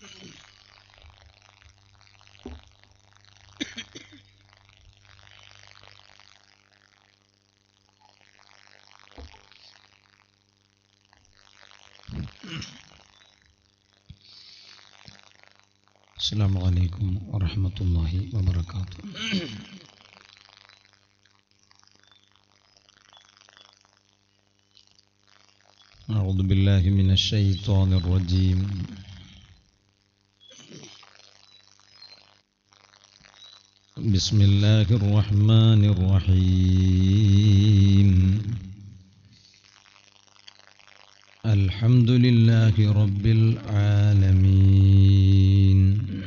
السلام عليكم ورحمة الله وبركاته أعوذ بالله من الشيطان الرجيم بسم الله الرحمن الرحيم الحمد لله رب العالمين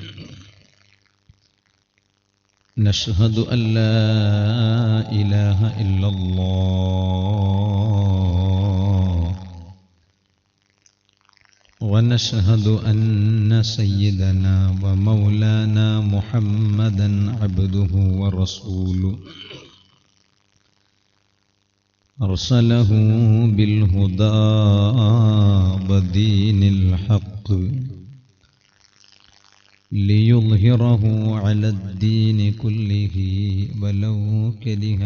نشهد أن لا إله إلا الله ونشهد أن سيدنا ومولانا محمدا عبده ورسوله أرسله بالهدى ودين الحق ليظهره على الدين كله ولو كره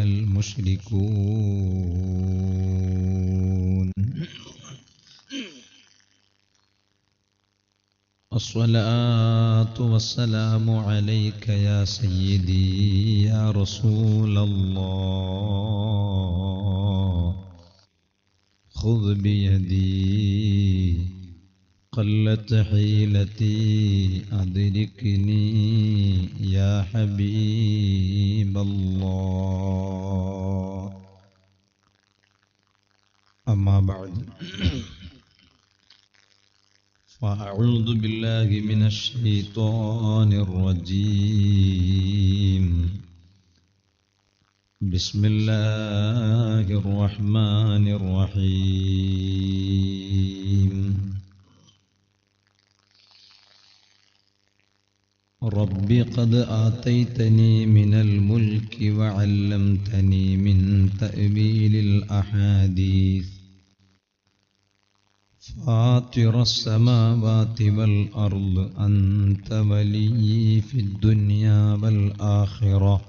المشركون الصلاة والسلام عليك يا سيدي يا رسول الله خذ بيدي قلت حيلتي أدركني يا حبيب الله أما بعد فأعوذ بالله من الشيطان الرجيم بسم الله الرحمن الرحيم رب قد آتيتني من الملك وعلمتني من تأويل الأحاديث فاطر السماوات والأرض أنت ولي في الدنيا والآخرة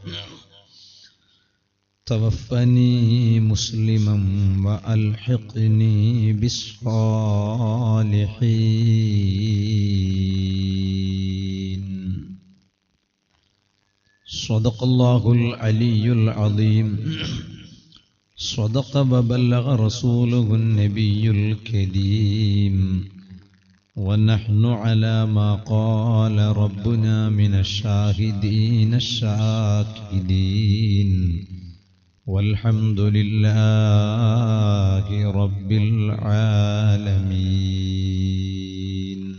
توفني مسلما وألحقني بالصالحين صدق الله العلي العظيم صدق وبلغ رسوله النبي الكريم ونحن على ما قال ربنا من الشاهدين الشاكدين والحمد لله رب العالمين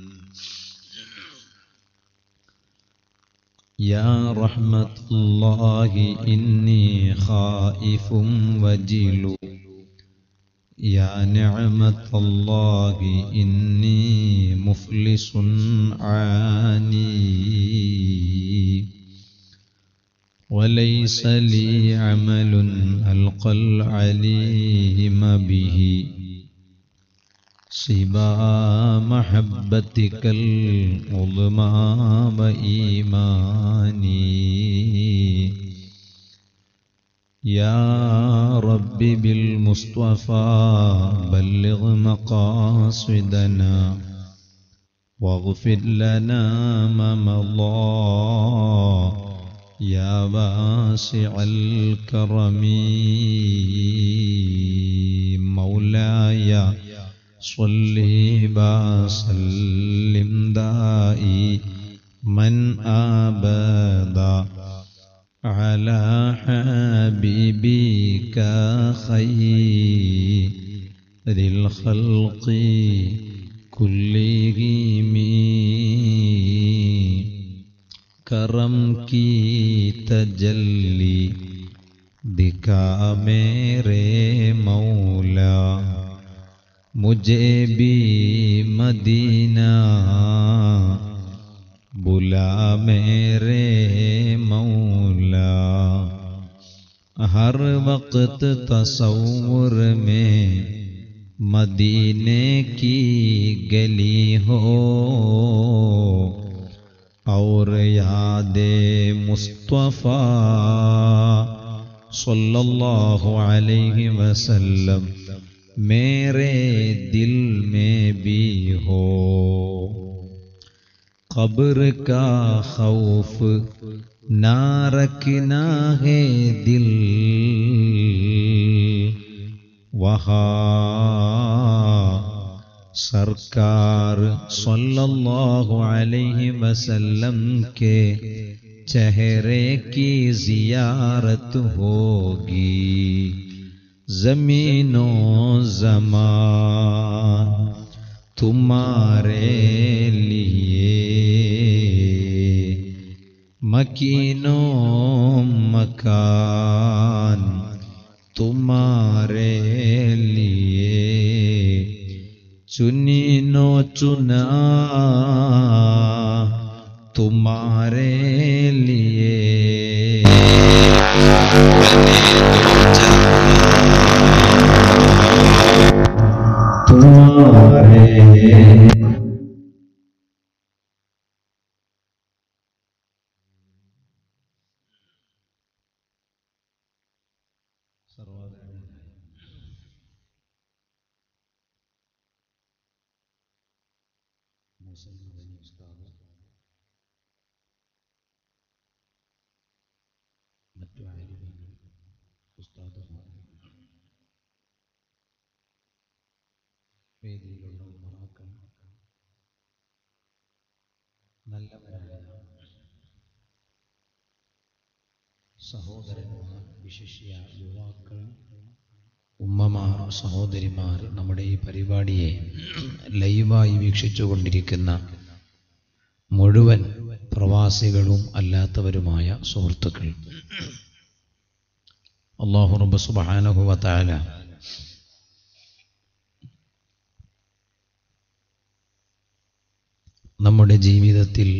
يا رحمة الله إني خائف وجل يا نعمة الله إني مفلس عاني وليس لي عمل ألقى العليم به سبى محبتك العظمى وإيماني يا رب بالمصطفى بلغ مقاصدنا واغفر لنا ما مضى يا واسع الكرم مولاي صل وسلم دائي من أبدا على حبيبك خير الخلق كلهم करम की तजल्ली दिखा मेरे मौला मुझे भी मदीना बुला मेरे मौला हर वक्त तस्वुर में मदीने की गली हो और याद मुस्तफ़ा सल्लल्लाहु अलैहि वसल्लम मेरे दिल में भी हो कब्र का खौफ ना रखना है दिल वहाँ सरकार सल्लल्लाहु अलैहि वसल्लम के चेहरे की जियारत होगी जमीनो जमान तुम्हारे लिए मकीनो मकान तुम्हारे लिए चुनीनो चुना तुम्हारे लिए तुम्हारे മറ്റു ആലിമീങ്ങൾ ഉസ്താദുമാർ വേദിയിലുള്ള ഉമറാക്കൾ നല്ലവരായ സഹോദരന്മാർ വിശിഷ്യ യുവാക്കൾ ഉമ്മമാർ സഹോദരിമാർ നമ്മുടെ ഈ പരിപാടിയെ ലൈവായി വീക്ഷിച്ചുകൊണ്ടിരിക്കുന്ന മുഴുവൻ പ്രവാസികളും അല്ലാത്തവരുമായ സുഹൃത്തുക്കൾ അള്ളാഹു റബ്ബ് സുബ്ഹാനഹു വ തആല നമ്മുടെ ജീവിതത്തിൽ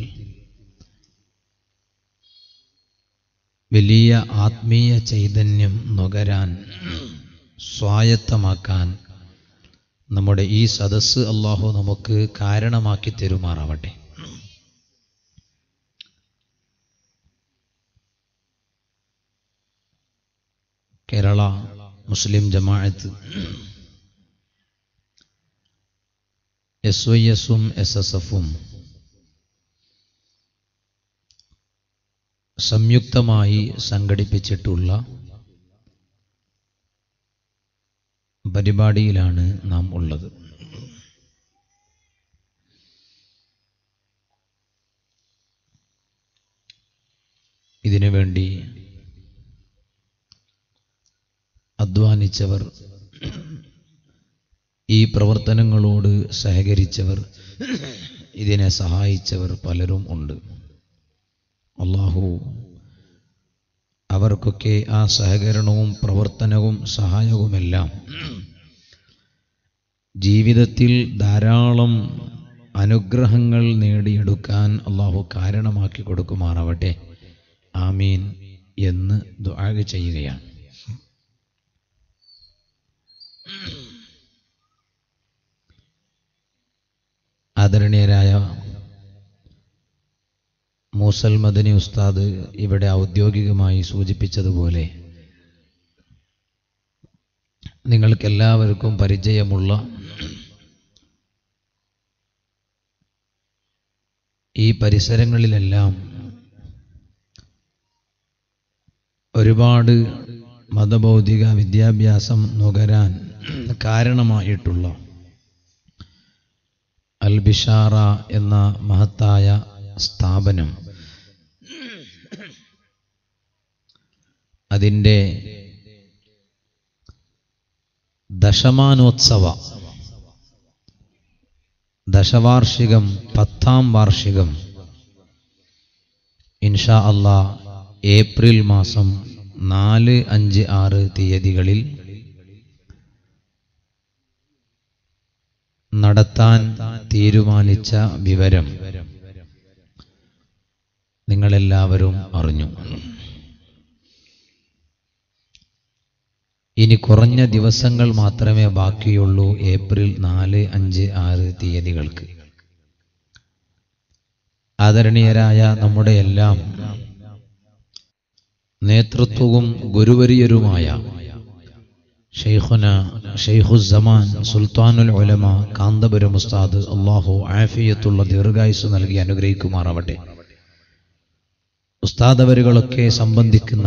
വലിയ ആത്മീയ ചൈതന്യം നുകരാൻ സ്വായത്തമാക്കാൻ നമ്മുടെ ഈ സദസ്സ് അള്ളാഹു നമുക്ക് കാരണമാക്കി തരുമാറാവട്ടെ കേരള മുസ്ലിം ജമാഅത്ത് എസ് വൈ എസും എസ് എസ് എഫും സംയുക്തമായി സംഘടിപ്പിച്ചിട്ടുള്ള പരിപാടിയിലാണ് നാം ഉള്ളത് ഇതിനു വേണ്ടി അധ്വാനിച്ചവർ ഈ പ്രവർത്തനങ്ങളോട് സഹകരിച്ചവർ ഇതിനെ സഹായിച്ചവർ പലരും ഉണ്ട് അള്ളാഹു അവർക്കൊക്കെ ആ സഹകരണവും പ്രവർത്തനവും സഹായവുമെല്ലാം ജീവിതത്തിൽ ധാരാളം അനുഗ്രഹങ്ങൾ നേടിയെടുക്കാൻ അള്ളാഹു കാരണമാക്കി കൊടുക്കുമാറാവട്ടെ ആമീൻ എന്ന് ദുആ ചെയ്യുകയാണ് ആദരണീയരായ മൂസൽ മദനി ഉസ്താദ് ഇവിടെ ഔദ്യോഗികമായി സൂചിപ്പിച്ചതുപോലെ നിങ്ങൾക്കെല്ലാവർക്കും പരിചയമുള്ള ഈ പരിസരങ്ങളിലെല്ലാം ഒരുപാട് മതബൗദ്ധിക വിദ്യാഭ്യാസം നുകരാൻ കാരണമായിട്ടുള്ള അൽ ബിഷാറ എന്ന മഹത്തായ സ്ഥാപനം അതിൻ്റെ ദശമാനോത്സവ ദശവാർഷികം പത്താം വാർഷികം ഇൻഷാ അള്ളാ ഏപ്രിൽ മാസം നാല് അഞ്ച് ആറ് തീയതികളിൽ നടത്താൻ തീരുമാനിച്ച വിവരം നിങ്ങളെല്ലാവരും അറിഞ്ഞു ഇനി കുറഞ്ഞ ദിവസങ്ങൾ മാത്രമേ ബാക്കിയുള്ളൂ ഏപ്രിൽ നാല് അഞ്ച് ആറ് തീയതികൾക്ക് ആദരണീയരായ നമ്മുടെ എല്ലാം നേതൃത്വവും ഗുരുവരിയരുമായ ഷെയ്ഖുന ഷെയ്ഖുസമാൻ സുൽത്താനുൽ ഉലമ കാന്തപുരം ഉസ്താദ് അള്ളാഹു ആഫിയത്തുള്ള ദീർഘായുസ് നൽകി അനുഗ്രഹിക്കുമാറാവട്ടെ ഉസ്താദവരുകളൊക്കെ സംബന്ധിക്കുന്ന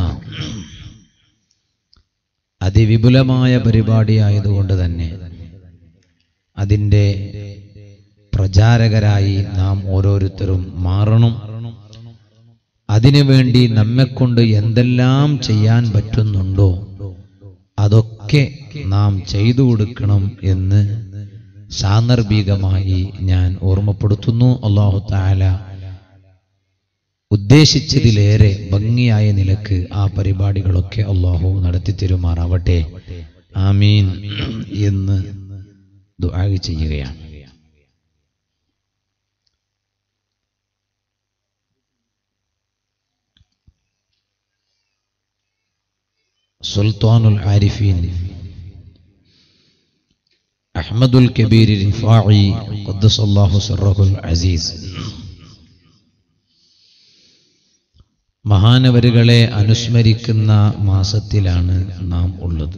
അതിവിപുലമായ പരിപാടിയായതുകൊണ്ട് തന്നെ അതിൻ്റെ പ്രചാരകരായി നാം ഓരോരുത്തരും മാറണം അതിനുവേണ്ടി നമ്മെക്കൊണ്ട് എന്തെല്ലാം ചെയ്യാൻ പറ്റുന്നുണ്ടോ അതൊക്കെ നാം ചെയ്തു കൊടുക്കണം എന്ന് സാന്ദർഭികമായി ഞാൻ ഓർമ്മപ്പെടുത്തുന്നു അള്ളാഹു താല ഉദ്ദേശിച്ചതിലേറെ ഭംഗിയായ നിലക്ക് ആ പരിപാടികളൊക്കെ അള്ളാഹു നടത്തി തരുമാറാവട്ടെ ആമീൻ എന്ന് ദുആ ചെയ്യുകയാണ് സുൽത്താനുൽ ആരിഫീൻ അഹ്മദുൽ കബീർ റിഫാഇ ഖദ്ദസല്ലാഹു സിർറഹുൽ അസീസ് മഹാനവരുകളെ അനുസ്മരിക്കുന്ന മാസത്തിലാണ് നാം ഉള്ളത്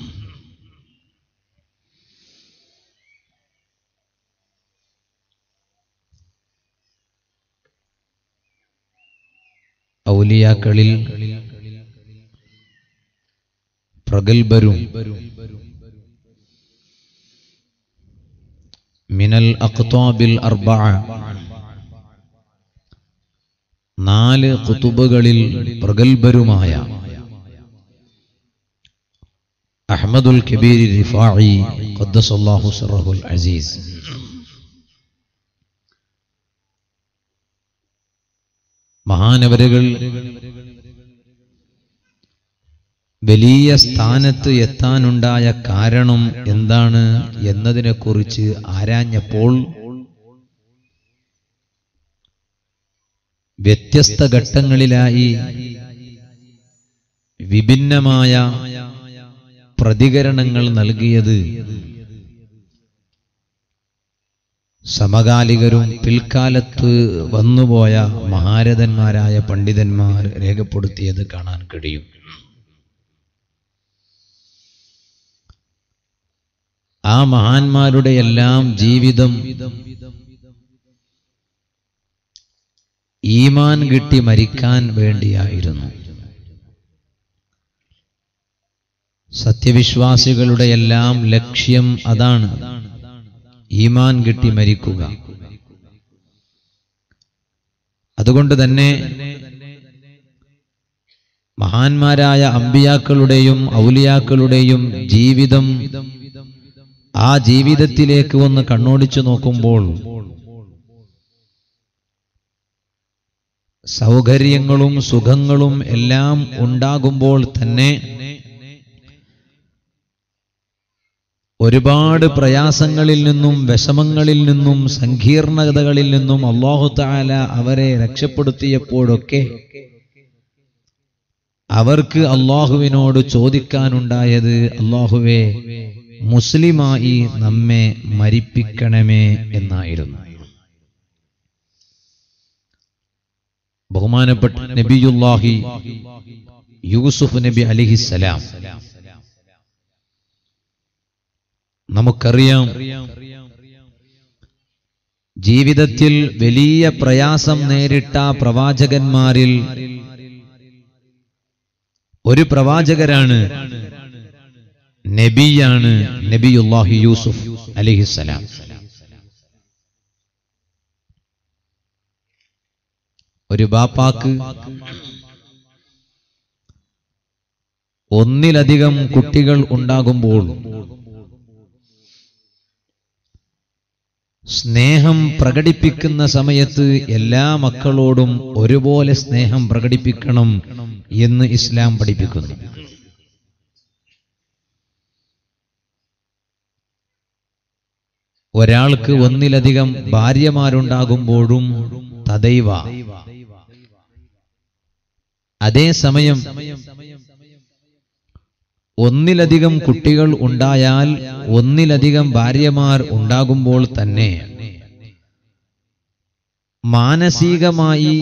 ഔലിയാക്കളിൽ പ്രഗത്ഭരും മിനൽ അഖ്താബിൽ അർബഅ നാല് കുത്തുബുകളിൽ പ്രഗത്ഭരുമായ അഹ്മദുൽ കബീർ റിഫാഇ ഖദ്ദസല്ലാഹു സിറഹുൽ അസീസ് മഹാനവരുകൾ വലിയ സ്ഥാനത്ത് എത്താനുണ്ടായ കാരണം എന്താണ് എന്നതിനെക്കുറിച്ച് ആരാഞ്ഞപ്പോൾ വ്യത്യസ്ത ഘട്ടങ്ങളിലായി വിഭിന്നമായ പ്രതികരണങ്ങൾ നൽകിയത് സമകാലികരും പിൽക്കാലത്ത് വന്നുപോയ മഹാരഥന്മാരായ പണ്ഡിതന്മാർ രേഖപ്പെടുത്തിയത് കാണാൻ കഴിയും ആ മഹാന്മാരുടെ എല്ലാം ജീവിതം ഈമാൻ കിട്ടി മരിക്കാൻ വേണ്ടിയായിരുന്നു സത്യവിശ്വാസികളുടെ എല്ലാം ലക്ഷ്യം അതാണ് ഈമാൻ കിട്ടി മരിക്കുക അതുകൊണ്ട് തന്നെ മഹാന്മാരായ അമ്പിയാക്കളുടെയും ഔലിയാക്കളുടെയും ജീവിതം ആ ജീവിതത്തിലേക്ക് ഒന്ന് കണ്ണോടിച്ചു നോക്കുമ്പോൾ സൗകര്യങ്ങളും സുഖങ്ങളും എല്ലാം ഉണ്ടാകുമ്പോൾ തന്നെ ഒരുപാട് പ്രയാസങ്ങളിൽ നിന്നും വിഷമങ്ങളിൽ നിന്നും സങ്കീർണതകളിൽ നിന്നും അള്ളാഹു താല അവരെ രക്ഷപ്പെടുത്തിയപ്പോഴൊക്കെ അവർക്ക് അള്ളാഹുവിനോട് ചോദിക്കാനുണ്ടായത് അള്ളാഹുവെ മുസ്ലിമായി നമ്മെ മരിപ്പിക്കണമേ എന്നായിരുന്നു ബഹുമാനപ്പെട്ട നബിയുല്ലാഹി യൂസുഫ് നബി അലിഹിസലാം നമുക്കറിയാം ജീവിതത്തിൽ വലിയ പ്രയാസം നേരിട്ട പ്രവാചകന്മാരിൽ ഒരു പ്രവാചകരാണ് നബിയാണ് നബിയുല്ലാഹി യൂസുഫ് അലിഹിസലാം ഒരു ബാപ്പാക്ക് ഒന്നിലധികം കുട്ടികൾ ഉണ്ടാകുമ്പോൾ സ്നേഹം പ്രകടിപ്പിക്കുന്ന സമയത്ത് എല്ലാ മക്കളോടും ഒരുപോലെ സ്നേഹം പ്രകടിപ്പിക്കണം എന്ന് ഇസ്ലാം പഠിപ്പിക്കുന്നു ഒരാൾക്ക് ഒന്നിലധികം ഭാര്യമാരുണ്ടാകുമ്പോഴും തദൈവ അതേസമയം ഒന്നിലധികം കുട്ടികൾ ഉണ്ടായാൽ ഒന്നിലധികം ഭാര്യമാർ ഉണ്ടാകുമ്പോൾ തന്നെ മാനസികമായി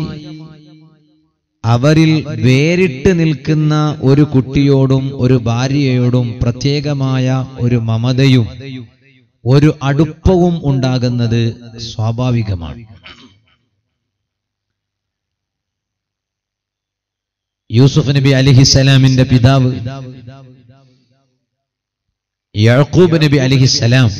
അവരിൽ വേറിട്ട് നിൽക്കുന്ന ഒരു കുട്ടിയോടും ഒരു ഭാര്യയോടും പ്രത്യേകമായ ഒരു മമതയും ഒരു അടുപ്പവും ഉണ്ടാകുന്നത് സ്വാഭാവികമാണ് യൂസുഫ് നബി അലിഹിസലാമിന്റെ പിതാവ് യഴക്കൂബ് നബി അലിഹിസലാം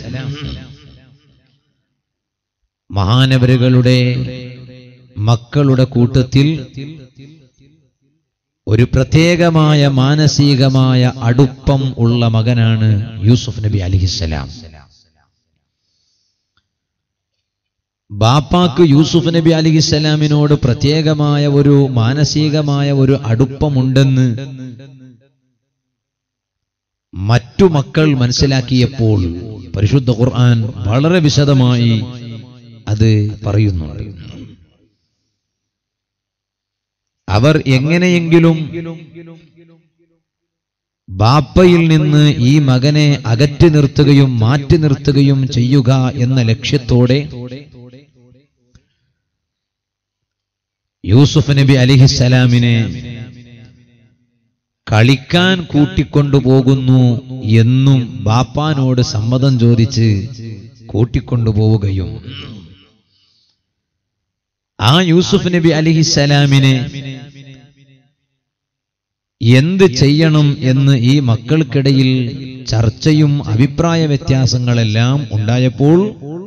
മഹാനവരുകളുടെ മക്കളുടെ കൂട്ടത്തിൽ ഒരു പ്രത്യേകമായ മാനസികമായ അടുപ്പം ഉള്ള മകനാണ് യൂസുഫ് നബി അലിഹിസലാം ബാപ്പാക്ക് യൂസുഫ് നബി അലിഹിസലാമിനോട് പ്രത്യേകമായ ഒരു മാനസികമായ ഒരു അടുപ്പമുണ്ടെന്ന് മറ്റു മക്കൾ മനസ്സിലാക്കിയപ്പോൾ പരിശുദ്ധ ഖുർആൻ വളരെ വിശദമായി അത് പറയുന്നുണ്ട് അവർ എങ്ങനെയെങ്കിലും ബാപ്പയിൽ നിന്ന് ഈ മകനെ അകറ്റി നിർത്തുകയും മാറ്റി നിർത്തുകയും ചെയ്യുക എന്ന ലക്ഷ്യത്തോടെ യൂസുഫ് നബി അലിഹിസലാമിനെ കളിക്കാൻ കൂട്ടിക്കൊണ്ടുപോകുന്നു എന്നും ബാപ്പാനോട് സമ്മതം ചോദിച്ച് കൂട്ടിക്കൊണ്ടുപോവുകയും ആ യൂസുഫ് നബി അലിഹിസലാമിനെ എന്ത് ചെയ്യണം എന്ന് ഈ മക്കൾക്കിടയിൽ ചർച്ചയും അഭിപ്രായ വ്യത്യാസങ്ങളെല്ലാം ഉണ്ടായപ്പോൾ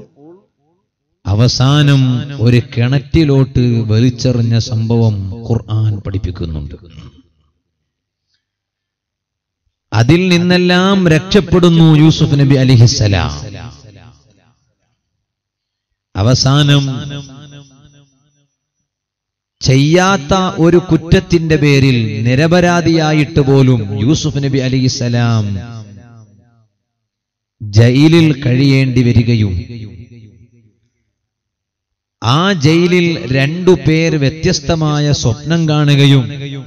അവസാനം ഒരു കിണറ്റിലോട്ട് വലിച്ചെറിഞ്ഞ സംഭവം ഖുർആൻ പഠിപ്പിക്കുന്നുണ്ട് അതിൽ നിന്നെല്ലാം രക്ഷപ്പെടുന്നു യൂസുഫ് നബി അലിഹിസലാം അവസാനം ചെയ്യാത്ത ഒരു കുറ്റത്തിന്റെ പേരിൽ നിരപരാധിയായിട്ട് പോലും യൂസുഫ് നബി അലിഹിസലാം ജയിലിൽ കഴിയേണ്ടി വരികയും ആ ജയിലിൽ രണ്ടു പേർ വ്യത്യസ്തമായ സ്വപ്നം കാണുകയും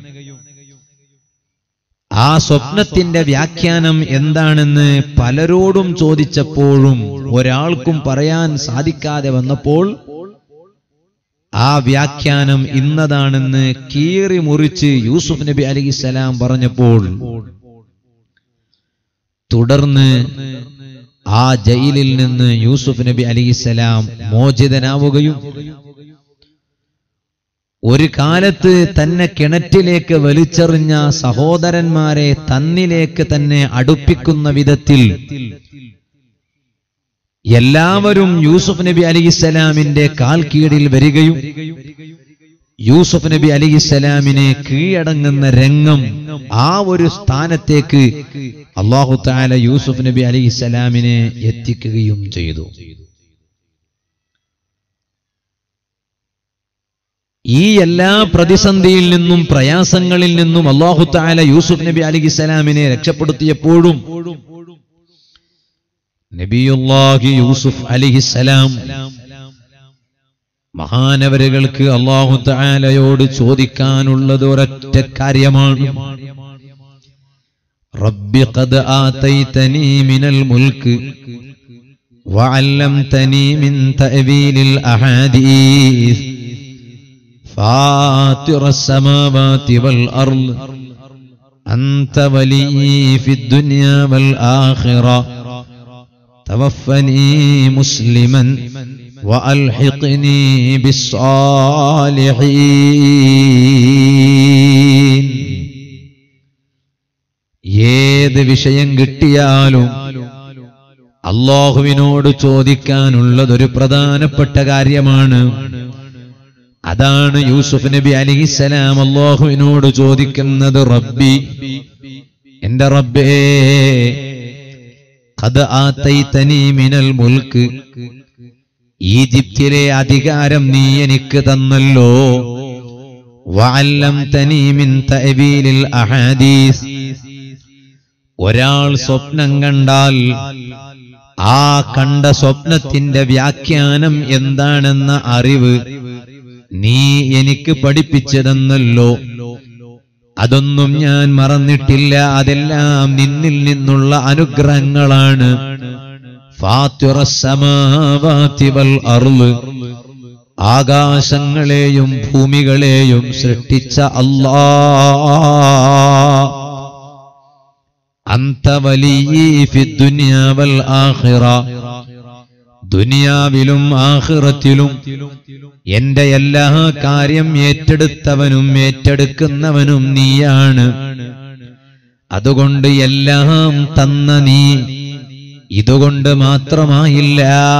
ആ സ്വപ്നത്തിന്റെ വ്യാഖ്യാനം എന്താണെന്ന് പലരോടും ചോദിച്ചപ്പോഴും ഒരാൾക്കും പറയാൻ സാധിക്കാതെ വന്നപ്പോൾ ആ വ്യാഖ്യാനം ഇന്നതാണെന്ന് കീറി മുറിച്ച് യൂസുഫ് നബി അലിസ്സലാം പറഞ്ഞപ്പോൾ തുടർന്ന് ആ ജയിലിൽ നിന്ന് യൂസുഫ് നബി അലിസ്സലാം മോചിതനാവുകയും ഒരു കാലത്ത് തന്നെ കിണറ്റിലേക്ക് വലിച്ചെറിഞ്ഞ സഹോദരന്മാരെ തന്നിലേക്ക് തന്നെ അടുപ്പിക്കുന്ന വിധത്തിൽ എല്ലാവരും യൂസുഫ് നബി അലിസ്സലാമിന്റെ കാൽ കീഴിൽ വരികയും യൂസുഫ് നബി അലിസ്സലാമിനെ കീഴടങ്ങുന്ന രംഗം ആ ഒരു സ്ഥാനത്തേക്ക് അള്ളാഹു താല യൂസുഫ് നബി അലിസ്സലാമിനെ എത്തിക്കുകയും ചെയ്തു ഈ എല്ലാ പ്രതിസന്ധിയിൽ നിന്നും പ്രയാസങ്ങളിൽ നിന്നും അള്ളാഹു താല യൂസുഫ് നബി അലിസ്സലാമിനെ രക്ഷപ്പെടുത്തിയപ്പോഴും നബിയുല്ലാഹി യൂസുഫ് അലിഹിസലാം മഹാനവരുകൾക്ക് അള്ളാഹു താലയോട് ചോദിക്കാനുള്ളത് ഒരൊറ്റ കാര്യമാണ് റബ്ബി ഖദ് ആതൈതനി മിനൽ മുൽക്ക് وعلمتني من تأويل الأحاديث فاطر السماوات والأرض أنت ولي في الدنيا والآخرة توفني مسلما وألحقني بالصالحين ഏത് വിഷയം കിട്ടിയാലും അള്ളാഹുവിനോട് ചോദിക്കാനുള്ളതൊരു പ്രധാനപ്പെട്ട കാര്യമാണ് അതാണ് യൂസുഫ് നബി അലിഹിസലാം അള്ളാഹുവിനോട് ചോദിക്കുന്നത് റബ്ബി എന്റെ റബ്ബേ ഖദ് ആതൈതനി മിനൽ മുൽക്ക് ഈജിപ്തിലെ അധികാരം നീ എനിക്ക് തന്നല്ലോ വഅല്ലംതനി മിൻ തഅവീലിൽ അഹാദീസ് ഒരാൾ സ്വപ്നം കണ്ടാൽ ആ കണ്ട സ്വപ്നത്തിന്റെ വ്യാഖ്യാനം എന്താണെന്ന അറിവ് നീ എനിക്ക് പഠിപ്പിച്ചതെന്നല്ലോ അതൊന്നും ഞാൻ മറന്നിട്ടില്ല അതെല്ലാം നിന്നിൽ നിന്നുള്ള അനുഗ്രഹങ്ങളാണ് ഫാത്തിറ السماوات والأرض ആകാശങ്ങളെയും ഭൂമികളെയും സൃഷ്ടിച്ച അല്ലാ അന്ത വലിയ ഫിദ്ദുനിയാവൽ ആഖിറ ദുനിയാവിലും ആഖിറത്തിലും എന്റെ എല്ലാ കാര്യം ഏറ്റെടുത്തവനും ഏറ്റെടുക്കുന്നവനും നീയാണ് അതുകൊണ്ട് എല്ലാം തന്ന നീ ഇതുകൊണ്ട് മാത്രമായില്ല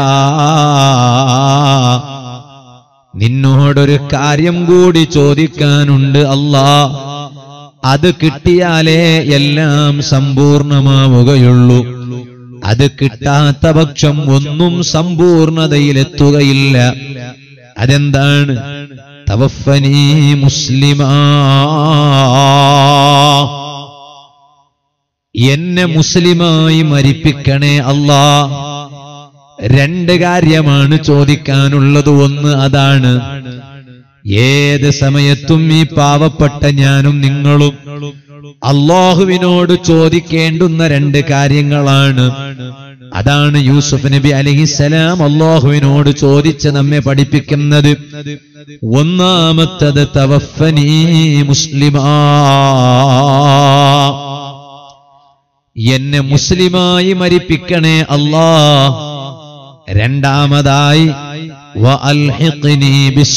നിന്നോടൊരു കാര്യം കൂടി ചോദിക്കാനുണ്ട് അല്ലാ അത് കിട്ടിയാലേ എല്ലാം സമ്പൂർണമാവുകയുള്ളൂ അത് കിട്ടാത്ത പക്ഷം ഒന്നും സമ്പൂർണതയിലെത്തുകയില്ല അതെന്താണ് തവഫനി മുസ്ലിമാ എന്നെ മുസ്ലിമായി മരിപ്പിക്കണേ അല്ലാ രണ്ട് കാര്യമാണ് ചോദിക്കാനുള്ളത് ഒന്ന് അതാണ് ഏത് സമയത്തും ഈ പാവപ്പെട്ട ഞാനും നിങ്ങളും അള്ളാഹുവിനോട് ചോദിക്കേണ്ടുന്ന രണ്ട് കാര്യങ്ങളാണ് അതാണ് യൂസുഫ് നബി അലഹിസലാം അള്ളാഹുവിനോട് ചോദിച്ച് നമ്മെ പഠിപ്പിക്കുന്നത് ഒന്നാമത്തത് തവഫനി മുസ്ലിമാ എന്നെ മുസ്ലിമായി മരിപ്പിക്കണേ അല്ലാ രണ്ടാമതായി വഅൽഹിഖ്നി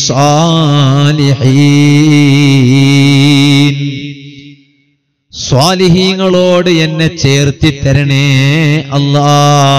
ബിസ്സാലിഹീൻ സ്വാലിഹീങ്ങളോട് എന്നെ ചേർത്തി തരണേ അല്ലാ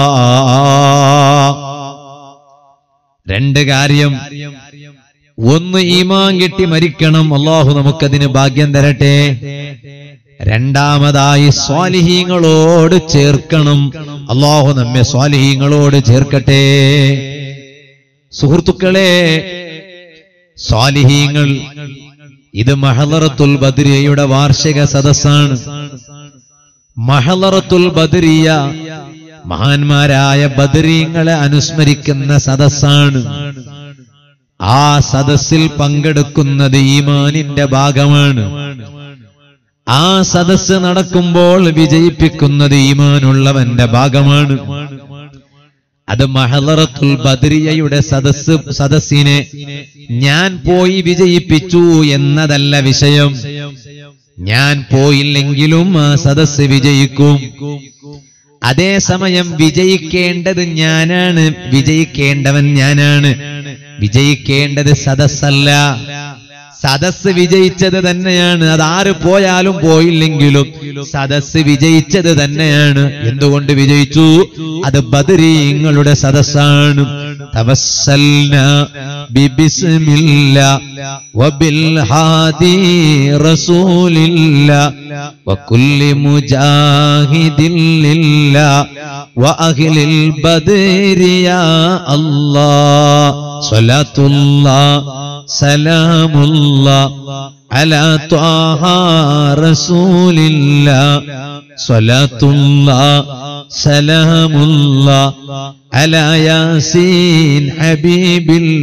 രണ്ട് കാര്യം ഒന്ന് ഈമാൻ കിട്ടി മരിക്കണം അള്ളാഹു നമുക്കതിന് ഭാഗ്യം തരട്ടെ രണ്ടാമതായി സ്വാലിഹീങ്ങളോട് ചേർക്കണം അള്ളാഹു നമ്മെ സ്വാലിഹീങ്ങളോട് ചേർക്കട്ടെ സുഹൃത്തുക്കളെ സ്വാലിഹീങ്ങൾ ഇത് മഹലറത്തുൽ ബദ്രിയയുടെ വാർഷിക സദസ്സാണ് മഹലറത്തുൽ ബദ്രിയ മഹാന്മാരായ ബദരീങ്ങളെ അനുസ്മരിക്കുന്ന സദസ്സാണ് ആ സദസ്സിൽ പങ്കെടുക്കുന്നത് ഈമാനിന്റെ ഭാഗമാണ് ആ സദസ്സ് നടക്കുമ്പോൾ വിജയിപ്പിക്കുന്നത് ഈമാനുള്ളവന്റെ ഭാഗമാണ് അത് മഹലറത്തുൽ ബദരിയയുടെ സദസ് സദസ്സിനെ ഞാൻ പോയി വിജയിപ്പിച്ചു എന്നതല്ല വിഷയം ഞാൻ പോയില്ലെങ്കിലും ആ സദസ്സ് വിജയിക്കും അതേസമയം വിജയിക്കേണ്ടത് ഞാനാണ് വിജയിക്കേണ്ടവൻ ഞാനാണ് വിജയിക്കേണ്ടത് സദസ്സല്ല സദസ് വിജയിച്ചത് തന്നെയാണ് അത് ആര് പോയാലും പോയില്ലെങ്കിലും സദസ് വിജയിച്ചത് തന്നെയാണ് എന്തുകൊണ്ട് വിജയിച്ചു അത് ബദരീങ്ങളുടെ സദസ്സാണ് തവസ്സൽന ബിബിസ്മില്ല വബിൽ ഹാദി റസൂലില്ല وكل مجاهد لله وأهل البدر يا الله صلاة الله سلام الله على طه رسول الله صلاة الله سلام الله على ياسين حبيب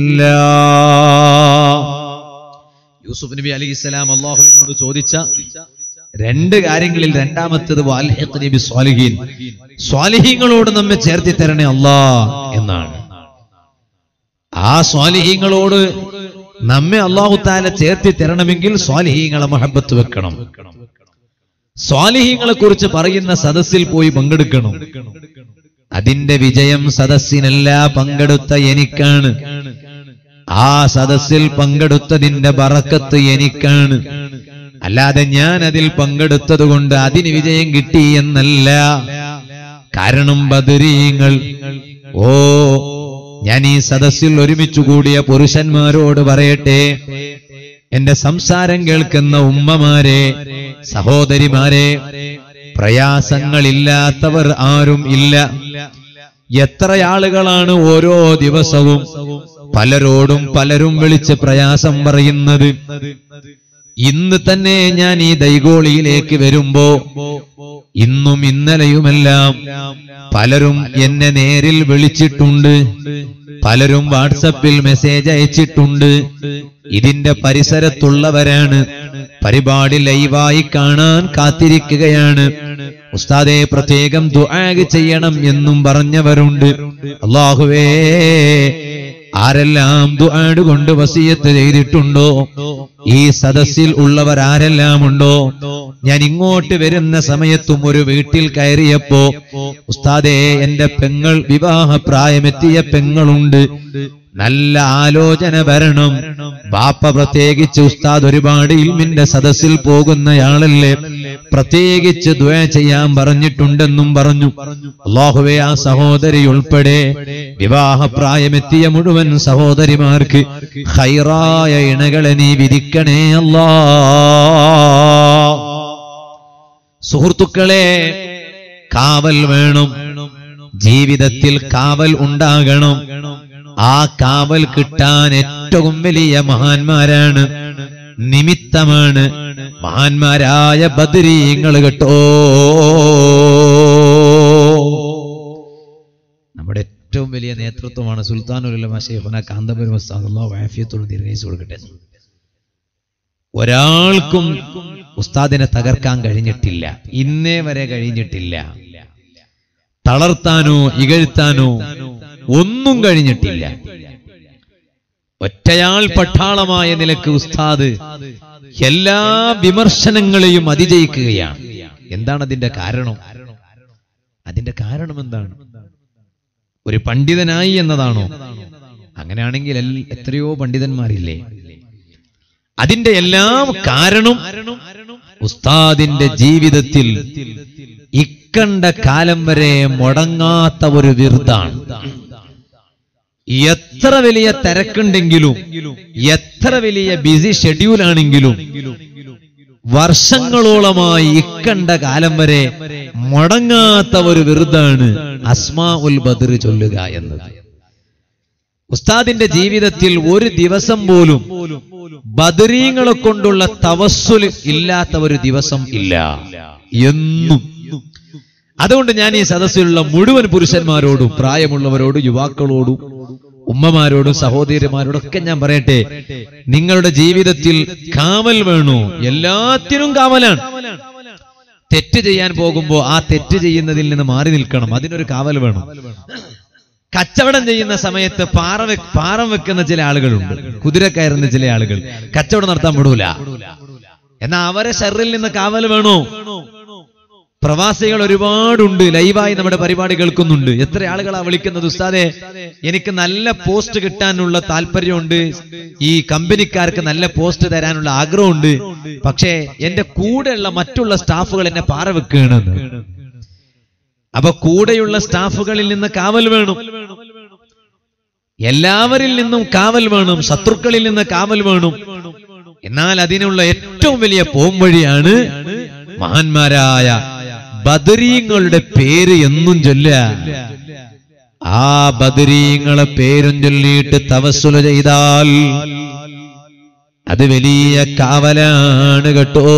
الله യൂസുഫ് നബി അലി ഇസ്ലാം അള്ളാഹുവിനോട് ചോദിച്ച രണ്ട് കാര്യങ്ങളിൽ രണ്ടാമത്തത് വാൽഹിഖ്നി ബി സ്വാലിഹീൻ സ്വാലിഹീങ്ങളോട് നമ്മെ ചേർത്തി തരണേ അല്ലാ എന്നാണ് ആ സ്വാലിഹീങ്ങളോട് നമ്മെ അള്ളാഹു താല ചേർത്തി തരണമെങ്കിൽ സ്വാലിഹീങ്ങളെ മഹബത്ത് വെക്കണം സ്വാലിഹീങ്ങളെ കുറിച്ച് പറയുന്ന സദസ്സിൽ പോയി പങ്കെടുക്കണം അതിന്റെ വിജയം സദസ്സിനല്ല പങ്കെടുത്ത എനിക്കാണ് ആ സദസ്സിൽ പങ്കെടുത്തതിന്റെ ബറക്കത്ത് എനിക്കാണ് അല്ലാതെ ഞാൻ അതിൽ പങ്കെടുത്തത് കൊണ്ട് അതിന് വിജയം കിട്ടി എന്നല്ല കാരണം ബദരീങ്ങൾ ഓ ഞാൻ ഈ സദസ്സിൽ ഒരുമിച്ചു കൂടിയ പുരുഷന്മാരോട് പറയട്ടെ എന്റെ സംസാരം കേൾക്കുന്ന ഉമ്മമാരെ സഹോദരിമാരെ പ്രയാസങ്ങളില്ലാത്തവർ ആരും ഇല്ല എത്ര ആളുകളാണ് ഓരോ ദിവസവും പലരോടും പലരും വിളിച്ച് പ്രയാസം പറയുന്നത് ഇന്ന് തന്നെ ഞാൻ ഈ ദൈഗോളിയിലേക്ക് വരുമ്പോ ഇന്നും ഇന്നലെയുമെല്ലാം പലരും എന്നെ നേരിൽ വിളിച്ചിട്ടുണ്ട് പലരും വാട്സപ്പിൽ മെസ്സേജ് അയച്ചിട്ടുണ്ട് ഇതിന്റെ പരിസരത്തുള്ളവരാണ് പരിപാടി ലൈവായി കാണാൻ കാത്തിരിക്കുകയാണ് ഉസ്താദെ പ്രത്യേകം ദുആഗ് ചെയ്യണം എന്നും പറഞ്ഞവരുണ്ട് അള്ളാഹുവേ ആരെല്ലാം ദുആട് കൊണ്ട് വസിയത്ത് ചെയ്തിട്ടുണ്ടോ ഈ സദസ്സിൽ ഉള്ളവർ ആരെല്ലാം ഉണ്ടോ ഞാൻ ഇങ്ങോട്ട് വരുന്ന സമയത്തും ഒരു വീട്ടിൽ കയറിയപ്പോ ഉസ്താദേ എന്റെ പെങ്ങൾ വിവാഹ പ്രായമെത്തിയ പെങ്ങളുണ്ട് നല്ല ആലോചന വരണം ബാപ്പ പ്രത്യേകിച്ച് ഉസ്താദ് ഒരുപാട് ഇൽമിന്റെ സദസ്സിൽ പോകുന്നയാളല്ലേ പ്രത്യേകിച്ച് ദ്വയ ചെയ്യാൻ പറഞ്ഞിട്ടുണ്ടെന്നും പറഞ്ഞു അള്ളാഹുവെ ആ സഹോദരി ഉൾപ്പെടെ വിവാഹ പ്രായമെത്തിയ മുഴുവൻ സഹോദരിമാർക്ക് ഹൈറായ ഇണകളെ നീ വിധിക്കണേ അല്ലാ സുഹൃത്തുക്കളെ കാവൽ വേണം ജീവിതത്തിൽ കാവൽ ഉണ്ടാകണം ആ കാവൽ കിട്ടാൻ ഏറ്റവും വലിയ മഹാന്മാരാണ് നിമിത്തമാണ് മഹാന്മാരായ ബദരീങ്ങൾ കേട്ടോ നമ്മുടെ ഏറ്റവും വലിയ നേതൃത്വമാണ് സുൽത്താനുലമ ഷെയ്ഖുന കാന്തപുരം വാഫിയത്തോട് ദീർഘിച്ചു കൊടുക്കട്ടെ ഒരാൾക്കും ഉസ്താദിനെ തകർക്കാൻ കഴിഞ്ഞിട്ടില്ല ഇന്നേ വരെ കഴിഞ്ഞിട്ടില്ല തളർത്താനോ ഇകഴ്ത്താനോ ഒന്നും കഴിഞ്ഞിട്ടില്ല ഒറ്റയാൾ പട്ടാളമായ നിലക്ക് ഉസ്താദ് എല്ലാ വിമർശനങ്ങളെയും അതിജയിക്കുകയാണ് എന്താണ് അതിന്റെ കാരണം അതിന്റെ കാരണം എന്താണ് ഒരു പണ്ഡിതനായി എന്നതാണോ അങ്ങനെയാണെങ്കിൽ എൽ- എത്രയോ പണ്ഡിതന്മാരില്ലേ അതിന്റെ എല്ലാം കാരണം ഉസ്താദിന്റെ ജീവിതത്തിൽ ഇക്കണ്ട കാലം വരെ മുടങ്ങാത്ത ഒരു വിറുതാണ് എത്ര വലിയ തിരക്കുണ്ടെങ്കിലും എത്ര വലിയ ബിസി ഷെഡ്യൂൾ ആണെങ്കിലും വർഷങ്ങളോളമായി ഇക്കണ്ട കാലം വരെ മുടങ്ങാത്ത ഒരു വിറുതാണ് അസ്മാ ഉൽ ബദർ ചൊല്ലുക എന്നത് ഉസ്താദിന്റെ ജീവിതത്തിൽ ഒരു ദിവസം പോലും ബദരീങ്ങളെ കൊണ്ടുള്ള തവസ്സുൽ ഇല്ലാത്ത ഒരു ദിവസം ഇല്ല എന്നും അതുകൊണ്ട് ഞാൻ ഈ സദസ്സിലുള്ള മുഴുവൻ പുരുഷന്മാരോടും പ്രായമുള്ളവരോടും യുവാക്കളോടും ഉമ്മമാരോടും സഹോദരിമാരോടും ഒക്കെ ഞാൻ പറയട്ടെ നിങ്ങളുടെ ജീവിതത്തിൽ കാവൽ വേണോ എല്ലാത്തിനും കാവലാണ് തെറ്റ് ചെയ്യാൻ പോകുമ്പോ ആ തെറ്റ് ചെയ്യുന്നതിൽ നിന്ന് മാറി നിൽക്കണം അതിനൊരു കാവൽ വേണം കച്ചവടം ചെയ്യുന്ന സമയത്ത് പാറ വെ പാറം വെക്കുന്ന ചില ആളുകളുണ്ട് കുതിര കയറുന്ന ചില ആളുകൾ കച്ചവടം നടത്താൻ വിടൂല എന്നാ അവരെ ഷെറിൽ നിന്ന് കാവൽ വേണോ പ്രവാസികൾ ഒരുപാടുണ്ട് ലൈവായി നമ്മുടെ പരിപാടി കേൾക്കുന്നുണ്ട് എത്ര ആളുകളാ വിളിക്കുന്നത് ഉസ്താദെ എനിക്ക് നല്ല പോസ്റ്റ് കിട്ടാനുള്ള താല്പര്യമുണ്ട് ഈ കമ്പനിക്കാർക്ക് നല്ല പോസ്റ്റ് തരാനുള്ള ആഗ്രഹമുണ്ട് പക്ഷേ എന്റെ കൂടെയുള്ള മറ്റുള്ള സ്റ്റാഫുകൾ എന്നെ പാറ വെക്കുകയാണെന്ന് അപ്പൊ കൂടെയുള്ള സ്റ്റാഫുകളിൽ നിന്ന് കാവൽ വേണം എല്ലാവരിൽ നിന്നും കാവൽ വേണം ശത്രുക്കളിൽ നിന്ന് കാവൽ വേണം എന്നാൽ അതിനുള്ള ഏറ്റവും വലിയ പോംവഴിയാണ് മഹാന്മാരായ ബദരീങ്ങളുടെ പേര് എന്നും ചൊല്ല ആ ബദരീങ്ങളെ പേരും ചൊല്ലിയിട്ട് തവസ്സുല ചെയ്താൽ അത് വലിയ കാവലാണ് കേട്ടോ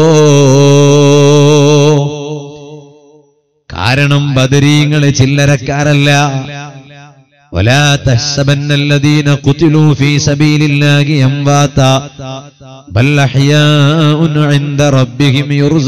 കാരണം ബദരീങ്ങള് ചില്ലരക്കാരല്ല ولا تحسبن الذين قتلوا في سبيل الله أمواتا بل أحياء عند ربهم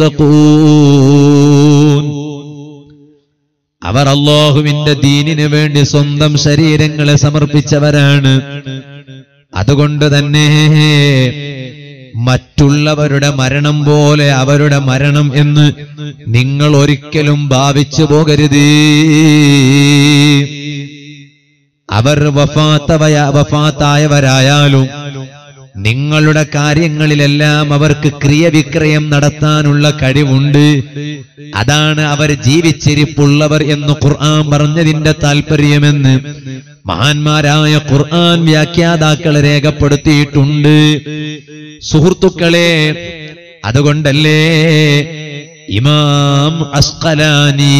يرزقون അവർ അള്ളാഹുവിന്റെ ദീനിന് വേണ്ടി സ്വന്തം ശരീരങ്ങളെ സമർപ്പിച്ചവരാണ് അതുകൊണ്ട് തന്നെ മറ്റുള്ളവരുടെ മരണം പോലെ അവരുടെ മരണം എന്ന് നിങ്ങൾ ഒരിക്കലും ഭാവിച്ചു പോകരുത് അവർ വഫാത്തവയ വഫാത്തായവരായാലും നിങ്ങളുടെ കാര്യങ്ങളിലെല്ലാം അവർക്ക് ക്രിയവിക്രയം നടത്താനുള്ള കഴിവുണ്ട് അതാണ് അവർ ജീവിച്ചിരിപ്പുള്ളവർ എന്ന് ഖുർആൻ പറഞ്ഞതിന്റെ താല്പര്യമെന്ന് മഹാന്മാരായ ഖുർആൻ വ്യാഖ്യാതാക്കൾ രേഖപ്പെടുത്തിയിട്ടുണ്ട് സുഹൃത്തുക്കളെ അതുകൊണ്ടല്ലേ ഇമാം അസ്കലാനി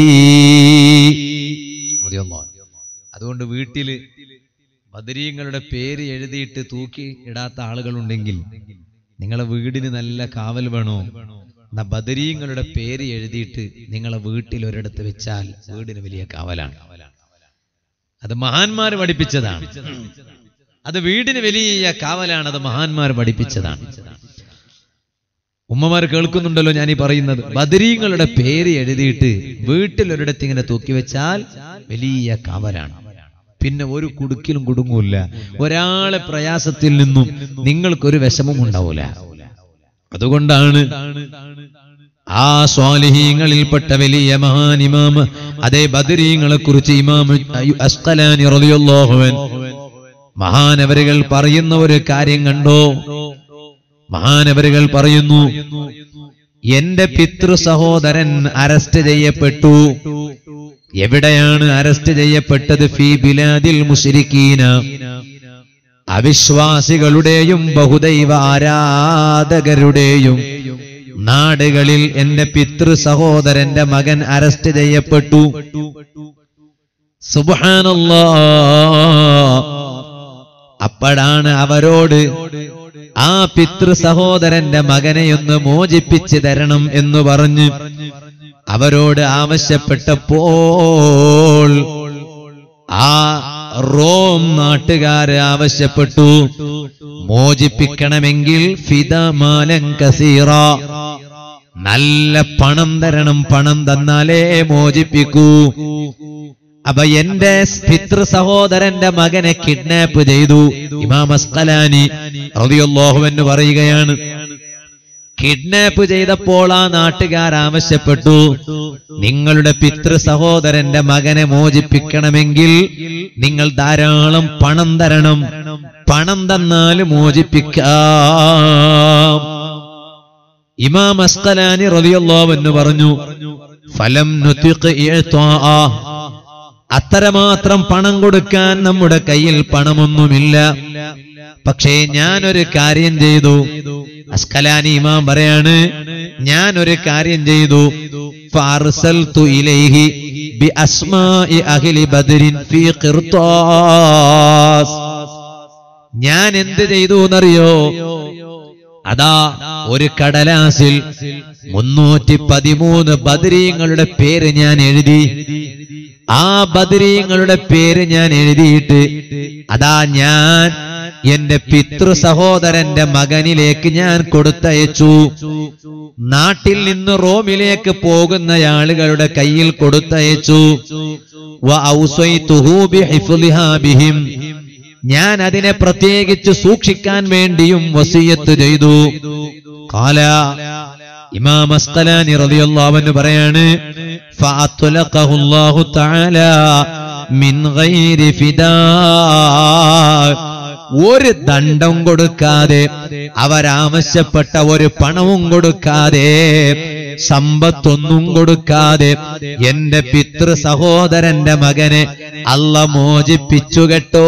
അതുകൊണ്ട് വീട്ടില് ബദരീങ്ങളുടെ പേര് എഴുതിയിട്ട് തൂക്കി ഇടാത്ത ആളുകളുണ്ടെങ്കിൽ നിങ്ങളെ വീടിന് നല്ല കാവൽ വേണോ എന്നാ ബദരീങ്ങളുടെ പേര് എഴുതിയിട്ട് നിങ്ങളെ വീട്ടിൽ ഒരിടത്ത് വെച്ചാൽ വീടിന് വലിയ കാവലാണ് അത് മഹാന്മാർ പഠിപ്പിച്ചതാണ് അത് വീടിന് വലിയ കാവലാണ് അത് മഹാന്മാർ പഠിപ്പിച്ചതാണ് ഉമ്മമാർ കേൾക്കുന്നുണ്ടല്ലോ ഞാൻ ഈ പറയുന്നത് ബദരീങ്ങളുടെ പേര് എഴുതിയിട്ട് വീട്ടിൽ ഒരിടത്ത് ഇങ്ങനെ തൂക്കി വെച്ചാൽ വലിയ കാവലാണ് പിന്നെ ഒരു കുടുക്കിലും കുടുങ്ങൂല ഒരാളെ പ്രയാസത്തിൽ നിന്നും നിങ്ങൾക്കൊരു വിഷമം ഉണ്ടാവൂല അതുകൊണ്ടാണ് ആ സ്വാലിഹീങ്ങളിൽപ്പെട്ട വലിയ മഹാനിമാമ് അതേ ബദരീങ്ങളെ കുറിച്ച് ഇമാം അസ്കലാനി റളിയല്ലാഹുവൻ മഹാനവരുകൾ പറയുന്ന ഒരു കാര്യം കണ്ടോ മഹാനവരുകൾ പറയുന്നു എന്റെ പിതൃ സഹോദരൻ അറസ്റ്റ് ചെയ്യപ്പെട്ടു എവിടെയാണ് അറസ്റ്റ് ചെയ്യപ്പെട്ടത് ഫി ബിലാദിൽ മുസ്ലിക്കീന അവിശ്വാസികളുടെയും ബഹുദൈവ ആരാധകരുടെയും നാടുകളിൽ എന്റെ പിതൃ സഹോദരന്റെ മകൻ അറസ്റ്റ് ചെയ്യപ്പെട്ടു സുബ്ഹാനല്ലാ അപ്പോഴാണ് അവരോട് ആ പിതൃ സഹോദരന്റെ മകനെയൊന്ന് മോചിപ്പിച്ചു തരണം എന്ന് പറഞ്ഞ് അവരോട് ആവശ്യപ്പെട്ടപ്പോൾ ആ റോം നാട്ടുകാര് ആവശ്യപ്പെട്ടു മോചിപ്പിക്കണമെങ്കിൽ ഫിദമാലൻ കസീറ നല്ല പണം തരണം പണം തന്നാലേ മോചിപ്പിക്കൂ അപ്പൊ എന്റെ പിതൃ സഹോദരന്റെ മകനെ കിഡ്നാപ്പ് ചെയ്തു ഇമാം അസ്കലാനി റളിയല്ലാഹു എന്ന് പറയുകയാണ് കിഡ്നാപ്പ് ചെയ്തപ്പോൾ ആ നാട്ടുകാർ ആവശ്യപ്പെട്ടു നിങ്ങളുടെ പിതൃ സഹോദരന്റെ മകനെ മോചിപ്പിക്കണമെങ്കിൽ നിങ്ങൾ ധാരാളം പണം തരണം പണം തന്നാൽ മോചിപ്പിക്കാം ഇമാം അസ്കലാനി റളിയല്ലാഹു എന്ന് പറഞ്ഞു ഫലം നുതിഖ് ഇഅ്താഅ. അത്രമാത്രം പണം കൊടുക്കാൻ നമ്മുടെ കയ്യിൽ പണമൊന്നുമില്ല പക്ഷേ ഞാനൊരു കാര്യം ചെയ്തു അസ്കലാനി ഇമാം പറയാണ് ഞാനൊരു കാര്യം ചെയ്തു ഫാർസൽതു ഇലൈഹി ബി അസ്മാഇ അഹ്ലി ബദരിൻ ഫീ ഖിർത്താസ് ഞാൻ എന്ത് ചെയ്തു എന്നറിയോ അതാ ഒരു കടലാസിൽ മുന്നൂറ്റി പതിമൂന്ന് ബദരീങ്ങളുടെ പേര് ഞാൻ എഴുതി ആ ബദരീങ്ങളുടെ പേര് ഞാൻ എഴുതിയിട്ട് അതാ ഞാൻ എന്റെ പിതൃ സഹോദരന്റെ മകനിലേക്ക് ഞാൻ കൊടുത്തയച്ചു നാട്ടിൽ നിന്ന് റോമിലേക്ക് പോകുന്ന ആളുകളുടെ കയ്യിൽ കൊടുത്തയച്ചു വഅൗസൈതുഹു ബിഹിഫ്ളിഹാ ബിഹിം. ഞാൻ അതിനെ പ്രത്യേകിച്ച് സൂക്ഷിക്കാൻ വേണ്ടിയും വസിയത്ത് ചെയ്തു കാല ഇമാം അസ്കലാനി റളിയല്ലാഹു അൻഹു പറയാണ് ഫഅത്ലഖഹു അല്ലാഹു തആല മിൻ ഗൈരി ഫിദാ ഒരു ദണ്ഡം കൊടുക്കാതെ അവരാവശ്യപ്പെട്ട ഒരു പണവും കൊടുക്കാതെ സമ്പത്തൊന്നും കൊടുക്കാതെ എന്റെ പിതൃ സഹോദരന്റെ മകനെ അല്ല മോചിപ്പിച്ചു കേട്ടോ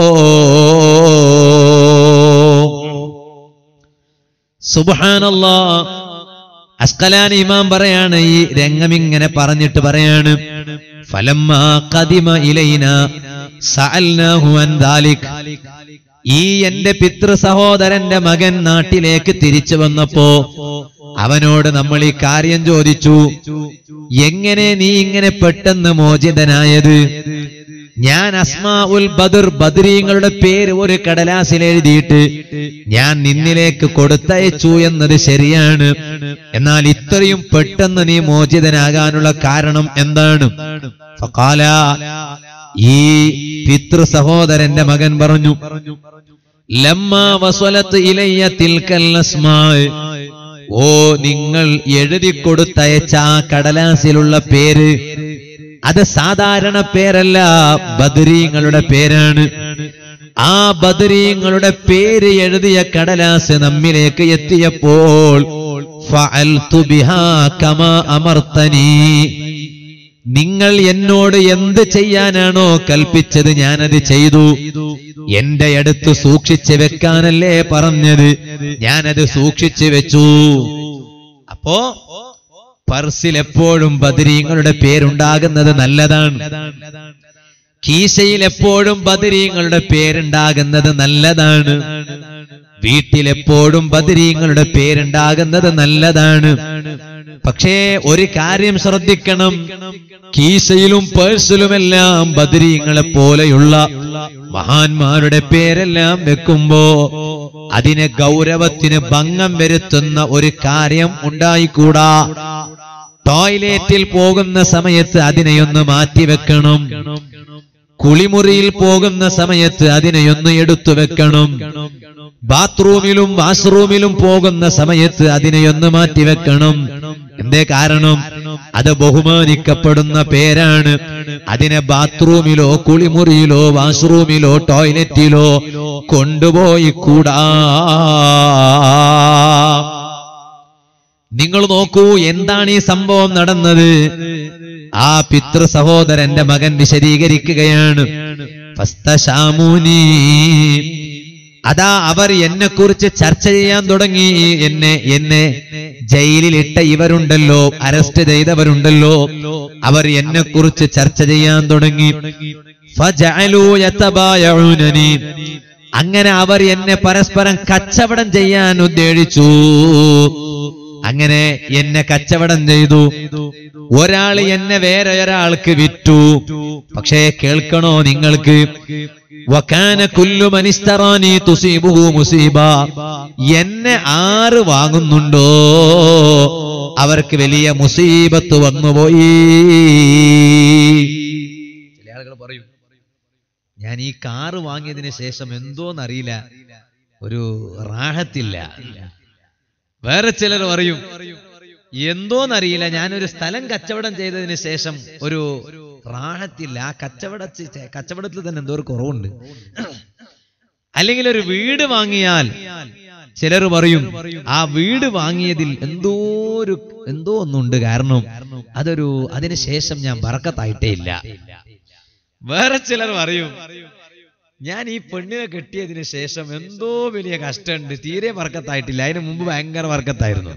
സുബാനല്ലാ അസ്കലാൻ ഇമാം പറയാണ് ഈ രംഗം ഇങ്ങനെ പറഞ്ഞിട്ട് പറയാണ് ഫലമ്മാ ഖദിമ ഇലൈന സഅൽനാഹു അൻ ദാലിക് ഈ എന്റെ പിതൃ സഹോദരന്റെ മകൻ നാട്ടിലേക്ക് തിരിച്ചു വന്നപ്പോ അവനോട് നമ്മൾ ഈ കാര്യം ചോദിച്ചു എങ്ങനെ നീ ഇങ്ങനെ പെട്ടെന്ന് മോചിതനായത് ഞാൻ അസ്മാ ഉൽ ബദർ ബദരീങ്ങളുടെ പേര് ഒരു കടലാസിൽ എഴുതിയിട്ട് ഞാൻ നിന്നിലേക്ക് കൊടുത്തയച്ചു എന്നത് ശരിയാണ് എന്നാൽ ഇത്രയും പെട്ടെന്ന് നീ മോചിതനാകാനുള്ള കാരണം എന്താണ് ഫഖാല ഈ പിതൃ സഹോദരന്റെ മകൻ പറഞ്ഞു ലമ്മ വസ്വലത്ത് ഇലയ്യ തിൽക്കൽ അസ്മാ ഓ നിങ്ങൾ എഴുതി കൊടുത്തയച്ച ആ കടലാസിലുള്ള പേര് അത് സാധാരണ പേരല്ല ബദരീങ്ങളുടെ പേരാണ് ആ ബദരീങ്ങളുടെ പേര് എഴുതിയ കടലാസ് നമ്മിലേക്ക് എത്തിയപ്പോൾ ഫഅൽതു ബിഹാ കമാ അമർത്തനീ നിങ്ങൾ എന്നോട് എന്ത് ചെയ്യാനാണോ കൽപ്പിച്ചത് ഞാനത് ചെയ്തു എന്റെ അടുത്ത് സൂക്ഷിച്ചു വെക്കാനല്ലേ പറഞ്ഞത് ഞാനത് സൂക്ഷിച്ചു വെച്ചു അപ്പോ പർസിൽ എപ്പോഴും ബദരീങ്ങളുടെ പേരുണ്ടാകുന്നത് നല്ലതാണ് കീശയിൽ എപ്പോഴും ബദരീങ്ങളുടെ പേരുണ്ടാകുന്നത് നല്ലതാണ് വീട്ടിലെപ്പോഴും ബദരീങ്ങളുടെ പേരുണ്ടാകുന്നത് നല്ലതാണ് പക്ഷേ ഒരു കാര്യം ശ്രദ്ധിക്കണം കീശയിലും പേഴ്സിലുമെല്ലാം ബദരീങ്ങളെ പോലെയുള്ള മഹാന്മാരുടെ പേരെല്ലാം വെക്കുമ്പോ അതിനെ ഗൗരവത്തിന് ഭംഗം വരുത്തുന്ന ഒരു കാര്യം ഉണ്ടായിക്കൂടാ ടോയ്ലറ്റിൽ പോകുന്ന സമയത്ത് അതിനെയൊന്ന് മാറ്റിവെക്കണം കുളിമുറിയിൽ പോകുന്ന സമയത്ത് അതിനെയൊന്ന് എടുത്തു വെക്കണം ബാത്റൂമിലും വാഷ്റൂമിലും പോകുന്ന സമയത്ത് അതിനെയൊന്ന് മാറ്റിവെക്കണം എന്തേ കാരണം അത് ബഹുമാനിക്കപ്പെടുന്ന പേരാണ് അതിനെ ബാത്റൂമിലോ കുളിമുറിയിലോ വാഷ്റൂമിലോ ടോയ്ലറ്റിലോ കൊണ്ടുപോയി കൂടാ നിങ്ങൾ നോക്കൂ എന്താണ് ഈ സംഭവം നടന്നത് ആ പിതൃ സഹോദരന്റെ മകൻ വിശദീകരിക്കുകയാണ് ഫസ്തശാമൂനി അതാ അവർ എന്നെ കുറിച്ച് ചർച്ച ചെയ്യാൻ തുടങ്ങി എന്നെ എന്നെ ജയിലിലിട്ട ഇവരുണ്ടല്ലോ അറസ്റ്റ് ചെയ്തവരുണ്ടല്ലോ അവർ എന്നെ കുറിച്ച് ചർച്ച ചെയ്യാൻ തുടങ്ങി ഫജഅലൂ യതബായഊനനി. അങ്ങനെ അവർ എന്നെ പരസ്പരം കച്ചവടം ചെയ്യാൻ ഉദ്ദേശിച്ചു അങ്ങനെ എന്നെ കച്ചവടം ചെയ്തു ഒരാൾ എന്നെ വേറെ ഒരാൾക്ക് വിറ്റു പക്ഷേ കേൾക്കണോ നിങ്ങൾക്ക് വക്കാന കുല്ലു മനിസ്തറാനി തുസീബുഹു മുസീബ എന്നെ ആറ് വാങ്ങുന്നുണ്ടോ അവർക്ക് വലിയ മുസീബത്ത് വന്നുപോയി ചില ആളുകൾ പറയും ഞാൻ ഈ കാറ് വാങ്ങിയതിന് ശേഷം എന്തോന്നറിയില്ല ഒരു റാഹത്തില്ല വേറെ ചിലർ പറയും എന്തോന്നറിയില്ല ഞാനൊരു സ്ഥലം കച്ചവടം ചെയ്തതിന് ശേഷം ഒരു റാഹത്തില്ല ആ കച്ചവട കച്ചവടത്തിൽ തന്നെ എന്തോ ഒരു കുറവുണ്ട് അല്ലെങ്കിൽ ഒരു വീട് വാങ്ങിയാൽ ചിലർ പറയും ആ വീട് വാങ്ങിയതിൽ എന്തോ ഒരു എന്തോ ഒന്നുണ്ട് കാരണം അതൊരു അതിന് ശേഷം ഞാൻ ബറക്കത്തായിട്ടേ ഇല്ല വേറെ ചിലർ പറയും ഞാൻ ഈ പെണ്ണിനെ കെട്ടിയതിന് ശേഷം എന്തോ വലിയ കഷ്ടമുണ്ട് തീരെ വർക്കത്തായിട്ടില്ല അതിന് മുമ്പ് ഭയങ്കര വർക്കത്തായിരുന്നു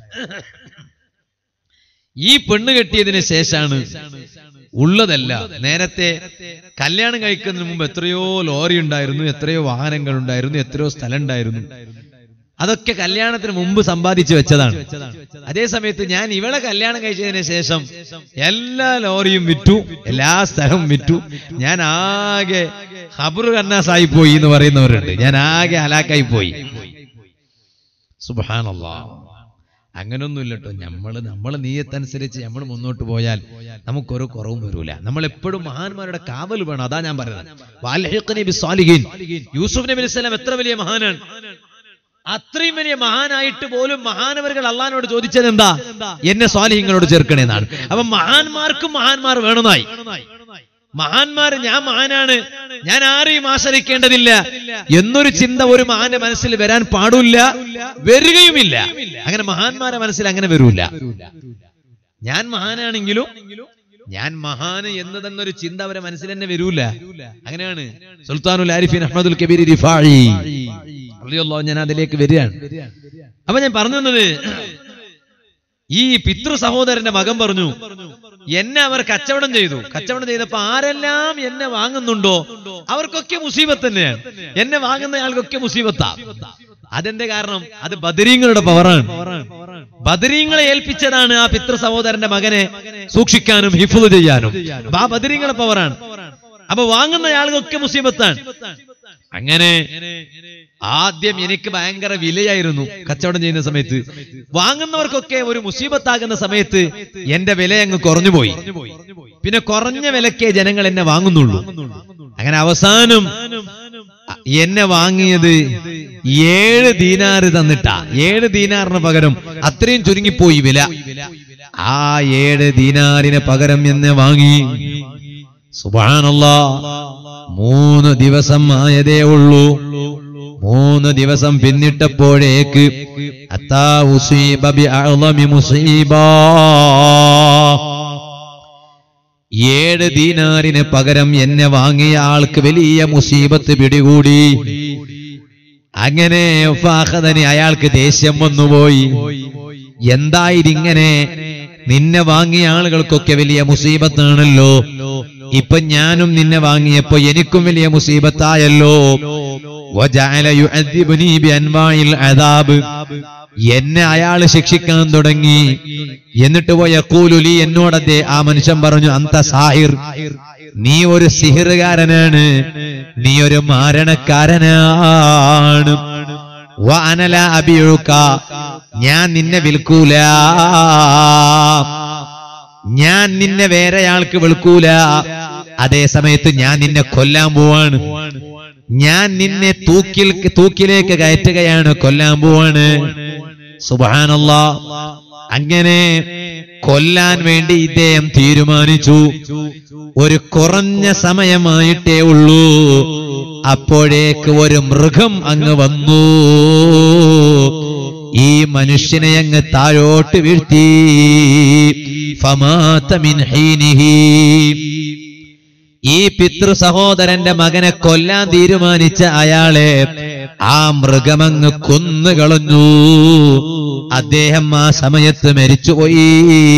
ഈ പെണ്ണ് കെട്ടിയതിന് ശേഷാണ് ഉള്ളതല്ല നേരത്തെ കല്യാണം കഴിക്കുന്നതിന് മുമ്പ് എത്രയോ ലോറി ഉണ്ടായിരുന്നു എത്രയോ വാഹനങ്ങൾ ഉണ്ടായിരുന്നു എത്രയോ സ്ഥലം ഉണ്ടായിരുന്നു അതൊക്കെ കല്യാണത്തിന് മുമ്പ് സമ്പാദിച്ചു വെച്ചതാണ് അതേ സമയത്ത് ഞാൻ ഇവളെ കല്യാണം കഴിച്ചതിന് ശേഷം എല്ലാ ലോറിയും വിറ്റു എല്ലാ സ്ഥലവും വിറ്റു ഞാൻ ആകെ ഹബറു കന്നാസായി പോയി എന്ന് പറയുന്നവരുണ്ട് ഞാൻ ആകെ ഹലാക്കായി പോയി സുബാനല്ലാ അങ്ങനൊന്നുമില്ല കേട്ടോ നമ്മള് നമ്മളെ നീയത്തനുസരിച്ച് നമ്മൾ മുന്നോട്ട് പോയാൽ നമുക്കൊരു കുറവും വരൂല നമ്മൾ എപ്പോഴും മഹാന്മാരുടെ കാവൽ വേണം അതാ ഞാൻ പറയുന്നത് വാൽഹിഖ് നബി സ്വാലിഹീൻ യൂസുഫ് നബി അലൈഹി സ്വലാം എത്ര വലിയ മഹാനാണ് അത്രയും വലിയ മഹാനായിട്ട് പോലും മഹാനവர்கள் അള്ളഹാനോട് ചോദിച്ചത് എന്താ എന്നെ സ്വാലിഹിങ്ങളോട് ചേർക്കണേന്നാണ് അപ്പൊ മഹാന്മാർക്കും മഹാന്മാർ വേണമെന്നായി മഹാന്മാർ ഞാൻ മഹാനാണ് ഞാൻ ആരെയും ആശ്രയിക്കേണ്ടതില്ല എന്നൊരു ചിന്ത ഒരു മഹാന്റെ മനസ്സിൽ വരാൻ പാടില്ല വരികയുമില്ല അങ്ങനെ മഹാന്മാരെ മനസ്സിൽ അങ്ങനെ വരൂല ഞാൻ മഹാനാണെങ്കിലും ഞാൻ മഹാന് എന്ന് തന്നൊരു ചിന്ത അവരെ മനസ്സിൽ തന്നെ വരൂല അങ്ങനെയാണ് സുൽത്താനുൽ ആരിഫിൻ അഹമ്മദുൽ കബീർ റിഫാഴി റളിയല്ലാഹു ഞാൻ അതിലേക്ക് വരികയാണ് അപ്പൊ ഞാൻ പറഞ്ഞു വന്നത് ഈ പിതൃ സഹോദരന്റെ മകൻ പറഞ്ഞു എന്നെ അവർ കച്ചവടം ചെയ്തു കച്ചവടം ചെയ്തപ്പോ ആരെല്ലാം എന്നെ വാങ്ങുന്നുണ്ടോ അവർക്കൊക്കെ മുസീബത്ത് തന്നെയാണ് എന്നെ വാങ്ങുന്ന ആൾക്കൊക്കെ മുസീബത്താ അതെന്റെ കാരണം അത് ബദരീങ്ങളുടെ പവറാണ് ബദരീങ്ങളെ ഏൽപ്പിച്ചതാണ് ആ പിതൃ സഹോദരന്റെ മകനെ സൂക്ഷിക്കാനും ഹിഫുദ് ചെയ്യാനും അപ്പൊ ആ ബദരീങ്ങളെ പവറാണ് അപ്പൊ വാങ്ങുന്ന ആളുകൾക്ക് മുസീബത്താണ് അങ്ങനെ ആദ്യം എനിക്ക് ഭയങ്കര വിലയായിരുന്നു കച്ചവടം ചെയ്യുന്ന സമയത്ത് വാങ്ങുന്നവർക്കൊക്കെ ഒരു മുസീബത്താകുന്ന സമയത്ത് എന്റെ വില അങ്ങ് കുറഞ്ഞുപോയി പിന്നെ കുറഞ്ഞ വിലക്കേ ജനങ്ങൾ എന്നെ വാങ്ങുന്നുള്ളൂ അങ്ങനെ അവസാനം എന്നെ വാങ്ങിയത് ഏഴ് ദീനാറ് തന്നിട്ടാ ഏഴ് ദീനാറിന് പകരം അത്രയും ചുരുങ്ങിപ്പോയി വില ആ ഏഴ് ദീനാറിന് പകരം എന്നെ വാങ്ങി സുബാനല്ലാ മൂന്ന് ദിവസം ആയതേ ഉള്ളൂ മൂന്ന് ദിവസം പിന്നിട്ടപ്പോഴേക്ക് അത്താ ഉസീബ ബിഅഅളമി മുസീബാ ഏഴ് ദീനാറിന് പകരം എന്നെ വാങ്ങിയ ആൾക്ക് വലിയ മുസീബത്ത് പിടികൂടി അങ്ങനെ ഫാഹദനി അയാൾക്ക് ദേഷ്യം വന്നുപോയി എന്തായിരിങ്ങനെ നിന്നെ വാങ്ങിയ ആളുകൾക്കൊക്കെ വലിയ മുസീബത്താണല്ലോ ഇപ്പൊ ഞാനും നിന്നെ വാങ്ങിയപ്പോ എനിക്കും വലിയ മുസീബത്തായല്ലോ വജഅല യുഅദ്ദിബുനി ബിഅൻവാഇൽ അദാബ് എന്നെ അയാൾ ശിക്ഷിക്കാൻ തുടങ്ങി എന്നിട്ട് പോയ കൂലുലി എന്നോടത്തെ ആ മനുഷ്യൻ പറഞ്ഞു അന്ത സാഹിർ നീ ഒരു സിഹിറുകാരനാണ് നീ ഒരു മാരണക്കാരനാണ് വാനല അഭിഴുക്ക ഞാൻ നിന്നെ വിൽക്കൂല ഞാൻ നിന്നെ വേറെ ആൾക്ക് വിൽക്കൂല അതേ സമയത്ത് ഞാൻ നിന്നെ കൊല്ലാൻ പോവാണ് ഞാൻ നിന്നെ തൂക്കിൽ തൂക്കിലേക്ക് കയറ്റുകയാണ് കൊല്ലാൻ പോവാണ് സുബാനല്ല അങ്ങനെ കൊല്ലാൻ വേണ്ടി ഇദ്ദേഹം തീരുമാനിച്ചു ഒരു കുറഞ്ഞ സമയമായിട്ടേ ഉള്ളൂ അപ്പോഴേക്ക് ഒരു മൃഗം അങ്ങ് വന്നു ഈ മനുഷ്യനെ അങ്ങ് താഴോട്ട് വീഴ്ത്തി ഫമാത മിൻ ഹീനിഹി ഈ പിതൃ സഹോദരന്റെ മകനെ കൊല്ലാൻ തീരുമാനിച്ച അയാളെ ആ മൃഗമങ്ങ് കൊന്നുകളഞ്ഞു അദ്ദേഹം ആ സമയത്ത് മരിച്ചുപോയി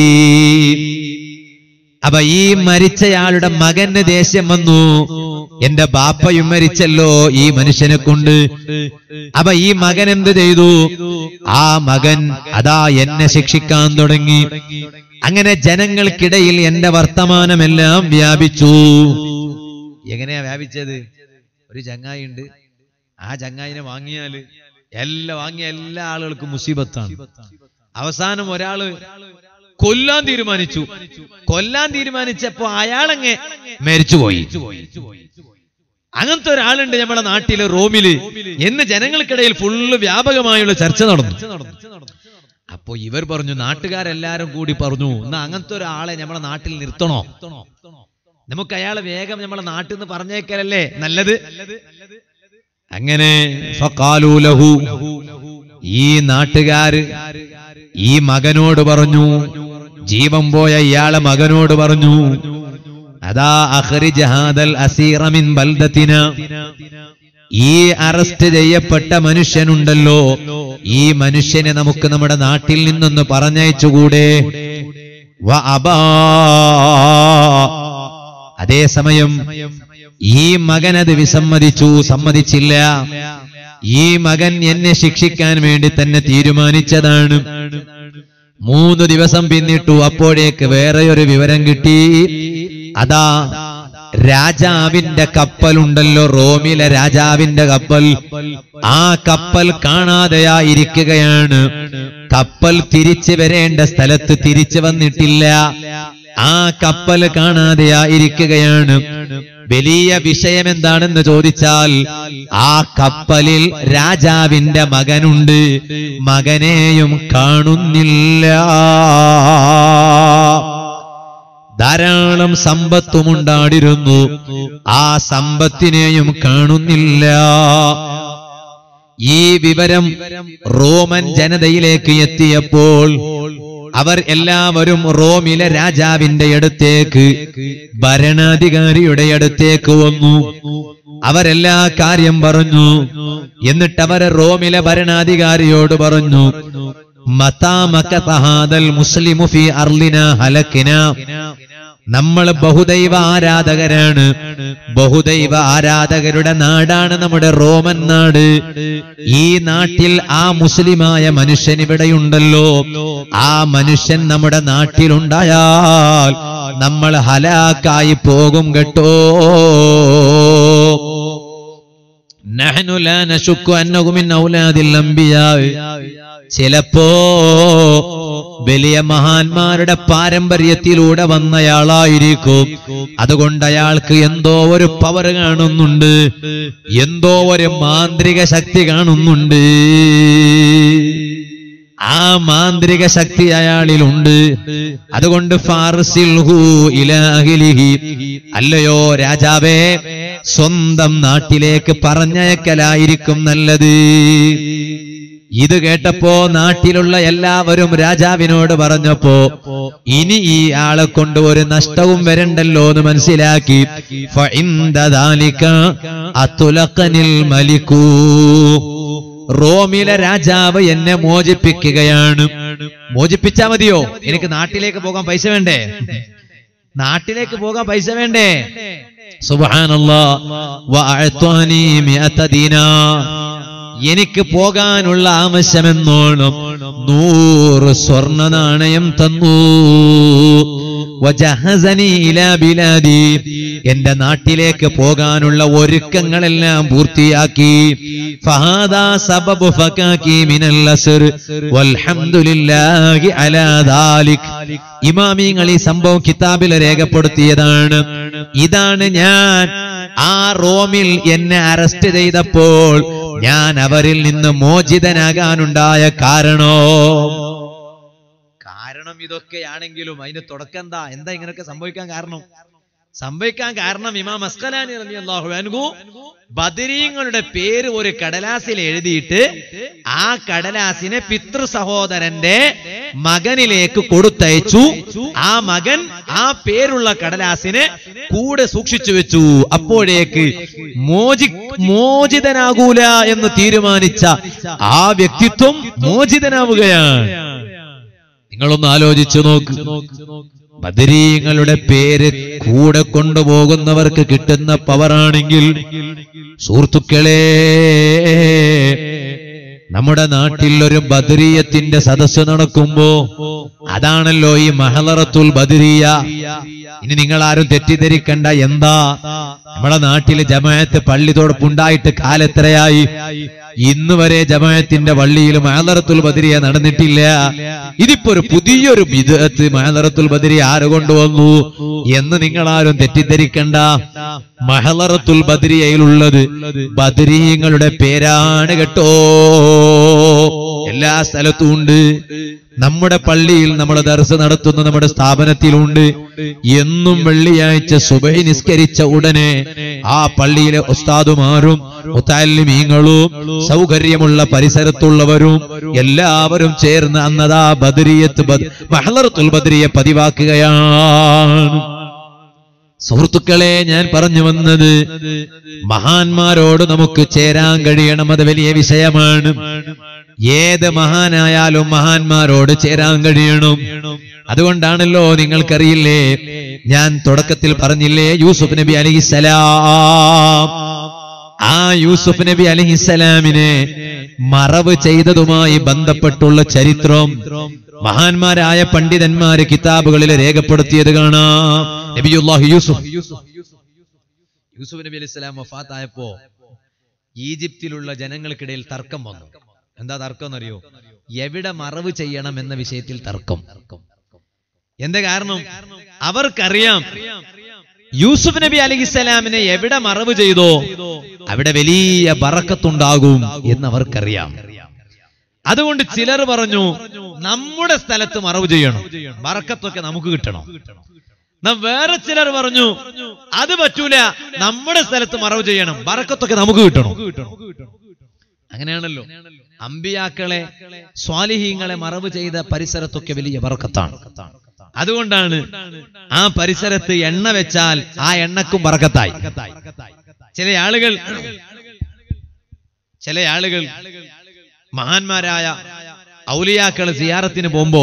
അപ്പൊ ഈ മരിച്ചയാളുടെ മകന് ദേഷ്യം വന്നു എന്റെ ബാപ്പയും മരിച്ചല്ലോ ഈ മനുഷ്യനെ കൊണ്ട് അപ്പൊ ഈ മകൻ എന്ത് ചെയ്തു ആ മകൻ അതാ എന്നെ ശിക്ഷിക്കാൻ തുടങ്ങി അങ്ങനെ ജനങ്ങൾക്കിടയിൽ എന്റെ വർത്തമാനമെല്ലാം വ്യാപിച്ചു എങ്ങനെയാ വ്യാപിച്ചത് ഒരു ചങ്ങായി ഉണ്ട് ആ ചങ്ങായിനെ വാങ്ങിയാല് എല്ലാം വാങ്ങിയ എല്ലാ ആളുകൾക്കും മുസീബത്താണ് അവസാനം ഒരാള് കൊല്ലാൻ തീരുമാനിച്ചു കൊല്ലാൻ തീരുമാനിച്ചപ്പോ അയാളങ്ങ് മരിച്ചുപോയി അങ്ങനത്തെ ഒരാളുണ്ട് നമ്മുടെ നാട്ടില് റോമില് എന്ന് ജനങ്ങൾക്കിടയിൽ ഫുള്ള് വ്യാപകമായുള്ള ചർച്ച നടന്നു അപ്പോ ഇവർ പറഞ്ഞു നാട്ടുകാരെല്ലാരും കൂടി പറഞ്ഞു എന്നാ അങ്ങനത്തെ ഒരാളെ നമ്മളെ നാട്ടിൽ നിർത്തണോ നമുക്ക് അയാളെ വേഗം നമ്മളെ നാട്ടിൽ നിന്ന് പറഞ്ഞേക്കലല്ലേ നല്ലത് അങ്ങനെ ഫഖാലൂ ലഹു ഈ നാട്ടുകാര് ഈ മകനോട് പറഞ്ഞു ജീവൻ പോയ ഇയാളെ മകനോട് പറഞ്ഞു അതാ അഖ്രിജ് ഹാദൽ അസീറ മിൻ ബൽദത്തിന ഈ അറസ്റ്റ് ചെയ്യപ്പെട്ട മനുഷ്യനുണ്ടല്ലോ ഈ മനുഷ്യനെ നമുക്ക് നമ്മുടെ നാട്ടിൽ നിന്നൊന്ന് പറഞ്ഞയച്ചുകൂടെ വ അബാ അതേസമയം ഈ മകൻ അത് വിസമ്മതിച്ചു സമ്മതിച്ചില്ല ഈ മകൻ എന്നെ ശിക്ഷിക്കാൻ വേണ്ടി തന്നെ തീരുമാനിച്ചതാണ് മൂന്ന് ദിവസം പിന്നിട്ടു അപ്പോഴേക്ക് വേറെ ഒരു വിവരം കിട്ടി അതാ രാജാവിന്റെ കപ്പലുണ്ടല്ലോ റോമിലെ രാജാവിന്റെ കപ്പൽ ആ കപ്പൽ കാണാതെയായിരിക്കുകയാണ് കപ്പൽ തിരിച്ചു വരേണ്ട സ്ഥലത്ത് തിരിച്ചു വന്നിട്ടില്ല ആ കപ്പൽ കാണാതെയായിരിക്കുകയാണ് വലിയ വിഷയം എന്താണെന്ന് ചോദിച്ചാൽ ആ കപ്പലിൽ രാജാവിന്റെ മകനുണ്ട് മകനെയും കാണുന്നില്ല ധാരാളം സമ്പത്തുമുണ്ടാടിരുന്നു ആ സമ്പത്തിനെയും കാണുന്നില്ല ഈ വിവരം റോമൻ ജനതയിലേക്ക് എത്തിയപ്പോൾ അവർ എല്ലാവരും റോമിലെ രാജാവിന്റെ അടുത്തേക്ക് ഭരണാധികാരിയുടെ അടുത്തേക്ക് വന്നു അവരെല്ലാ കാര്യം പറഞ്ഞു എന്നിട്ട് അവർ റോമിലെ ഭരണാധികാരിയോട് പറഞ്ഞു മതാമകതഹാദൽ മുസ്ലിമു ഫി അർലിന ഹലക്കിന നമ്മൾ ബഹുദൈവ ആരാധകരാണ് ബഹുദൈവ ആരാധകരുടെ നാടാണ് നമ്മുടെ റോമൻ നാട് ഈ നാട്ടിൽ ആ മുസ്ലിമായ മനുഷ്യൻ ഇവിടെയുണ്ടല്ലോ ആ മനുഷ്യൻ നമ്മുടെ നാട്ടിലുണ്ടായാൽ നമ്മൾ ഹലാക്കായി പോകും കേട്ടോ നഹ്നു ലാ നശുക്കു അന്നഹു മിൻ ഔലാദിൽ അംബിയാ ചിലപ്പോ വലിയ മഹാന്മാരുടെ പാരമ്പര്യത്തിലൂടെ വന്നയാളായിരിക്കും അതുകൊണ്ട് അയാൾക്ക് എന്തോ ഒരു പവർ കാണുന്നുണ്ട് എന്തോ ഒരു മാന്ത്രിക ശക്തി കാണുന്നുണ്ട് ആ മാന്ത്രിക ശക്തി അയാളിലുണ്ട് അതുകൊണ്ട് ഫാർസിൽഹു ഇലാഹിലിഹി അല്ലയോ രാജാവേ സ്വന്തം നാട്ടിലേക്ക് പറഞ്ഞയക്കലായിരിക്കും നല്ലത് ഇത് കേട്ടപ്പോ നാട്ടിലുള്ള എല്ലാവരും രാജാവിനോട് പറഞ്ഞപ്പോ ഇനി ഈ ആളെ കൊണ്ട് ഒരു നഷ്ടവും വരണ്ടല്ലോ എന്ന് മനസ്സിലാക്കി ഫഇന്ദ ദാലിക അത്തുലഖനിൽ മലിക്കൂ റോമിലെ രാജാവ് എന്നെ മോചിപ്പിക്കുകയാണ് മോചിപ്പിച്ചാ മതിയോ എനിക്ക് നാട്ടിലേക്ക് പോകാൻ പൈസ വേണ്ടേ നാട്ടിലേക്ക് പോകാൻ പൈസ വേണ്ടേ സുബ്ഹാനല്ലാ വഅഅത്വാനി മിഅത ദീനാർ എനിക്ക് പോകാനുള്ള ആവശ്യമെന്നോണം നൂറ് സ്വർണ്ണ നാണയം തന്നു വജഹസനി ഇലാ ബിലാദി എന്റെ നാട്ടിലേക്ക് പോകാനുള്ള ഒരുക്കങ്ങളെല്ലാം പൂർത്തിയാക്കി ഫഹാദാ സബബു ഫകാക്കി മിനൽ അസ്ർ വൽഹംദുലില്ലാഹി അലാ ദാലിക് ഇമാമിങ്ങൾ ഈ സംഭവം കിതാബിൽ രേഖപ്പെടുത്തിയതാണ് ഇതാണ് ഞാൻ ആ റോമിൽ എന്നെ അറസ്റ്റ് ചെയ്തപ്പോൾ ഞാൻ അവരിൽ നിന്ന് മോചിതനാകാനുണ്ടായ കാരണോ കാരണം ഇതൊക്കെയാണെങ്കിലും അതിന് തുടക്കം എന്താ എന്താ ഇങ്ങനെയൊക്കെ സംഭവിക്കാൻ കാരണം സംഭവിക്കാൻ കാരണം ഇമാം അസ്കലാനി റളിയല്ലാഹു അൻഹു ബദരീങ്ങളുടെ പേര് ഒരു കടലാസിൽ എഴുതിയിട്ട് ആ കടലാസിനെ പിതൃ സഹോദരന്റെ മകനിലേക്ക് കൊടുത്തയച്ചു ആ മകൻ ആ പേരുള്ള കടലാസിനെ കൂടെ സൂക്ഷിച്ചു വെച്ചു അപ്പോഴേക്ക് മോചി മോചിതനാകൂല എന്ന് തീരുമാനിച്ച ആ വ്യക്തിത്വം മോചിതനാവുകയാണ് നിങ്ങളൊന്ന് ആലോചിച്ചു നോക്ക് ബദരീങ്ങളുടെ പേര് കൂടെ കൊണ്ടുപോകുന്നവർക്ക് കിട്ടുന്ന പവറാണെങ്കിൽ സുഹൃത്തുക്കളെ നമ്മുടെ നാട്ടിൽ ഒരു ബദരീയത്തിന്റെ സദസ്സ് നടക്കുമ്പോ അതാണല്ലോ ഈ മഹലറത്തുൽ ബദരിയ ഇനി നിങ്ങൾ ആരും തെറ്റിദ്ധരിക്കണ്ട എന്താ നമ്മുടെ നാട്ടില് ജമാഅത്ത് പള്ളി തോടപ്പുണ്ടായിട്ട് കാലെത്രയായി ഇന്ന് വരെ ജമാഅത്തിന്റെ പള്ളിയിൽ മഹലറത്തുൽ ബദരിയ നടന്നിട്ടില്ല ഇതിപ്പോ ഒരു പുതിയൊരു ബിദഅത്ത് മഹലറത്തുൽ ബദരിയ ആര് കൊണ്ടുവന്നു എന്ന് നിങ്ങൾ ആരും തെറ്റിദ്ധരിക്കണ്ട മഹലറത്തുൽ ബദരിയയിലുള്ളത് ബദരീങ്ങളുടെ പേരാണ് കേട്ടോ എല്ലാ സ്ഥലത്തും ഉണ്ട് നമ്മുടെ പള്ളിയിൽ നമ്മൾ ദർശ നടത്തുന്ന നമ്മുടെ സ്ഥാപനത്തിലുണ്ട് എന്നും വെള്ളിയാഴ്ച സുബഹി നിസ്കരിച്ച ഉടനെ ആ പള്ളിയിലെ ഉസ്താദുമാരും മുത്താലിമീങ്ങളും സൗകര്യമുള്ള പരിസരത്തുള്ളവരും എല്ലാവരും ചേർന്ന് അന്നതാ ബദരിയത്ത് മഹലറത്തുൽ ബദരിയെ പതിവാക്കുകയാണ് സുഹൃത്തുക്കളെ ഞാൻ പറഞ്ഞു വന്നത് മഹാന്മാരോട് നമുക്ക് ചേരാൻ കഴിയണം അത് വലിയ വിഷയമാണ് ഏത് മഹാനായാലും മഹാന്മാരോട് ചേരാൻ കഴിയണം അതുകൊണ്ടാണല്ലോ നിങ്ങൾക്കറിയില്ലേ ഞാൻ തുടക്കത്തിൽ പറഞ്ഞില്ലേ യൂസുഫ് നബി അലിഹിസലാം ആ യൂസുഫ് നബി അലിഹിസലാമിനെ മറവ് ചെയ്തതുമായി ബന്ധപ്പെട്ടുള്ള ചരിത്രം മഹാന്മാരായ പണ്ഡിതന്മാര് കിതാബുകളിൽ രേഖപ്പെടുത്തിയത് കാണാം നബിയുല്ലാഹി യൂസുഫ് യൂസുഫ് നബി അലൈഹി സ്വലാം വഫാത്തായപ്പോ ഈജിപ്തിലുള്ള ജനങ്ങൾക്കിടയിൽ തർക്കം വന്നു എന്താ തർക്കം എന്നറിയോ എവിടെ മറവ് ചെയ്യണം എന്ന വിഷയത്തിൽ തർക്കം എന്താ കാരണം അവർക്കറിയാം യൂസുഫ് നബി അലഹിസ്സലാമിനെ എവിടെ മറവ് ചെയ്തോ അവിടെ വലിയ ബറക്കത്തുണ്ടാകും എന്ന് അവർക്കറിയാം അതുകൊണ്ട് ചിലർ പറഞ്ഞു നമ്മുടെ സ്ഥലത്ത് മറവ് ചെയ്യണം ബറക്കത്തൊക്കെ നമുക്ക് കിട്ടണം നാം വേറെ ചിലർ പറഞ്ഞു അത് പറ്റൂല നമ്മുടെ സ്ഥലത്ത് മറവ് ചെയ്യണം ബറക്കത്തൊക്കെ നമുക്ക് കിട്ടണം അങ്ങനെയാണല്ലോ അമ്പിയാക്കളെ സ്വാലിഹീങ്ങളെ മറവ് ചെയ്ത പരിസരത്തൊക്കെ വലിയ ബറക്കത്താണ് അതുകൊണ്ടാണ് ആ പരിസരത്ത് എണ്ണ വെച്ചാൽ ആ എണ്ണക്കും ബറക്കത്തായി ചില ആളുകൾ ചില ആളുകൾ മഹാന്മാരായ ഔലിയാക്കള് സിയാറത്തിന് പോകുമ്പോ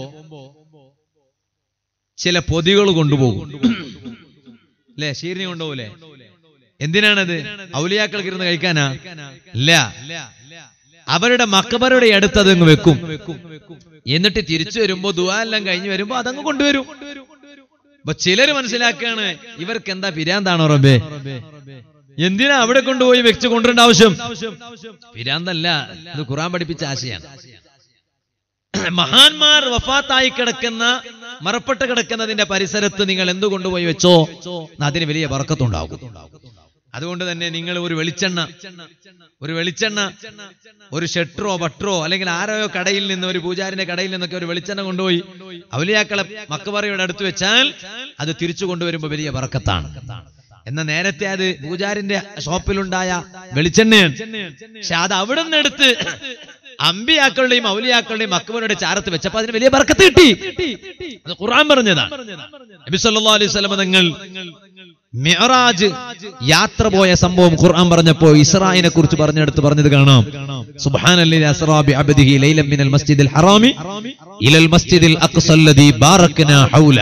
ചില പൊതികൾ കൊണ്ടുപോകും അല്ലെ ഷീറിനെ കൊണ്ടുപോകൂലേ എന്തിനാണത് ഔലിയാക്കൾക്ക് ഇരുന്ന് കഴിക്കാനാ ഇല്ല അവരുടെ മക്കബരുടെ അടുത്ത് അതങ്ങ് വെക്കും എന്നിട്ട് തിരിച്ചു വരുമ്പോ ദുവാ എല്ലാം കഴിഞ്ഞു വരുമ്പോ അതങ്ങ് കൊണ്ടുവരും അപ്പൊ ചിലര് മനസ്സിലാക്കാണ് ഇവർക്ക് എന്താ പിരാന്താണോ റബ്ബേ എന്തിനാ അവിടെ കൊണ്ടുപോയി വെച്ച് കൊണ്ടുവരേണ്ട ആവശ്യം പിരാന്തല്ല ഇത് ഖുറാൻ പഠിപ്പിച്ച ആശയാണ് മഹാന്മാർ വഫാത്തായി കിടക്കുന്ന മറപ്പെട്ട് കിടക്കുന്നതിന്റെ പരിസരത്ത് നിങ്ങൾ എന്തു കൊണ്ടുപോയി വെച്ചോ അതിന് വലിയ വർക്കത്തുണ്ടാകും അതുകൊണ്ട് തന്നെ നിങ്ങൾ ഒരു വെളിച്ചെണ്ണ ഒരു വെളിച്ചെണ്ണ ഒരു ഷെട്ടറോ ബട്ടറോ അല്ലെങ്കിൽ ആരോയോ കടയിൽ നിന്ന് ഒരു പൂജാരിന്റെ കടയിൽ നിന്നൊക്കെ ഒരു വെളിച്ചെണ്ണ കൊണ്ടുപോയി അവലിയാക്കളെ മക്കബറയുടെ അടുത്ത് വെച്ചാൽ അത് തിരിച്ചു കൊണ്ടുവരുമ്പോൾ വലിയ വർക്കത്താണ് എന്ന നേരത്തെ അത് പൂജാരിന്റെ ഷോപ്പിലുണ്ടായ വെളിച്ചെണ്ണയാണ് പക്ഷെ അത് അവിടെ നിന്ന് എടുത്ത് അമ്പിയാക്കളുടെയും ഔലിയാക്കളുടെയും മക്കബറുടെ ചാരത്ത് വെച്ചപ്പോ അതിന് വലിയ ബർക്കത്ത് കിട്ടി അത് ഖുർആൻ പറഞ്ഞതാണ് നബി സല്ലല്ലാഹു അലൈഹി വസല്ലം തങ്ങൾ മിഅറാജ് യാത്ര പോയ സംഭവം ഖുർആൻ പറഞ്ഞപ്പോ ഇസ്രായിനെ കുറിച്ച് പറഞ്ഞെടുത്ത് പറഞ്ഞത് കാണാം സുബ്ഹാനല്ലദി അസ്റാ ബി അബ്ദിഹി ലൈലൻ മിനൽ മസ്ജിദിൽ ഹറാമി ഇലൽ മസ്ജിദിൽ അഖ്സല്ലദി ബാറക്നാ ഹൗല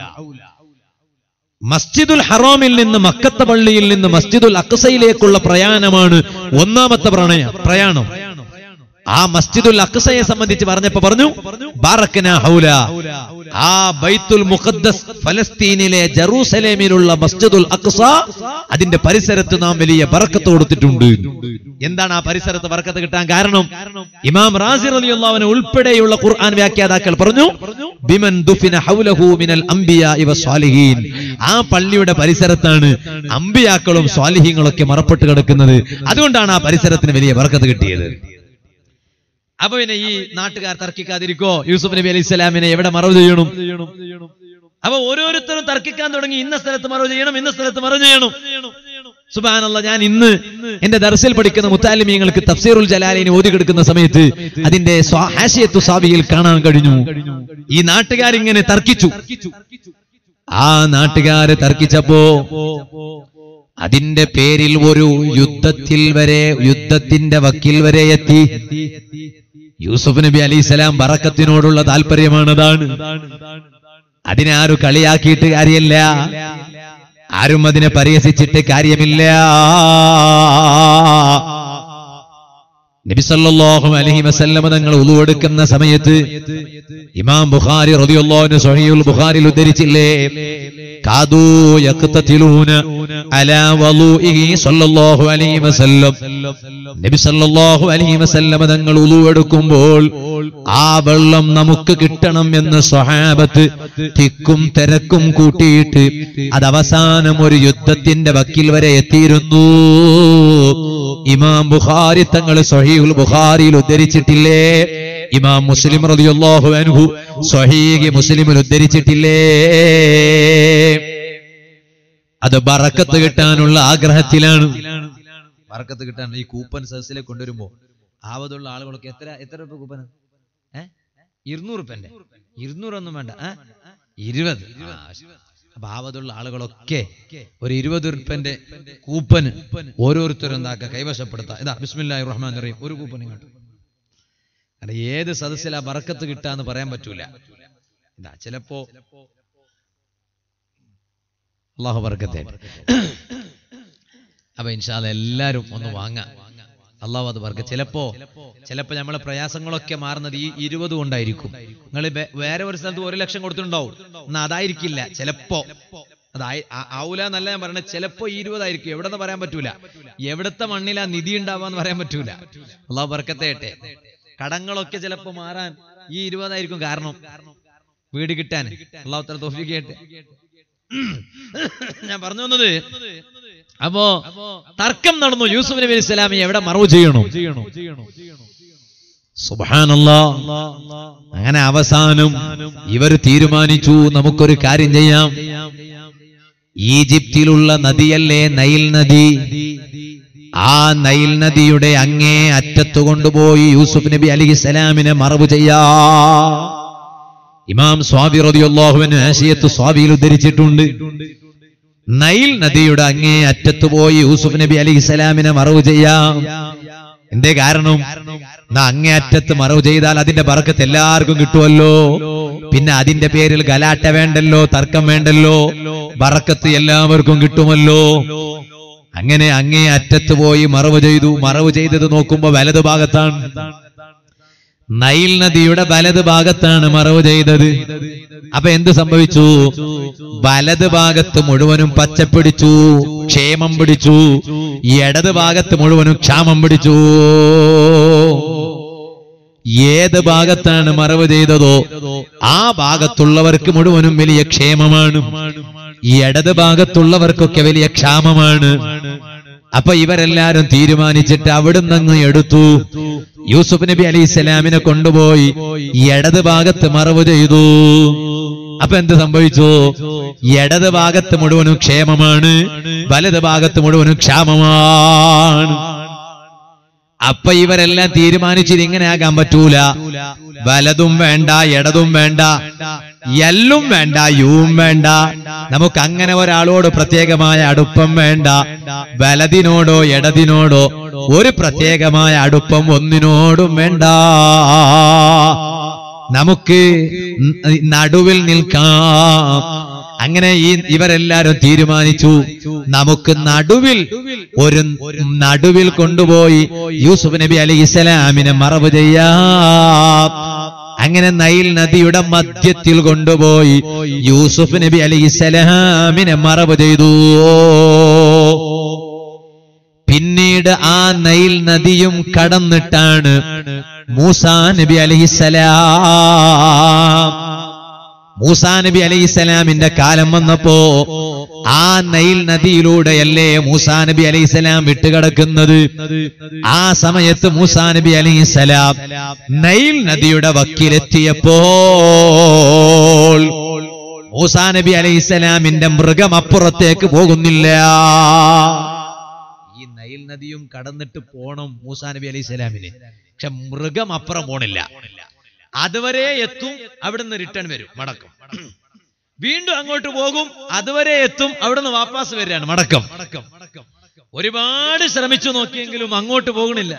മസ്ജിദുൽ ഹറാമിൽ നിന്ന് മക്കത്ത പള്ളിയിൽ നിന്ന് മസ്ജിദുൽ അക്സയിലേക്കുള്ള പ്രയാണമാണ് ഒന്നാമത്തെ പ്രണയ പ്രയാണം ആ മസ്ജിദുൽ അക്സയെ സംബന്ധിച്ച് പറഞ്ഞപ്പോ പറഞ്ഞു ബാറക്കന ഹൗല ആ ബൈത്തുൽ മുഖദ്ദസ് ഫലസ്തീനിലെ ജറൂസലേമിലുള്ള മസ്ജിദുൽ അക്സ അതിന്റെ പരിസരത്ത് നാം വലിയ ബറക്കത്ത് കൊടുത്തിട്ടുണ്ട് എന്താണ് ആ പരിസരത്ത് ബറക്കത്ത് കിട്ടാൻ കാരണം ഇമാം റാസി റളിയല്ലാഹു ഉൾപ്പെടെയുള്ള ഖുർആൻ വ്യാഖ്യാതാക്കൾ പറഞ്ഞു ബിമൻ ദുഫിന ഹൗലഹു മിനൽ അംബിയാഇ വസ്സാലിഹീൻ ആ പള്ളിയുടെ പരിസരത്താണ് അമ്പിയാക്കളും സ്വാലിഹീങ്ങളൊക്കെ മറപ്പെട്ട് കിടക്കുന്നത് അതുകൊണ്ടാണ് ആ പരിസരത്തിന് വലിയ ബറക്കത്ത് കിട്ടിയത് അപ്പൊ പിന്നെ ഈ നാട്ടുകാർ തർക്കിക്കാതിരിക്കോ യൂസുഫ് നബി അലൈഹി സ്വലാമിനെ എവിടെ മറവ് ചെയ്യണം അപ്പൊ ഓരോരുത്തരും തർക്കിക്കാൻ തുടങ്ങി ഇന്ന സ്ഥലത്ത് മറവ് ചെയ്യണം ഇന്ന സ്ഥലത്ത് മറവ് ചെയ്യണം സുബാനല്ല ഞാൻ ഇന്ന് എന്റെ ദർസിൽ പഠിക്കുന്ന മുത്താലിമീങ്ങൾക്ക് തഫ്സീറുൽ ജലാലിനെ ഓതി കൊടുക്കുന്ന സമയത്ത് അതിന്റെ സ്വാ- ഹാഷിയത്തു സാവിയിൽ കാണാൻ കഴിഞ്ഞു ഈ നാട്ടുകാരിങ്ങനെ തർക്കിച്ചു ആ നാട്ടുകാര് തർക്കിച്ചപ്പോ അതിന്റെ പേരിൽ ഒരു യുദ്ധത്തിൽ വരെ യുദ്ധത്തിന്റെ വക്കിൽ വരെ എത്തി യൂസുഫ് നബി അലൈഹി സ്വലാം ബറക്കത്തിനോടുള്ള താല്പര്യമാണതാണ് അതിനെ ആരും കളിയാക്കിയിട്ട് കാര്യമില്ല ആരും അതിനെ പരിഹസിച്ചിട്ട് കാര്യമില്ല നബിസല്ലാഹു അലഹി വസല്ലമ തങ്ങൾ ഉളുവെടുക്കുന്ന സമയത്ത് ഇമാം ബുഖാരി റളിയല്ലാഹു സ്വഹീഹുൽ ബുഖാരിൽ ഉദ്ധരിച്ചില്ലേ കാദൂ യഖ്തതിലൂന അലാ വളൂഇഹി സ്വല്ലല്ലാഹു അലൈഹി വസല്ലം നബി സല്ലല്ലാഹു അലൈഹി വസല്ലമ തങ്ങൾ ഉളുവെടുക്കുമ്പോൾ ആ വെള്ളം നമുക്ക് കിട്ടണം എന്ന് സ്വഹാബത്ത് തിക്കും തിരക്കും കൂട്ടിയിട്ട് അത് അവസാനം ഒരു യുദ്ധത്തിന്റെ വക്കിൽ വരെ എത്തിയിരുന്നു ഇമാം ബുഖാരി തങ്ങൾ സഹീഹുൽ ബുഖാരിയിൽ ഉദ്ധരിച്ചിട്ടില്ലേ ഇമാം മുസ്ലിം റളിയല്ലാഹു അൻഹു സ്വഹീഹി മുസ്ലിമിൽ ഉദ്ധരിച്ചിട്ടില്ലേ അത് ബറക്കത്ത് കിട്ടാനുള്ള ആഗ്രഹത്തിലാണ് ബറക്കത്ത് കിട്ടാൻ ഈ കൂപ്പൺ സദസ്സിലേക്ക് കൊണ്ടുവരുമ്പോ ആവതുള്ള ആളുകളൊക്കെ എത്ര എത്ര രൂപ കൂപ്പൺ ഏഹ് ഇരുന്നൂറ് റുപ്യന്റെ ഇരുന്നൂറൊന്നും വേണ്ട ഏ? ഇരുപത് ആ, ശരി. അപ്പൊ ആവതുള്ള ആളുകളൊക്കെ ഒരു ഇരുപത് റുപ്യന്റെ കൂപ്പന് ഓരോരുത്തരും എന്താക്കുക കൈവശപ്പെടുത്താം ഇതാ ബിസ്മില്ലാഹി റഹ്മാൻ റഹീം ഒരു കൂപ്പൺ ഇങ്ങോട്ട് കാരണം ഏത് സദസ്സിലാ ബറക്കത്ത് കിട്ടാന്ന് പറയാൻ പറ്റൂല ഇതാ ചിലപ്പോ അള്ളാഹു ബർക്കത്തെ അപ്പൊ ഇൻഷാല്ല എല്ലാരും ഒന്ന് വാങ്ങാം അള്ളാഹു അത് ബർക്ക ചിലപ്പോ ചിലപ്പോ നമ്മളെ പ്രയാസങ്ങളൊക്കെ മാറുന്നത് ഈ ഇരുപത് കൊണ്ടായിരിക്കും നിങ്ങൾ വേറെ ഒരു സ്ഥലത്ത് ഒരു ലക്ഷം കൊടുത്തിട്ടുണ്ടാവും എന്നാ അതായിരിക്കില്ല ചിലപ്പോ അതായി ആ- ആവൂല എന്നല്ല ഞാൻ പറയണത് ചിലപ്പോ ഈ ഇരുപതായിരിക്കും എവിടെന്ന് പറയാൻ പറ്റൂല എവിടത്തെ മണ്ണിലാ നിധി ഉണ്ടാവാന്ന് പറയാൻ പറ്റൂല അള്ളാഹു ബർക്കത്തേട്ടെ കടങ്ങളൊക്കെ ചിലപ്പോ മാറാൻ ഈ ഇരുപതായിരിക്കും കാരണം വീട് കിട്ടാൻ അള്ളാഹു തല തോഫിക്കട്ടെ ഞാൻ പറഞ്ഞു വന്നത് അപ്പോ തർക്കം നടന്നു യൂസുഫ് നബി അലൈഹി സ്വലാമി എവിടെ മറവ് ചെയ്യണോ സുബ്ഹാനല്ലാ അങ്ങനെ അവസാനം ഇവർ തീരുമാനിച്ചു നമുക്കൊരു കാര്യം ചെയ്യാം ഈജിപ്തിലുള്ള നദിയല്ലേ നൈൽ നദി ആ നൈൽ നദിയുടെ അങ്ങേ അറ്റത്ത് കൊണ്ടുപോയി യൂസുഫ് നബി അലൈഹി സ്വലാമിനെ മറവ് ചെയ്യാ ഇമാം സ്വാബി റളിയല്ലാഹുവിന് ആശയത്ത് സ്വാബിയിൽ ഉദ്ധരിച്ചിട്ടുണ്ട് നൈൽ നദിയുടെ അങ്ങേ അറ്റത്ത് പോയി യൂസുഫ് നബി അലൈഹി സ്വലാമിനെ മറവ് ചെയ്യാം എന്തേ കാരണം എന്നാ അങ്ങേ അറ്റത്ത് മറവ് ചെയ്താൽ അതിന്റെ ബറക്കത്ത് എല്ലാവർക്കും കിട്ടുമല്ലോ പിന്നെ അതിന്റെ പേരിൽ ഗലാട്ട വേണ്ടല്ലോ തർക്കം വേണ്ടല്ലോ ബറക്കത്ത് എല്ലാവർക്കും കിട്ടുമല്ലോ അങ്ങനെ അങ്ങേ അറ്റത്ത് പോയി മറവ് ചെയ്തു മറവ് ചെയ്തത് നോക്കുമ്പോ വലതു ഭാഗത്താണ് നൈൽ നദിയുടെ വലത് ഭാഗത്താണ് മറവ് ചെയ്തത് അപ്പൊ എന്ത് സംഭവിച്ചു വലത് ഭാഗത്ത് മുഴുവനും പച്ച പിടിച്ചു ക്ഷേമം പിടിച്ചു ഇടത് ഭാഗത്ത് മുഴുവനും ക്ഷാമം പിടിച്ചു ഏത് ഭാഗത്താണ് മറവ് ചെയ്തതോ ആ ഭാഗത്തുള്ളവർക്ക് മുഴുവനും വലിയ ക്ഷേമമാണ് ഈ ഇടത് ഭാഗത്തുള്ളവർക്കൊക്കെ വലിയ ക്ഷാമമാണ് അപ്പൊ ഇവരെല്ലാരും തീരുമാനിച്ചിട്ട് അവിടുന്ന് അങ്ങ് എടുത്തു യൂസുഫ് നബി അലൈഹി സ്വലാമിനെ കൊണ്ടുപോയി ഈ ഇടത് ഭാഗത്ത് മറവ് ചെയ്തു അപ്പൊ എന്ത് സംഭവിച്ചു ഇടത് ഭാഗത്ത് മുഴുവനും ക്ഷേമമാണ് വലത് ഭാഗത്ത് മുഴുവനും ക്ഷാമമാണ് അപ്പൊ ഇവരെല്ലാം തീരുമാനിച്ചത് ഇങ്ങനെ ആകാൻ പറ്റൂല വലതും വേണ്ട ഇടതും വേണ്ട എല്ലും വേണ്ട യുവും വേണ്ട നമുക്ക് അങ്ങനെ ഒരാളോട് പ്രത്യേകമായ അടുപ്പം വേണ്ട വലതിനോടോ ഇടതിനോടോ ഒരു പ്രത്യേകമായ അടുപ്പം ഒന്നിനോടും വേണ്ട നമുക്ക് ന- നടുവിൽ നിൽക്കാം അങ്ങനെ ഈ ഇവരെല്ലാരും തീരുമാനിച്ചു നമുക്ക് നടുവിൽ ഒരു നടുവിൽ കൊണ്ടുപോയി യൂസുഫ് നബി അലി ഇസ്ലാമിനെ മറവ് ചെയ്യാം അങ്ങനെ നൈൽ നദിയുടെ മധ്യത്തിൽ കൊണ്ടുപോയി യൂസുഫ് നബി അലി ഇസ്ലാമിനെ മറവ് ചെയ്തു പിന്നീട് ആ നൈൽ നദിയും കടന്നിട്ടാണ് മൂസാ നബി അലഹിസലാം മൂസാ നബി അലൈഹിസ്സലാമിന്റെ കാലം വന്നപ്പോ ആ നൈൽ നദിയിലൂടെയല്ലേ മൂസാ നബി അലൈഹിസ്സലാം വിട്ടുകിടക്കുന്നത് ആ സമയത്ത് മൂസാ നബി അലൈഹിസ്സലാം നൈൽ നദിയുടെ വക്കിലെത്തിയപ്പോൾ മൂസാ നബി അലൈഹിസ്സലാമിന്റെ മൃഗം അപ്പുറത്തേക്ക് പോകുന്നില്ല ഈ നൈൽ നദിയും കടന്നിട്ട് പോണം മൂസാ നബി അലൈഹിസ്സലാമിന് പക്ഷെ മൃഗം അപ്പുറം പോണില്ല അതുവരെ എത്തും അവിടുന്ന് റിട്ടേൺ വരും മടക്കം വീണ്ടും അങ്ങോട്ട് പോകും അതുവരെ എത്തും അവിടുന്ന് വാപ്പാസ് വരികയാണ് മടക്കം ഒരുപാട് ശ്രമിച്ചു നോക്കിയെങ്കിലും അങ്ങോട്ട് പോകണില്ല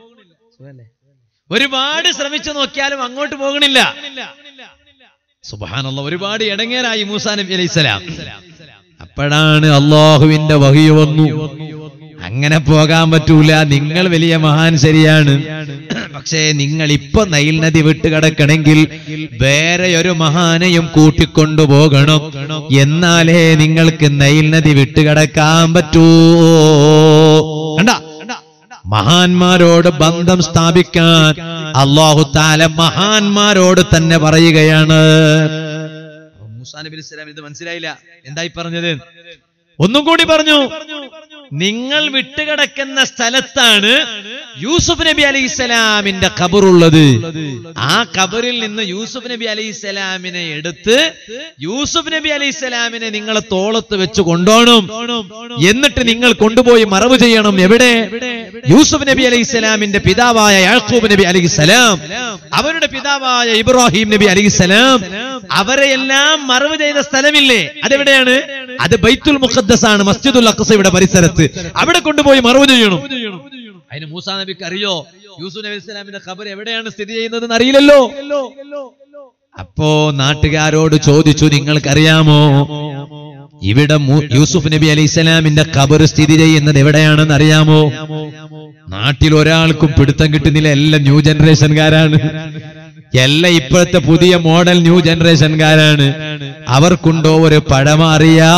ഒരുപാട് ശ്രമിച്ചു നോക്കിയാലും അങ്ങോട്ട് പോകണില്ല സുബാനുള്ള ഒരുപാട് ഇടങ്ങേറായി മൂസാ നബി അലൈഹി സ്വലാം അപ്പോഴാണ് അള്ളാഹുവിന്റെ വഹി വന്നു അങ്ങനെ പോകാൻ പറ്റൂല നിങ്ങൾ വലിയ മഹാൻ ശരിയാണ് പക്ഷേ നിങ്ങൾ ഇപ്പൊ നൈൽ നദി വിട്ട് കിടക്കണമെങ്കിൽ വേറെ ഒരു മഹാനെയും കൂട്ടിക്കൊണ്ടുപോകണം എന്നാലേ നിങ്ങൾക്ക് നൈൽ നദി വിട്ട് കിടക്കാൻ പറ്റൂ കണ്ട മഹാന്മാരോട് ബന്ധം സ്ഥാപിക്കാൻ അള്ളാഹു താല മഹാന്മാരോട് തന്നെ പറയുകയാണ് മൂസാ നബി ഇസ്ലാം ഇത് മനസ്സിലായില്ല എന്തായി പറഞ്ഞത് ഒന്നും കൂടി പറഞ്ഞു നിങ്ങൾ വിട്ടുകിടക്കുന്ന സ്ഥലത്താണ് യൂസുഫ് നബി അലൈഹി സ്വലാമിന്റെ ഖബറുള്ളത് ആ ഖബറിൽ നിന്ന് യൂസുഫ് നബി അലൈഹി സ്വലാമിനെ എടുത്ത് യൂസുഫ് നബി അലൈഹി സ്വലാമിനെ നിങ്ങളെ തോളത്ത് വെച്ച് കൊണ്ടോണം എന്നിട്ട് നിങ്ങൾ കൊണ്ടുപോയി മറവ് ചെയ്യണം എവിടെ യൂസുഫ് നബി അലൈഹി സ്വലാമിന്റെ പിതാവായ യാക്കൂബ് നബി അലൈഹി സ്വലാം അവരുടെ പിതാവായ ഇബ്രാഹിം നബി അലൈഹി സ്വലാം അവരെ എല്ലാം മറവ് ചെയ്ത സ്ഥലമില്ലേ അതെവിടെയാണ് അത് ബൈത്തുൽ മുഖദ്ദസ് ആണ് മസ്ജിദുൽ അഖസയുടെ പരിസരത്ത് അവിടെ കൊണ്ടുപോയി മറവ് ചെയ്യണം അതിന് മൂസാ നബിക്ക് അറിയോ യൂസുഫ് നബി ഇസ്ലാമിന്റെ ഖബർ എവിടെയാണ് സ്ഥിതി ചെയ്യുന്നതെന്ന് അറിയില്ലല്ലോ അപ്പോ നാട്ടുകാരോട് ചോദിച്ചു നിങ്ങൾക്കറിയാമോ ഇവിടെ മു- യൂസുഫ് നബി അലൈഹി സ്വലാമിന്റെ ഖബർ സ്ഥിതി ചെയ്യുന്നത് എവിടെയാണെന്ന് അറിയാമോ നാട്ടിൽ ഒരാൾക്കും പിടുത്തം കിട്ടുന്നില്ല എല്ലാം ന്യൂ ജനറേഷൻകാരാണ് എല്ലാം ഇപ്പോഴത്തെ പുതിയ മോഡൽ ന്യൂ ജനറേഷൻകാരാണ് അവർക്കുണ്ടോ ഒരു പഴമറിയാ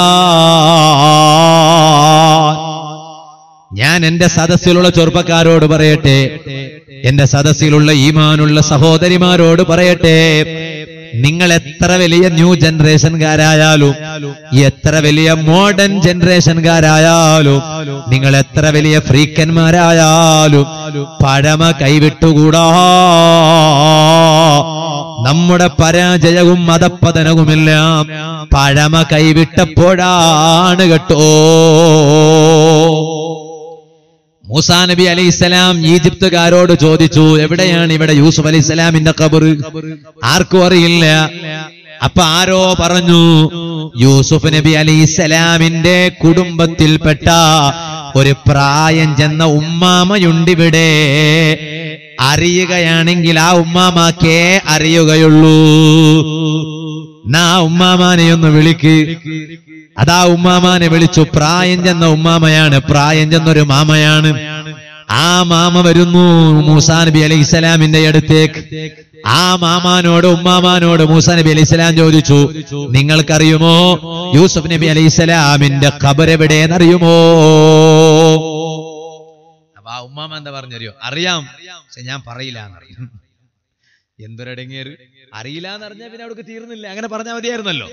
ഞാൻ എന്റെ സദസ്സിലുള്ള ചെറുപ്പക്കാരോട് പറയട്ടെ എന്റെ സദസ്സിലുള്ള ഈമാനുള്ള സഹോദരിമാരോട് പറയട്ടെ നിങ്ങൾ എത്ര വലിയ ന്യൂ ജനറേഷൻകാരായാലും എത്ര വലിയ മോഡേൺ ജനറേഷൻകാരായാലും നിങ്ങൾ എത്ര വലിയ ഫ്രീക്കന്മാരായാലും പഴമ കൈവിട്ടുകൂടാ നമ്മുടെ പരാജയവും മതപ്പതനവുമെല്ലാം പഴമ കൈവിട്ടപ്പോഴാണ് കേട്ടോ മൂസാ നബി അലൈഹിസ്സലാം ഈജിപ്തുകാരോട് ചോദിച്ചു എവിടെയാണ് ഇവിടെ യൂസുഫ് അലൈഹിസ്സലാമിന്റെ ഖബർ ആർക്കും അറിയില്ല അപ്പൊ ആരോ പറഞ്ഞു യൂസുഫ് നബി അലൈഹിസ്സലാമിന്റെ കുടുംബത്തിൽപ്പെട്ട ഒരു പ്രായം ചെന്ന ഉമ്മാമയുണ്ടിവിടെ അറിയുകയാണെങ്കിൽ ആ ഉമ്മാമാക്കേ അറിയുകയുള്ളൂ നാ ഉമ്മാമാനെ ഒന്ന് വിളിക്ക് അതാ ഉമ്മാമാനെ വിളിച്ചു പ്രായം ചെന്ന ഉമ്മാമയാണ് പ്രായം ചെന്നൊരു മാമയാണ് ആ മാമ വരുന്നു മൂസാ നബി അലൈഹി സ്വലാമിന്റെ അടുത്തേക്ക് ആ മാമാനോട് ഉമ്മാമാനോട് മൂസാ നബി അലൈഹി സ്വലാം ചോദിച്ചു നിങ്ങൾക്കറിയുമോ യൂസുഫ് നബി അലൈഹി സ്വലാമിന്റെ ഖബർ എവിടെയെന്നറിയുമോ അപ്പൊ ആ ഉമ്മാമ എന്താ പറഞ്ഞറിയോ അറിയാം പക്ഷെ ഞാൻ പറയില്ല എന്നറിയാം എന്തൊരടങ്ങിയത് അറിയില്ല എന്ന് അറിഞ്ഞാൽ പിന്നെ അവിടെ തീർന്നില്ല അങ്ങനെ പറഞ്ഞാൽ മതിയായിരുന്നല്ലോ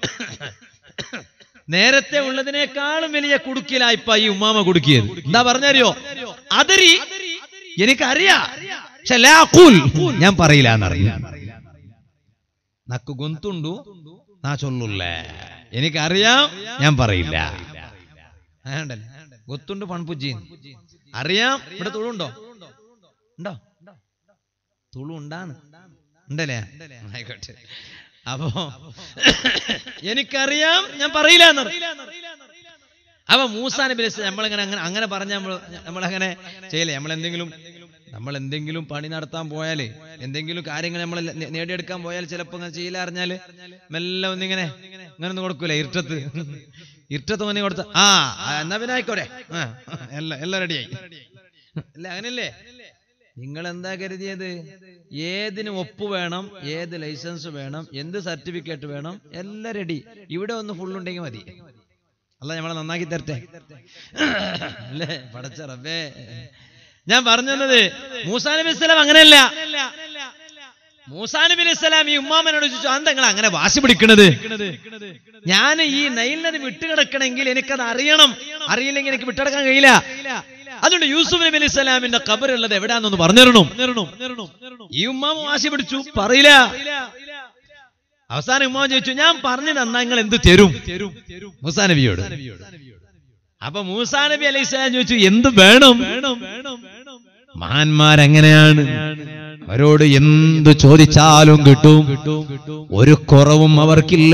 നേരത്തെ ഉള്ളതിനേക്കാളും വലിയ കുടുക്കിലായിപ്പ ഈ ഉമ്മാമ കുടുക്കിയത് എന്താ പറഞ്ഞറിയോ അതരി എനിക്കറിയാ പക്ഷെ ലാ അഖൂൽ. ഞാൻ പറയില്ല എന്നറിയാം നക്ക് ഗൊന്തുണ്ടു നാ ചൊല്ലുള്ളേ എനിക്കറിയാം ഞാൻ പറയില്ല അങ്ങനെയുണ്ടല്ലേ? ഗൊത്തുണ്ട് പൺപുജി അറിയാം ഇവിടെ തുളുണ്ടോ ഉണ്ടോ തുളു ഉണ്ടാന്ന് ഉണ്ടല്ലേ ആയിക്കോട്ടെ അപ്പോ എനിക്കറിയാം ഞാൻ പറയില്ല അപ്പൊ മൂസാ നബി അലൈഹി സ്വലാം നമ്മളിങ്ങനെ അങ്ങനെ അങ്ങനെ പറഞ്ഞ നമ്മൾ നമ്മളങ്ങനെ ചെയ്യില്ലേ നമ്മൾ എന്തെങ്കിലും നമ്മൾ എന്തെങ്കിലും പണി നടത്താൻ പോയാല് എന്തെങ്കിലും കാര്യങ്ങൾ നമ്മൾ നേടിയെടുക്കാൻ പോയാൽ ചിലപ്പോ ഇങ്ങനെ ചെയ്യില്ല അറിഞ്ഞാല് മെല്ലെ ഒന്നിങ്ങനെ അങ്ങനൊന്നും കൊടുക്കൂല ഇരുട്ടത്ത് ഇരുട്ടത്ത് മണി കൊടുത്ത ആ ആ, എന്നാ പിന്നെ ആയിക്കോട്ടെ ആ, എല്ലാം എല്ലാം റെഡിയായി അല്ല അങ്ങനല്ലേ നിങ്ങൾ എന്താ കരുതിയത് ഏതിന് ഒപ്പ് വേണം ഏത് ലൈസൻസ് വേണം എന്ത് സർട്ടിഫിക്കറ്റ് വേണം എല്ലാം റെഡി ഇവിടെ ഒന്ന് ഫുൾ ഉണ്ടെങ്കിൽ മതി അല്ല നമ്മളെ നന്നാക്കി തരട്ടെ അല്ലേ പടച്ച റബ്ബേ ഞാൻ പറഞ്ഞത് മൂസാ നബി ഇസ്ലാം അങ്ങനെയല്ല മൂസാ നബി അലൈഹി സ്വലാം ഈ ഉമ്മാമനോട് ചോദിച്ചു അന്ത നിങ്ങൾ അങ്ങനെ വാശി പിടിക്കണത് ഞാൻ ഈ നൈൽ നദി വിട്ടുകിടക്കണമെങ്കിൽ എനിക്കത് അറിയണം അറിയില്ലെങ്കിൽ എനിക്ക് വിട്ടെടുക്കാൻ കഴിയില്ല അതുകൊണ്ട് യൂസുഫ് നബി അലൈഹി സ്വലാമിന്റെ ഖബറുള്ളത് എവിടെയാണെന്നൊന്ന് പറഞ്ഞിരണം ഈ ഉമ്മാമ വാശി പിടിച്ചു പറയില്ല അവസാനം ഉമ്മാമ ചോദിച്ചു ഞാൻ പറഞ്ഞു തന്നാ നിങ്ങൾ എന്ത് തരും മൂസാ നബിയോട് അപ്പൊ മൂസാ നബി അലൈഹി സ്വലാം ചോദിച്ചു എന്ത് വേണം മഹാന്മാരെങ്ങനെയാണ് അവരോട് എന്ത് ചോദിച്ചാലും കിട്ടും ഒരു കുറവും അവർക്കില്ല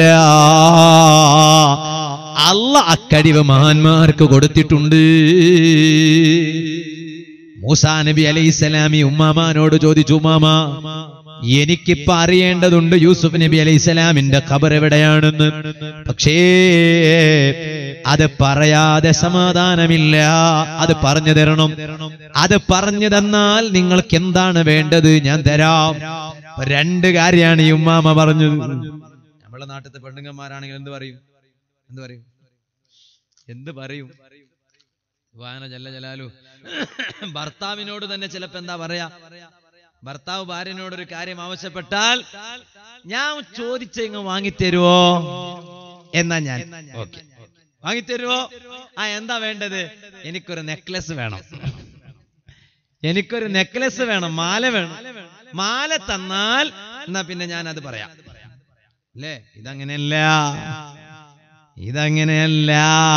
അല്ല അക്കടിവ് മഹാന്മാർക്ക് കൊടുത്തിട്ടുണ്ട് മൂസാ നബി അലൈഹിസ്സലാമി ഉമ്മാമാനോട് ചോദിച്ചു ഉമ്മാമ എനിക്കിപ്പോ അറിയേണ്ടതുണ്ട് യൂസുഫ് നബി അലൈഹിസ്സലാമിന്റെ ഖബർ എവിടെയാണെന്ന് പക്ഷേ അത് പറയാതെ സമാധാനമില്ല അത് പറഞ്ഞു തരണം അത് പറഞ്ഞു തന്നാൽ നിങ്ങൾക്ക് എന്താണ് വേണ്ടത് ഞാൻ തരാം അപ്പൊ രണ്ട് കാര്യമാണ് ഈ ഉമ്മാമ പറഞ്ഞത് നമ്മളെ നാട്ടിലത്തെ പെണ്ണുങ്ങന്മാരാണെങ്കിൽ എന്ത് പറയും എന്ത് പറയും എന്ത് പറയും വായന ജല്ല ജലാലു ഭർത്താവിനോട് തന്നെ ചിലപ്പോ എന്താ പറയാ ഭർത്താവ് ഭാര്യനോട് ഒരു കാര്യം ആവശ്യപ്പെട്ടാൽ ഞാൻ ചോദിച്ച ഇങ്ങ് വാങ്ങിത്തരുവോ എന്നാ ഞാൻ ഓക്കെ വാങ്ങിത്തരുവോ ആ എന്താ വേണ്ടത് എനിക്കൊരു നെക്ലസ് വേണം എനിക്കൊരു നെക്ലസ് വേണം മാല വേണം മാല തന്നാൽ എന്നാ പിന്നെ ഞാൻ അത് പറയാം അല്ലേ ഇതങ്ങനെയല്ല ഇതങ്ങനെയല്ല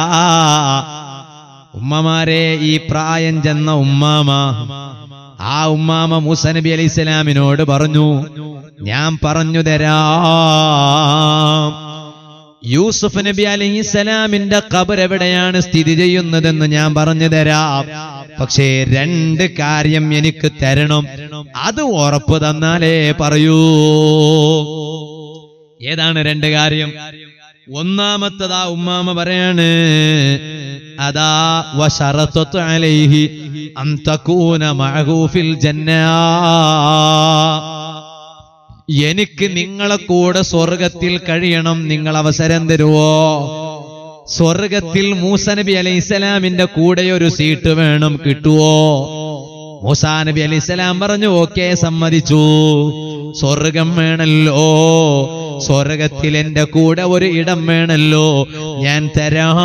ഉമ്മമാരെ ഈ പ്രായം ചെന്ന ഉമ്മാമ ആ ഉമ്മാമ മൂസ നബി അലൈഹി സ്വലാമിനോട് പറഞ്ഞു ഞാൻ പറഞ്ഞു തരാം യൂസുഫ് നബി അലൈഹി സ്വലാമിന്റെ ഖബർ എവിടെയാണ് സ്ഥിതി ചെയ്യുന്നതെന്ന് ഞാൻ പറഞ്ഞു തരാം പക്ഷേ രണ്ട് കാര്യം എനിക്ക് തരണം അത് ഉറപ്പ് തന്നാലേ പറയൂ ഏതാണ് രണ്ട് കാര്യം ഒന്നാമത്തതാ ഉമ്മാമ പറയാണ് അതാ വശറത്വത്ത് അലൈഹി അൻ തകൂന മഅഹു ഫിൽ ജന്നാ എനിക്ക് നിങ്ങളെ കൂടെ സ്വർഗത്തിൽ കഴിയണം നിങ്ങൾ അവസരം തരുവോ സ്വർഗത്തിൽ മൂസ നബി അലൈഹി സ്വലാമിന്റെ കൂടെ ഒരു സീറ്റ് വേണം കിട്ടുവോ മൂസാ നബി അലൈഹി സ്വലാം പറഞ്ഞു ഓക്കെ സമ്മതിച്ചു സ്വർഗം വേണല്ലോ സ്വർഗത്തിൽ എന്റെ കൂടെ ഒരു ഇടം വേണല്ലോ ഞാൻ തരാം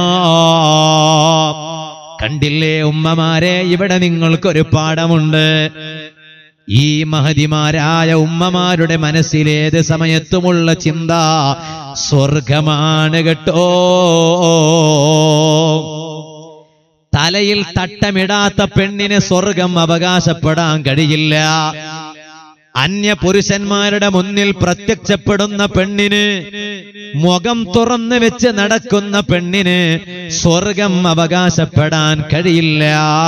കണ്ടില്ലേ ഉമ്മമാരെ ഇവിടെ നിങ്ങൾക്കൊരു പാഠമുണ്ട് ഈ മഹതിമാരായ ഉമ്മമാരുടെ മനസ്സിലേത് സമയത്തുമുള്ള ചിന്ത സ്വർഗമാണ് കേട്ടോ തലയിൽ തട്ടമിടാത്ത പെണ്ണിന് സ്വർഗം അവകാശപ്പെടാൻ കഴിയില്ല അന്യ പുരുഷന്മാരുടെ മുന്നിൽ പ്രത്യക്ഷപ്പെടുന്ന പെണ്ണിന് മുഖം തുറന്നു വെച്ച് നടക്കുന്ന പെണ്ണിന് സ്വർഗം അവകാശപ്പെടാൻ കഴിയില്ല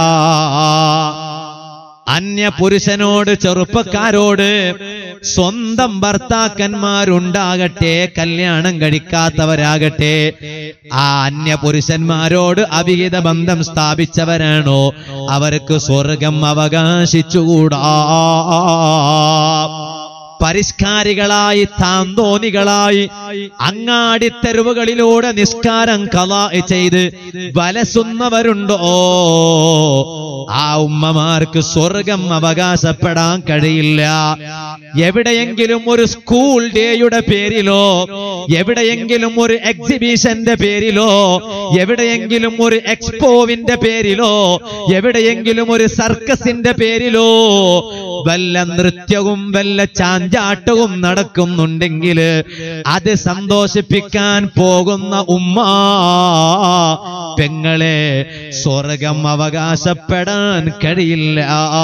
അന്യ പുരുഷനോട് ചെറുപ്പക്കാരോട് സ്വന്തം ഭർത്താക്കന്മാരുണ്ടാകട്ടെ കല്യാണം കഴിക്കാത്തവരാകട്ടെ ആ അന്യ പുരുഷന്മാരോട് അവിഹിത ബന്ധം സ്ഥാപിച്ചവരാണോ അവർക്ക് സ്വർഗം അവകാശിച്ചുകൂടാ പരിഷ്കാരികളായി താന്തോന്നികളായി അങ്ങാടിത്തെരുവുകളിലൂടെ നിസ്കാരം കലാ ചെയ്ത് വലസുന്നവരുണ്ടോ ആ ഉമ്മമാർക്ക് സ്വർഗം അവകാശപ്പെടാൻ കഴിയില്ല എവിടെയെങ്കിലും ഒരു സ്കൂൾ ഡേയുടെ പേരിലോ എവിടെയെങ്കിലും ഒരു എക്സിബിഷന്റെ പേരിലോ എവിടെയെങ്കിലും ഒരു എക്സ്പോവിന്റെ പേരിലോ എവിടെയെങ്കിലും ഒരു സർക്കസിന്റെ പേരിലോ വല്ല നൃത്യവും വല്ല ചാഞ്ചാട്ടവും നടക്കുന്നുണ്ടെങ്കിൽ അത് സന്തോഷിപ്പിക്കാൻ പോകുന്ന ഉമ്മ പെങ്ങളെ സ്വർഗം അവകാശപ്പെടാൻ കഴിയില്ല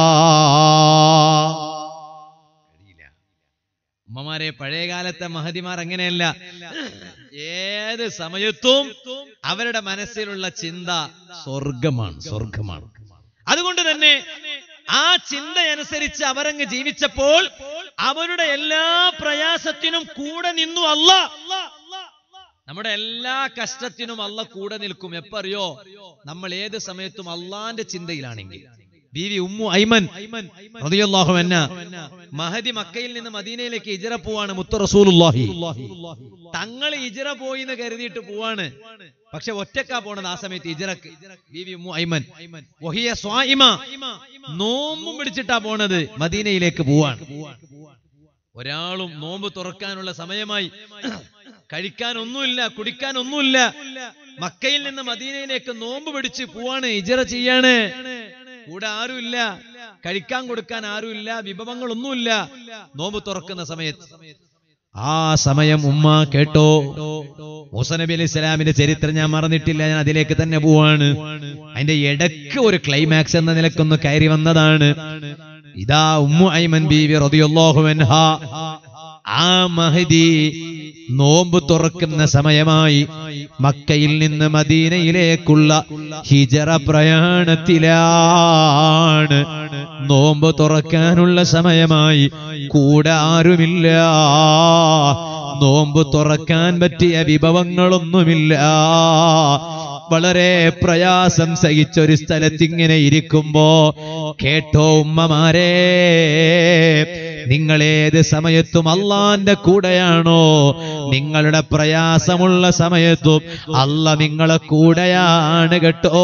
ഉമ്മമാരെ പഴയകാലത്തെ മഹതിമാർ അങ്ങനെയല്ല ഏത് സമയത്തും അവരുടെ മനസ്സിലുള്ള ചിന്ത സ്വർഗമാണ് സ്വർഗമാണ് അതുകൊണ്ട് തന്നെ ആ ചിന്തയനുസരിച്ച് അവരങ്ങ് ജീവിച്ചപ്പോൾ അവരുടെ എല്ലാ പ്രയാസത്തിനും കൂടെ നിന്നു അല്ല നമ്മുടെ എല്ലാ കഷ്ടത്തിനും അല്ല കൂടെ നിൽക്കും എപ്പറിയോ നമ്മൾ ഏത് സമയത്തും അള്ളാന്റെ ചിന്തയിലാണെങ്കിൽ ബീവി ഉമ്മു ഐമൻ റളിയല്ലാഹു അൻഹ മഹദി മക്കയിൽ നിന്ന് മദീനയിലേക്ക് ഇജറ പോവാണ് മുത്ത റസൂലുള്ളാഹി തങ്ങൾ ഇജറ പോയി എന്ന് കരുതിയിട്ട് പോവാണ് പക്ഷെ ഒറ്റക്കാ പോണത് ആ സമയത്ത് ഇജറക്ക് ബീവി ഉമ്മു ഐമൻ വഹിയ സ്വായിമ നോമ്പും പിടിച്ചിട്ടാ പോണത് മദീനയിലേക്ക് പോവാണ് ഒരാളും നോമ്പ് തുറക്കാനുള്ള സമയമായി കഴിക്കാൻ ഒന്നുമില്ല കുടിക്കാൻ ഒന്നുമില്ല മക്കയിൽ നിന്ന് മദീനയിലേക്ക് നോമ്പ് പിടിച്ച് പോവാണ് ഇജറ ചെയ്യാണ് കൂടെ ആരുമില്ല കഴിക്കാൻ കൊടുക്കാൻ ആരുമില്ല വിഭവങ്ങളൊന്നുമില്ല നോമ്പ് തുറക്കുന്ന സമയത്ത് ആ സമയം ഉമ്മ കേട്ടോ മൂസ നബി അലൈഹി സ്വലാമിന്റെ ചരിത്രം ഞാൻ മറന്നിട്ടില്ല ഞാൻ അതിലേക്ക് തന്നെ പോവാണ് അതിന്റെ ഇടയ്ക്ക് ഒരു ക്ലൈമാക്സ് എന്ന നിലക്കൊന്ന് കയറി വന്നതാണ് ഇതാ ഉമ്മു ഐമൻ ബീവി റളിയല്ലാഹു അൻഹാ ആ മഹദി നോമ്പ് തുറക്കുന്ന സമയമായി മക്കയിൽ നിന്ന് മദീനയിലേക്കുള്ള ഹിജറ പ്രയാണത്തിലാണ് നോമ്പ് തുറക്കാനുള്ള സമയമായി കൂടെ ആരുമില്ല നോമ്പ് തുറക്കാൻ പറ്റിയ വിഭവങ്ങളൊന്നുമില്ല വളരെ പ്രയാസം സഹിച്ചൊരു സ്ഥലത്ത് ഇങ്ങനെ ഇരിക്കുമ്പോ കേട്ടോ ഉമ്മമാരെ നിങ്ങൾ ഏത് സമയത്തും അള്ളാന്റെ കൂടെയാണോ നിങ്ങളുടെ പ്രയാസമുള്ള സമയത്തും അല്ല നിങ്ങളെ കൂടെയാണ് കേട്ടോ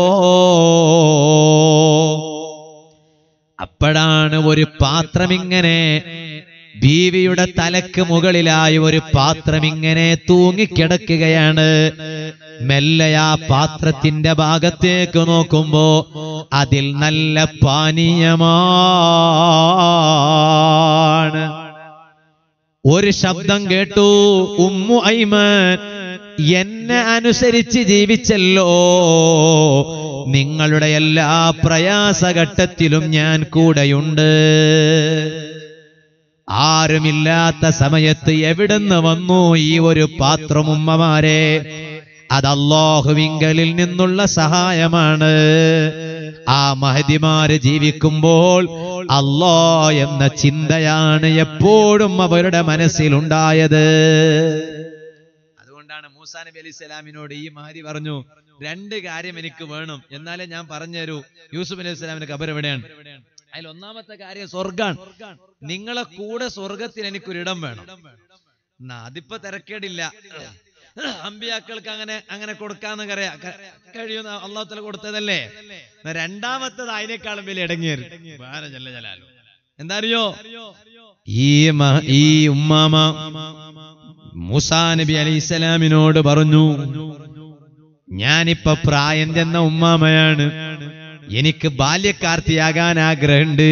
അപ്പോഴാണ് ഒരു പാത്രം ഇങ്ങനെ ബീവിയുടെ തലക്ക് മുകളിലായി ഒരു പാത്രം ഇങ്ങനെ തൂങ്ങിക്കിടക്കുകയാണ് മെല്ലെ ആ പാത്രത്തിന്റെ ഭാഗത്തേക്ക് നോക്കുമ്പോ അതിൽ നല്ല പാനീയമാണ് ഒരു ശബ്ദം കേട്ടു ഉമ്മു ഐമൻ എന്നെ അനുസരിച്ച് ജീവിച്ചല്ലോ നിങ്ങളുടെ എല്ലാ പ്രയാസഘട്ടത്തിലും ഞാൻ കൂടെയുണ്ട് ആരുമില്ലാത്ത സമയത്ത് എവിടുന്ന് വന്നു ഈ ഒരു പാത്രം ഉമ്മമാരെ അത് അള്ളാഹുവിങ്കലിൽ നിന്നുള്ള സഹായമാണ് ആ മഹതിമാര് ജീവിക്കുമ്പോൾ അള്ളാ എന്ന ചിന്തയാണ് എപ്പോഴും അവരുടെ മനസ്സിലുണ്ടായത് അതുകൊണ്ടാണ് മൂസാ നബി അലൈഹി സ്വലാമിനോട് ഈ മഹതി പറഞ്ഞു രണ്ട് കാര്യം എനിക്ക് വേണം എന്നാലേ ഞാൻ പറഞ്ഞുതരൂ യൂസുഫ് അലൈഹി സ്വലാമിന്റെ കബർ എവിടെയാണ് അതിൽ ഒന്നാമത്തെ കാര്യം സ്വർഗാണ് നിങ്ങളെ കൂടെ സ്വർഗത്തിൽ എനിക്കൊരിടം വേണം എന്നാ അതിപ്പോ തിരക്കേടില്ല അമ്പിയാക്കൾക്ക് അങ്ങനെ അങ്ങനെ കൊടുക്കാന്ന് കറിയാ ക- കഴിയുന്ന അള്ളാഹുത്തല കൊടുത്തതല്ലേ എന്നാ രണ്ടാമത്തത് അതിനേക്കാളും വലിയ ഇടങ്ങിയത് എന്താ അറിയോ ഈ മ- ഈ ഉമ്മാമ മൂസാ നബി അലൈഹി സ്വലാമിനോട് പറഞ്ഞു ഞാനിപ്പോ പ്രായം ചെന്ന ഉമ്മാമയാണ് എനിക്ക് ബാല്യക്കാർത്തിയാകാൻ ആഗ്രഹമുണ്ട്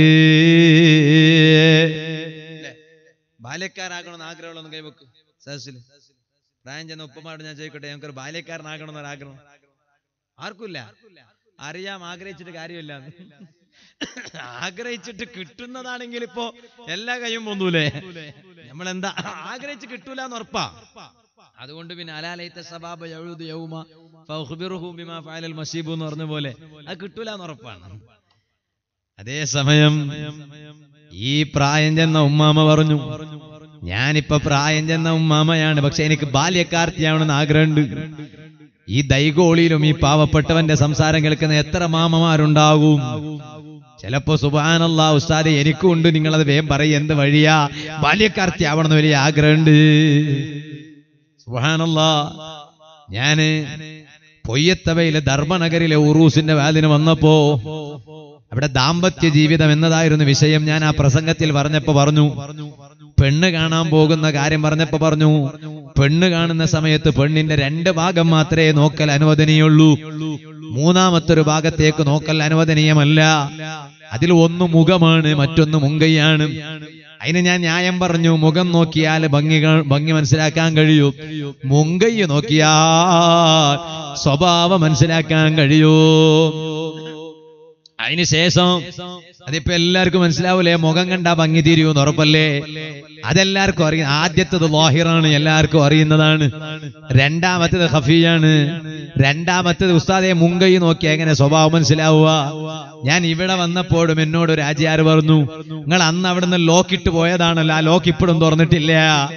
ബാല്യക്കാരാകണമെന്ന് ആഗ്രഹമുള്ള കൈവെക്ക് സദസ്സിൽ പ്രായം ചെന്ന ഉപ്പമാരോട് ഞാൻ ചോദിക്കട്ടെ ഞങ്ങൾക്കൊരു ബാല്യക്കാരനാകണമെന്നൊരു ആഗ്രഹം ആർക്കുമില്ല അറിയാം ആഗ്രഹിച്ചിട്ട് കാര്യമില്ല ആഗ്രഹിച്ചിട്ട് കിട്ടുന്നതാണെങ്കിൽ ഇപ്പോ എല്ലാ കൈയും പോന്നൂലേ നമ്മളെന്താ ആഗ്രഹിച്ച് കിട്ടൂല എന്ന് ഉറപ്പാ അതുകൊണ്ട് പിന്നെ അലാലൈത്ത സബാബ യൗദു യൗമ ഫൗഖ്ബിറുഹു ബിമാ ഫഅലൽ മസീബു എന്ന് പറഞ്ഞ പോലെ അത് കിട്ടൂല എന്ന് ഉറപ്പാണ് അതേസമയം ഈ പ്രായം ചെന്ന ഉമ്മാമ പറഞ്ഞു ഞാനിപ്പോ പ്രായം ചെന്ന ഉമ്മാമയാണ് പക്ഷെ എനിക്ക് ബാല്യക്കാർത്തിയാവണമെന്ന് ആഗ്രഹമുണ്ട് ഈ ദൈഗോളിയിലും ഈ പാവപ്പെട്ടവന്റെ സംസാരം കേൾക്കുന്ന എത്ര മാമമാരുണ്ടാകും ചിലപ്പോ സുബാനല്ലാ ഉസ്താദെ എനിക്കും ഉണ്ട് നിങ്ങളത് വേഗം പറയും എന്ത് വഴിയാ ബാല്യക്കാർത്തിയാവണമെന്ന് വലിയ ആഗ്രഹമുണ്ട് സുബാനല്ലാ ഞാന് പൊയ്യത്തവയിലെ ധർമ്മനഗരിലെ ഉറൂസിന്റെ വാതിന് വന്നപ്പോ അവിടെ ദാമ്പത്യ ജീവിതം എന്നതായിരുന്നു വിഷയം ഞാൻ ആ പ്രസംഗത്തിൽ പറഞ്ഞപ്പോ പറഞ്ഞു പെണ്ണ് കാണാൻ പോകുന്ന കാര്യം പറഞ്ഞപ്പോ പറഞ്ഞു പെണ്ണ് കാണുന്ന സമയത്ത് പെണ്ണിന്റെ രണ്ട് ഭാഗം മാത്രമേ നോക്കൽ അനുവദനീയുള്ളൂ മൂന്നാമത്തെ ഒരു ഭാഗത്തേക്ക് നോക്കൽ അനുവദനീയമല്ല അതിൽ ഒന്ന് മുഖമാണ് മറ്റൊന്ന് മുങ്കയാണ് അതിന് ഞാൻ ന്യായം പറഞ്ഞു മുഖം നോക്കിയാൽ ഭംഗി കാ- ഭംഗി മനസ്സിലാക്കാൻ കഴിയൂ മുങ്കയ്യ നോക്കിയാൽ സ്വഭാവം മനസ്സിലാക്കാൻ കഴിയൂ അതിനുശേഷം അതിപ്പോ എല്ലാവർക്കും മനസ്സിലാവൂലേ മുഖം കണ്ടാ ഭംഗി തീരുമെന്ന് ഉറപ്പല്ലേ അതെല്ലാവർക്കും അറിയാം ആദ്യത്തത് ലോഹിറാണ് എല്ലാവർക്കും അറിയുന്നതാണ് രണ്ടാമത്തേത് ഹഫിയാണ് രണ്ടാമത്തേത് ഉസ്താദെ മുങ്കൈ നോക്കി എങ്ങനെ സ്വഭാവം മനസ്സിലാവുക ഞാൻ ഇവിടെ വന്നപ്പോഴും എന്നോട് ഒരു ആചാര് പറഞ്ഞു നിങ്ങൾ അന്ന് അവിടുന്ന് ലോക്കിട്ട് പോയതാണല്ലോ ആ ലോക്ക് ഇപ്പോഴും തുറന്നിട്ടില്ല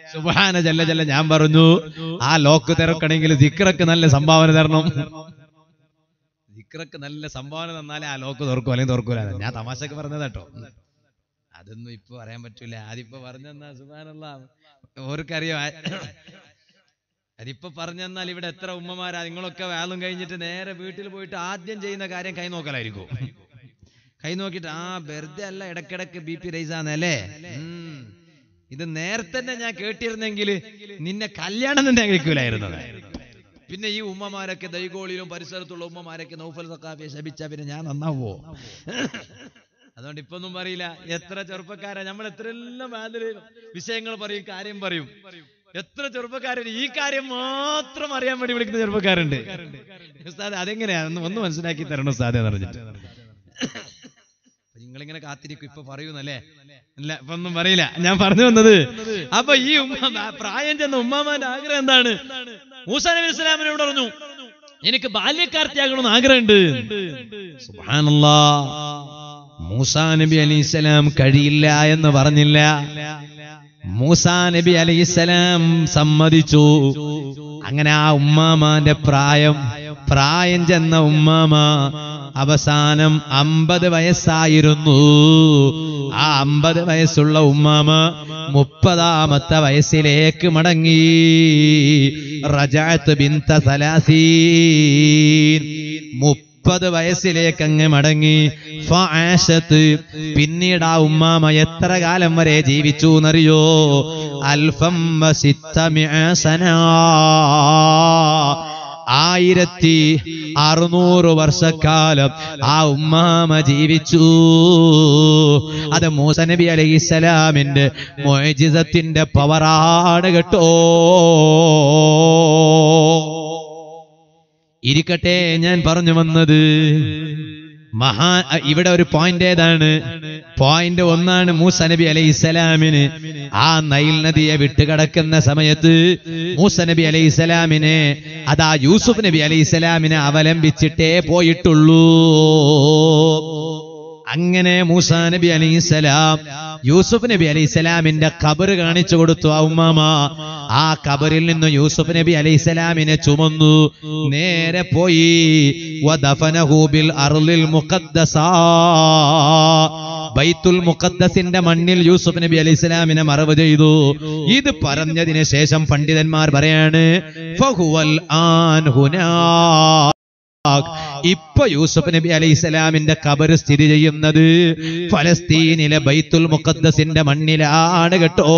സുബാന ജല്ല ജല്ല ഞാൻ പറഞ്ഞു ആ ലോക്ക് തിരക്കണമെങ്കിൽ ദിക്റക്ക് നല്ല സംഭാവന തരണം ദിക്റക്ക് നല്ല സംഭാവന തന്നാലേ ആ ലോക്ക് തുറക്കും അല്ലെങ്കിൽ തുറക്കൂല ഞാൻ തമാശക്ക് പറഞ്ഞത് കേട്ടോ അതൊന്നും ഇപ്പൊ പറയാൻ പറ്റൂല അതിപ്പോ പറഞ്ഞെന്നാ സുബാനല്ല ഓർക്കറിയാം അതിപ്പോ പറഞ്ഞെന്നാൽ ഇവിടെ എത്ര ഉമ്മമാരാ നിങ്ങളൊക്കെ വേലും കഴിഞ്ഞിട്ട് നേരെ വീട്ടിൽ പോയിട്ട് ആദ്യം ചെയ്യുന്ന കാര്യം കൈ നോക്കലായിരിക്കും കൈ നോക്കിയിട്ട് ആ വെറുതെ അല്ല ഇടക്കിടക്ക് ബി പി റൈസാന്നല്ലേ ഉം. ഇത് നേരത്തെ തന്നെ ഞാൻ കേട്ടിരുന്നെങ്കിൽ നിന്നെ കല്യാണം തന്നെ കഴിക്കൂലായിരുന്നത് പിന്നെ ഈ ഉമ്മമാരൊക്കെ ദൈഗോളിലും പരിസരത്തുള്ള ഉമ്മമാരൊക്കെ നൗഫൽ സക്കാഫിയെ ശപിച്ച പിന്നെ ഞാൻ നന്നാവോ അതുകൊണ്ട് ഇപ്പൊ ഒന്നും പറയില്ല എത്ര ചെറുപ്പക്കാരാ നമ്മൾ എത്രയെല്ലാം വാതില് വിഷയങ്ങൾ പറയും കാര്യം പറയും എത്ര ചെറുപ്പക്കാരുണ്ട് ഈ കാര്യം മാത്രം അറിയാൻ വേണ്ടി വിളിക്കുന്ന ചെറുപ്പക്കാരുണ്ട് ഉസ്താദ് അതെങ്ങനെയാ ഒന്ന് ഒന്ന് മനസ്സിലാക്കി തരണം ഉസ്താദ് എന്ന് പറഞ്ഞിട്ട് നിങ്ങളിങ്ങനെ കാത്തിരിക്കും ഇപ്പൊ പറയൂന്നല്ലേ ഇല്ല ഇപ്പൊ ഒന്നും പറയില്ല ഞാൻ പറഞ്ഞു വന്നത് അപ്പൊ ഈ ഉമ്മ പ്രായം ചെന്ന ഉമ്മാമാന്റെ ആഗ്രഹം എന്താണ് മൂസാ നബി ഇസ്ലാമിനോട് പറഞ്ഞു എനിക്ക് ബാല്യക്കാർത്തിയാകണമെന്ന് ആഗ്രഹമുണ്ട് സുബ്ഹാനല്ലാ മൂസാ നബി അലൈഹിസ്സലാം കഴിയില്ല എന്ന് പറഞ്ഞില്ല മൂസാ നബി അലൈഹിസ്സലാം സമ്മതിച്ചു അങ്ങനെ ആ ഉമ്മാമാന്റെ പ്രായം പ്രായം ചെന്ന ഉമ്മാമ അവസാനം അമ്പത് വയസ്സായിരുന്നു ആ അമ്പത് വയസ്സുള്ള ഉമ്മാമ മുപ്പതാമത്തെ വയസ്സിലേക്ക് മടങ്ങി റജാത്ത് ബിന്ത സലാസീൻ മുപ്പത് വയസ്സിലേക്ക് അങ്ങ് മടങ്ങി ഫആശത്ത് പിന്നീട് ആ ഉമ്മാമ എത്ര കാലം വരെ ജീവിച്ചു എന്നറിയോ അൽഫം വസിത്തമിഅ സനാ ആയിരത്തി അറുന്നൂറ് വർഷക്കാലം ആ ഉമ്മാമ ജീവിച്ചു അത് മൂസ നബി അലൈഹിസ്സലാമിന്റെ മൊയ്ജിസത്തിന്റെ പവറാണ് കേട്ടോ ഇരിക്കട്ടെ ഞാൻ പറഞ്ഞു വന്നത് മഹാ ഇവിടെ ഒരു പോയിന്റ് ഏതാണ് പോയിന്റ് ഒന്നാണ് മൂസ നബി അലൈഹി സ്വലാമിന് ആ നൈൽ നദിയെ വിട്ടുകിടക്കുന്ന സമയത്ത് മൂസ നബി അലൈഹി സ്വലാമിനെ അതാ യൂസുഫ് നബി അലൈഹി സ്വലാമിനെ അവലംബിച്ചിട്ടേ പോയിട്ടുള്ളൂ അങ്ങനെ മൂസാ നബി അലൈഹിസ്സലാം യൂസുഫ് നബി അലൈഹിസ്സലാമിന്റെ ഖബർ കാണിച്ചു കൊടുത്തു ആ ഉമ്മാമ ആ ഖബറിൽ നിന്ന് യൂസുഫ് നബി അലൈഹിസ്സലാമിനെ ചുമന്നു നേരെ പോയി വദഫനഹു ബിൽ അർളിൽ മുഖദ്ദസാ ബൈത്തുൽ മുഖദ്ദസിന്റെ മണ്ണിൽ യൂസുഫ് നബി അലൈഹിസ്സലാമിനെ മറവ് ചെയ്തു ഇത് പറഞ്ഞതിന് ശേഷം പണ്ഡിതന്മാർ പറയാണ് ഫഹുവൽ ആൻ ഹുനാ ഇപ്പൊ യൂസുഫ് നബി അലൈഹി സ്വലാമിന്റെ കബർ സ്ഥിതി ചെയ്യുന്നത് ഫലസ്തീനിലെ ബൈത്തുൽ മുഖദ്ദസിന്റെ മണ്ണിലാണ് കേട്ടോ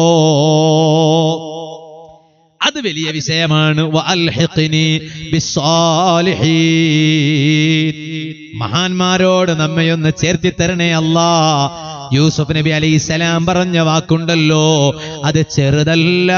അത് വലിയ വിഷയമാണ് വഅൽഹിഖ്നി ബിസ്സാലിഹീൻ. മഹാന്മാരോട് നമ്മയൊന്ന് ചേർത്തി തരണേ അല്ലാ യൂസുഫ് നബി അലൈഹി സ്വലാം പറഞ്ഞ വാക്കുണ്ടല്ലോ അത് ചെറുതല്ല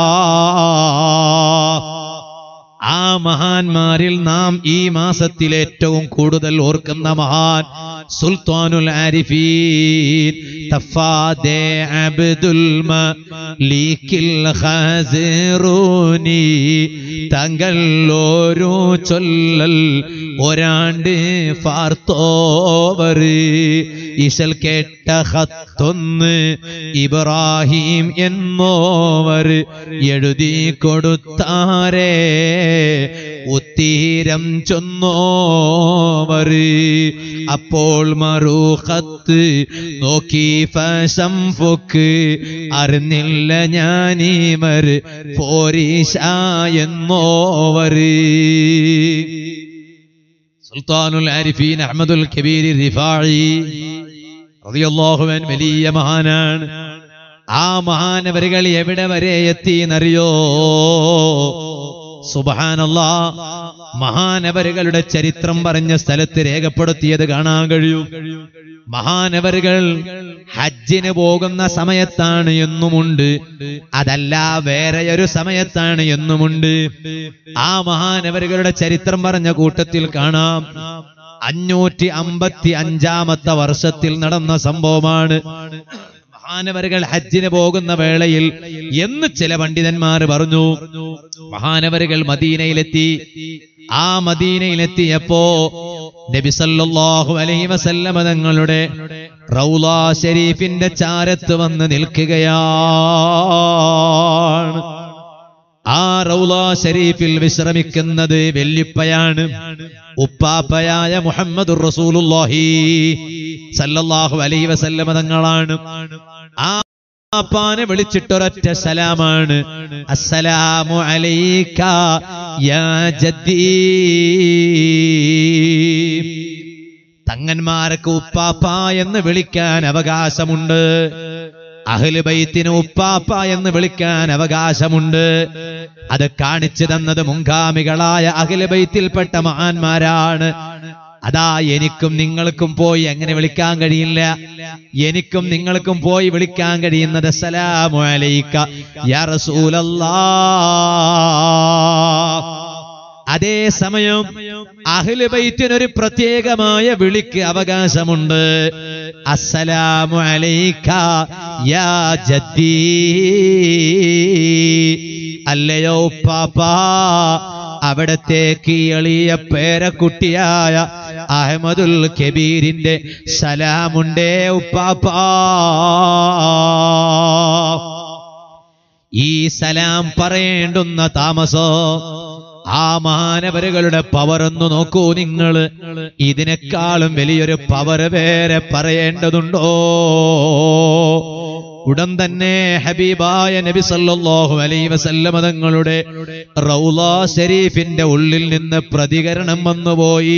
ആ മഹാന്മാരിൽ നാം ഈ മാസത്തിൽ ഏറ്റവും കൂടുതൽ ഓർക്കുന്ന മഹാൻ സുൽത്താനുൽ ആരിഫീൻ തഫാദെ അബ്ദുൽ മലീക്കിൽ ഖാസിറൂനി തങ്ങൾ ഓരോ ചൊല്ലൽ ഒരാണ്ട് ഫാർത്തോവർ ഇശൽ കേട്ട ഹത്തൊന്ന് ഇബ്രാഹിം എന്നോവർ എഴുതി കൊടുത്താരേ ഉത്തീരം ചൊന്നോവർ അപ്പോൾ മറുഹത്ത് നോക്കി ഫശം ഫൊക്ക് അറിഞ്ഞില്ല ഞാനീമർ പോരീശ എന്നോവർ സുൽത്താനുൽ ആരിഫീൻ അഹമ്മദുൽ കബീർ റിഫാഴി റളിയല്ലാഹുവൻ വലിയ മഹാനാണ് ആ മഹാനവരുകൾ എവിടെ വരെ എത്തി എന്നറിയോ സുബഹാനല്ലാ മഹാനവരുകളുടെ ചരിത്രം പറഞ്ഞ സ്ഥലത്ത് രേഖപ്പെടുത്തിയത് കാണാൻ കഴിയും മഹാനവരുകൾ ഹജ്ജിന് പോകുന്ന സമയത്താണ് എന്നുമുണ്ട് അതല്ല വേറെ ഒരു സമയത്താണ് എന്നുമുണ്ട് ആ മഹാനവരുകളുടെ ചരിത്രം പറഞ്ഞ കൂട്ടത്തിൽ കാണാം അഞ്ഞൂറ്റി അമ്പത്തി അഞ്ചാമത്തെ വർഷത്തിൽ നടന്ന സംഭവമാണ് മഹാനവരുകൾ ഹജ്ജിന് പോകുന്ന വേളയിൽ എന്ന് ചില പണ്ഡിതന്മാർ പറഞ്ഞു മഹാനവരുകൾ മദീനയിലെത്തി ആ മദീനയിലെത്തിയപ്പോ നബി സല്ലല്ലാഹു അലൈഹി വസല്ലമ തങ്ങളുടെ റൗല ഷരീഫിന്റെ ചാരത്ത് വന്ന് നിൽക്കുകയാണ് ആ റൗല ഷരീഫിൽ വിശ്രമിക്കുന്നത് വെല്ലിപ്പയാണ് ഉപ്പാപ്പയായ മുഹമ്മദ് റസൂലുള്ളാഹി സല്ലല്ലാഹു അലൈഹി വസല്ലമ തങ്ങളാണ് ആ ഉപ്പാപ്പാനെ വിളിച്ചിട്ടൊരൊറ്റ സലാമാണ് അസ്സലാമു അലൈക യാ ജദ്ദീ തങ്ങന്മാർക്ക് ഉപ്പാപ്പ എന്ന് വിളിക്കാൻ അവകാശമുണ്ട് അഹ്ല് ബൈത്തിന് ഉപ്പാപ്പ എന്ന് വിളിക്കാൻ അവകാശമുണ്ട് അത് കാണിച്ചു തന്നത് മുൻഗാമികളായ അഹ്ല് ബൈത്തിൽപ്പെട്ട മഹാന്മാരാണ് അതാ എനിക്കും നിങ്ങൾക്കും പോയി എങ്ങനെ വിളിക്കാൻ കഴിയില്ല എനിക്കും നിങ്ങൾക്കും പോയി വിളിക്കാൻ കഴിയുന്നത് അസ്സലാമു അലൈക യാ റസൂലല്ലാ അതേ സമയം അഹ്ല് ബൈത്തിനൊരു പ്രത്യേകമായ വിളിക്ക് അവകാശമുണ്ട് അസ്സലാമു അലൈക യാ ജദ്ദീ അല്ലയോ പാപ്പാ അവിടത്തേക്ക് എളിയ പേരക്കുട്ടിയായ അഹമ്മദുൽ കബീരിന്റെ സലാമുണ്ടേ ഉപ്പാപ്പാ ഈ സലാം പറയേണ്ടുന്ന താമസോ ആ മാനവരുകളുടെ പവർ ഒന്ന് നോക്കൂ നിങ്ങൾ ഇതിനേക്കാളും വലിയൊരു പവർ വേറെ പറയേണ്ടതുണ്ടോ ഉടൻ തന്നെ ഹബീബായ നബി സല്ലല്ലാഹു അലൈഹി വസല്ലമ തങ്ങളുടെ റൗള ഷരീഫിന്റെ ഉള്ളിൽ നിന്ന് പ്രതികരണം വന്നുപോയി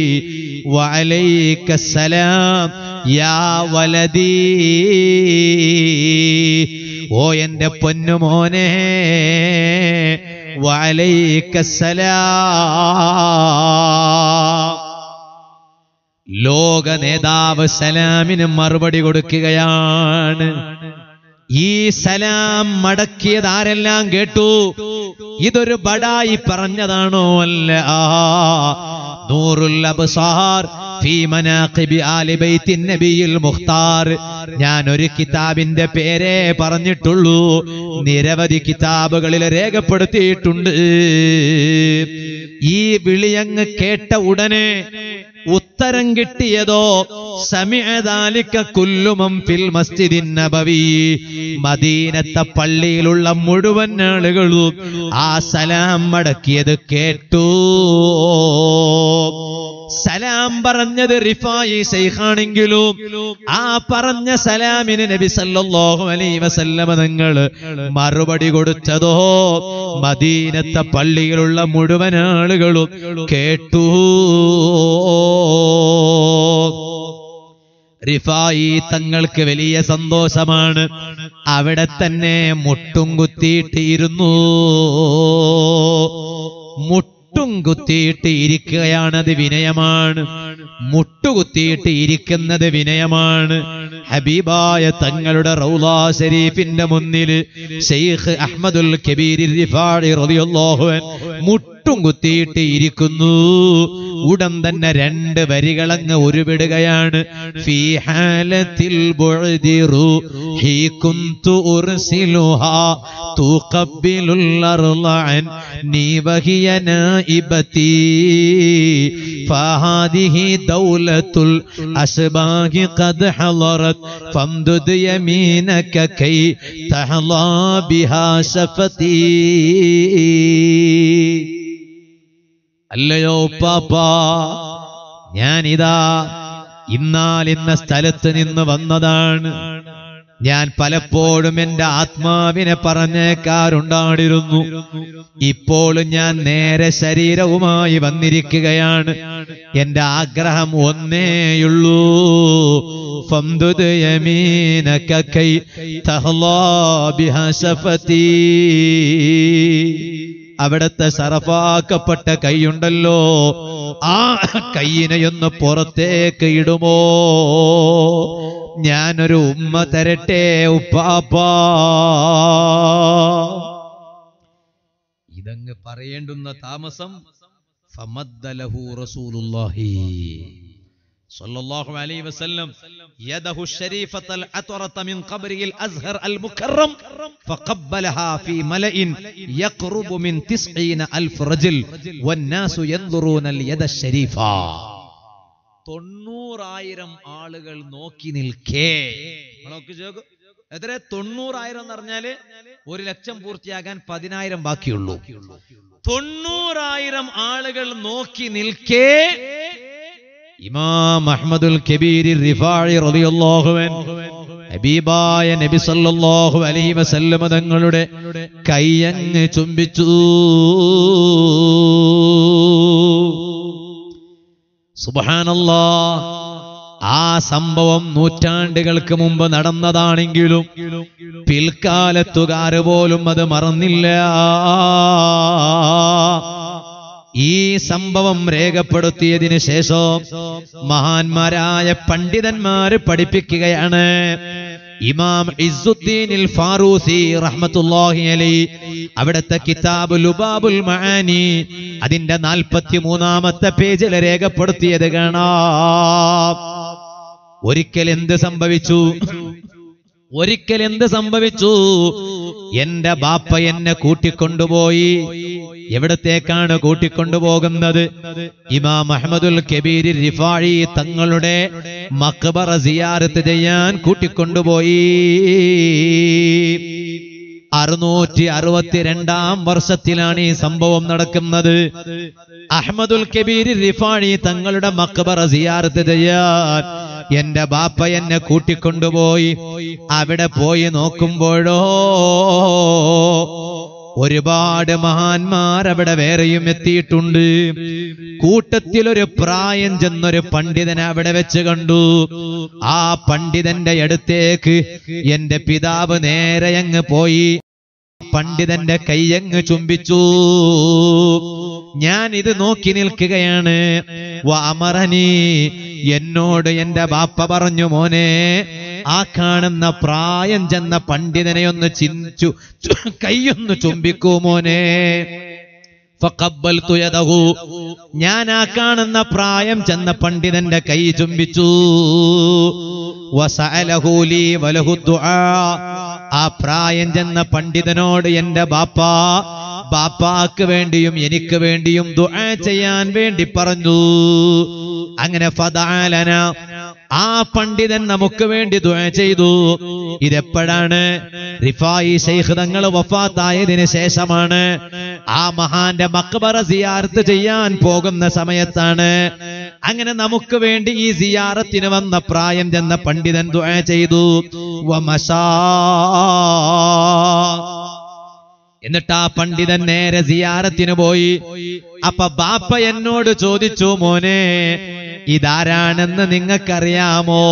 വഅലൈക്കസ്സലാം യാ വലദീ ഓ എന്റെ പൊന്നുമോനെ വഅലൈക്കസ്സലാം ലോക നേതാവ് സലാമിന് മറുപടി കൊടുക്കുകയാണ് ഈ സലാം മടക്കിയത് ആരെല്ലാം കേട്ടു ഇതൊരു ബടായി പറഞ്ഞതാണോ അല്ല നൂറുൽ അബ്സാർ ഫീ മനാഖിബി ആലി ബൈത്തിൻ നബിയിൽ മുഖ്താർ ഞാൻ ഒരു കിതാബിന്റെ പേരേ പറഞ്ഞിട്ടുള്ളൂ നിരവധി കിതാബുകളിൽ രേഖപ്പെടുത്തിയിട്ടുണ്ട് ഈ വിളിയങ്ങ് കേട്ട ഉടനെ ഉത്തരം കിട്ടിയതോ സമയദാലിക്ക കുല്ലുമം ഫിൽ മസ്ജിദിൻ നബവി മദീനത്തെ പള്ളിയിലുള്ള മുഴുവൻ ആളുകളും ആ സലാം മടക്കിയത് കേട്ടു സലാം പറഞ്ഞത് റിഫായി ശൈഖാണെങ്കിലും ആ പറഞ്ഞ സലാമിന് നബി സല്ലല്ലാഹു അലൈഹി വസല്ലമ തങ്ങൾ മറുപടി കൊടുത്തതോ മദീനത്തെ പള്ളിയിലുള്ള മുഴുവൻ ആളുകളും കേട്ടു റിഫായി തങ്ങൾക്ക് വലിയ സന്തോഷമാണ് അവിടെ തന്നെ മുട്ടും കുത്തിയിട്ടിരുന്നു മുട്ടും കുത്തിയിട്ട് ഇരിക്കുകയാണത് വിനയമാണ് മുട്ടുകുത്തിയിട്ട് ഇരിക്കുന്നത് വിനയമാണ് ഹബീബായ തങ്ങളുടെ റൗലാ ഷരീഫിന്റെ മുന്നിൽ ഷെയ്ഖ് അഹ്മദുൽ കബീർ റിഫാഴി റളിയല്ലാഹു അൻഹു മുട്ടും കുത്തിയിട്ട് ഇരിക്കുന്നു ഉടൻ തന്നെ രണ്ട് വരികളങ്ങ് ഉരുവിടുകയാണ് ഫീ ഹാലത്തിൽ ബുഅദി റൂഹി കുന്തു ഉർസിലുഹാ തുഖബ്ബിലുൽ അർള അൻനി വഹിയ നായിബതി ഫഹാദിഹി ദൗലത്തുൽ അസ്ബാഹി ഖദ് ഹളറത് ഫംദുദ് യമീനക കൈ തഹളാ ബിഹാ ശഫതി അല്ലയോ പാപ്പാ ഞാനിതാ ഇന്നാൽ ഇന്ന സ്ഥലത്ത് നിന്ന് വന്നതാണ് ഞാൻ പലപ്പോഴും എന്റെ ആത്മാവിനെ പറഞ്ഞേക്കാറുണ്ടായിരുന്നു ഇപ്പോഴും ഞാൻ നേരെ ശരീരവുമായി വന്നിരിക്കുകയാണ് എന്റെ ആഗ്രഹം ഒന്നേയുള്ളൂ ഫംദുദ് യമീനക കൈ തഹ്ലാ ബിഹാ ശഫതീ അവിടുത്തെ സറഫാക്കപ്പെട്ട കൈയുണ്ടല്ലോ ആ കൈയിനെ ഒന്ന് പുറത്തേക്ക് ഇടുമോ ഞാനൊരു ഉമ്മ തരട്ടെ ഉപ്പാപ്പാ ഇതങ്ങ് പറയേണ്ടുന്ന താമസം ഫമദ്ദലഹു റസൂലുള്ളാഹി صلى الله عليه وسلم يده الشريفة العطرة من قبره الأزهر المكرم فقبلها في ملئ يقرب من تسعين ألف رجل والناس ينظرون اليد الشريفة തൊണ്ണൂറ് തൊണ്ണൂറായിരം ആളുകൾ നോക്കി നിൽക്കേ നോക്കി ചോക്ക് എത്ര തൊണ്ണൂറായിരം എന്ന് പറഞ്ഞാല് ഒരു ലക്ഷം പൂർത്തിയാകാൻ പതിനായിരം ബാക്കിയുള്ളൂ തൊണ്ണൂറായിരം ആളുകൾ നോക്കി നിൽക്കേ ഇമാം അഹ്മദുൽ കബീർ റിഫാഴി റളിയല്ലാഹു അൻഹു ഹബീബായ നബി സല്ലല്ലാഹു അലൈഹി വസല്ലമ തങ്ങളുടെ കൈയങ്ങ് ചുംബിച്ചു സുബ്ഹാനല്ലാ ആ സംഭവം നൂറ്റാണ്ടുകൾക്ക് മുമ്പ് നടന്നതാണെങ്കിലും പിൽക്കാലത്തുകാര് പോലും അത് മറന്നില്ല ഈ സംഭവം രേഖപ്പെടുത്തിയതിനു ശേഷം മഹാന്മാരായ പണ്ഡിതന്മാര് പഠിപ്പിക്കുകയാണ് ഇമാം ഇസുദ്ദീനിൽ ഫാറൂസി റഹ്മത്തുല്ലാഹി അലൈ അവിടുത്തെ കിതാബ് ലുബാബുൽ മആനി അതിന്റെ നാൽപ്പത്തി മൂന്നാമത്തെ പേജിൽ രേഖപ്പെടുത്തിയത് കാണാം ഒരിക്കൽ എന്ത് സംഭവിച്ചു ഒരിക്കൽ എന്ത് സംഭവിച്ചു എന്റെ ബാപ്പ എന്നെ കൂട്ടിക്കൊണ്ടുപോയി എവിടത്തേക്കാണ് കൂട്ടിക്കൊണ്ടുപോകുന്നത് ഇമാം അഹമ്മദുൽ കബീർ റിഫാഴി തങ്ങളുടെ മക്ബറ സിയാറത്ത് ചെയ്യാൻ കൂട്ടിക്കൊണ്ടുപോയി അറുന്നൂറ്റി അറുപത്തിരണ്ടാം വർഷത്തിലാണ് ഈ സംഭവം നടക്കുന്നത് അഹമ്മദുൽ കബീർ റിഫാണി തങ്ങളുടെ മക്ബറ സിയാറത്ത് ചെയ്യാൻ എന്റെ ബാപ്പ എന്നെ കൂട്ടിക്കൊണ്ടുപോയി അവിടെ പോയി നോക്കുമ്പോഴോ ഒരുപാട് മഹാന്മാർ അവിടെ വേറെയും എത്തിയിട്ടുണ്ട് കൂട്ടത്തിൽ ഒരു പ്രായം ചെന്നൊരു പണ്ഡിതനെ അവിടെ വെച്ച് കണ്ടു ആ പണ്ഡിതന്റെ അടുത്തേക്ക് എന്റെ പിതാവ് നേരെ അങ്ങ് പോയി പണ്ഡിതന്റെ കൈയങ്ങ് ചുംബിച്ചു ഞാൻ ഇത് നോക്കി നിൽക്കുകയാണ് വാമറനി എന്നോട് എന്റെ ബാപ്പ പറഞ്ഞു മോനെ ആ കാണുന്ന പ്രായം ചെന്ന പണ്ഡിതനെ ഒന്ന് ചിന്തിച്ചു കൈയൊന്ന് ചുംബിക്കൂ മോനെ ഫഖബ്ബൽതു യദഹു. ഞാൻ ആ കാണുന്ന പ്രായം ചെന്ന പണ്ഡിതന്റെ കൈ ചുംബിച്ചു വസഅലഹു ലീ വലഹു ദുആ. ആ പ്രായം ചെന്ന പണ്ഡിതനോട് എന്റെ ബാപ്പ ബാപ്പാക്ക് വേണ്ടിയും എനിക്ക് വേണ്ടിയും ദുആ ചെയ്യാൻ വേണ്ടി പറഞ്ഞു അങ്ങനെ ഫദഅലന ആ പണ്ഡിതൻ നമുക്ക് വേണ്ടി ദുആ ചെയ്തു ഇതെപ്പോഴാണ് റിഫായി ശൈഖ് തങ്ങൾ വഫാത്തായതിനു ശേഷമാണ് ആ മഹാന്റെ മക്ബറ സിയാറത്ത് ചെയ്യാൻ പോകുന്ന സമയത്താണ് അങ്ങനെ നമുക്ക് വേണ്ടി ഈ സിയാറത്തിന് വന്ന പ്രായം ചെന്ന പണ്ഡിതൻ ദുആ ചെയ്തു വമശാ എന്നിട്ട് ആ പണ്ഡിതൻ നേരെ സിയാറത്തിന് പോയി അപ്പൊ ബാപ്പ എന്നോട് ചോദിച്ചു മോനെ ഇതാരാണെന്ന് നിങ്ങൾക്കറിയാമോ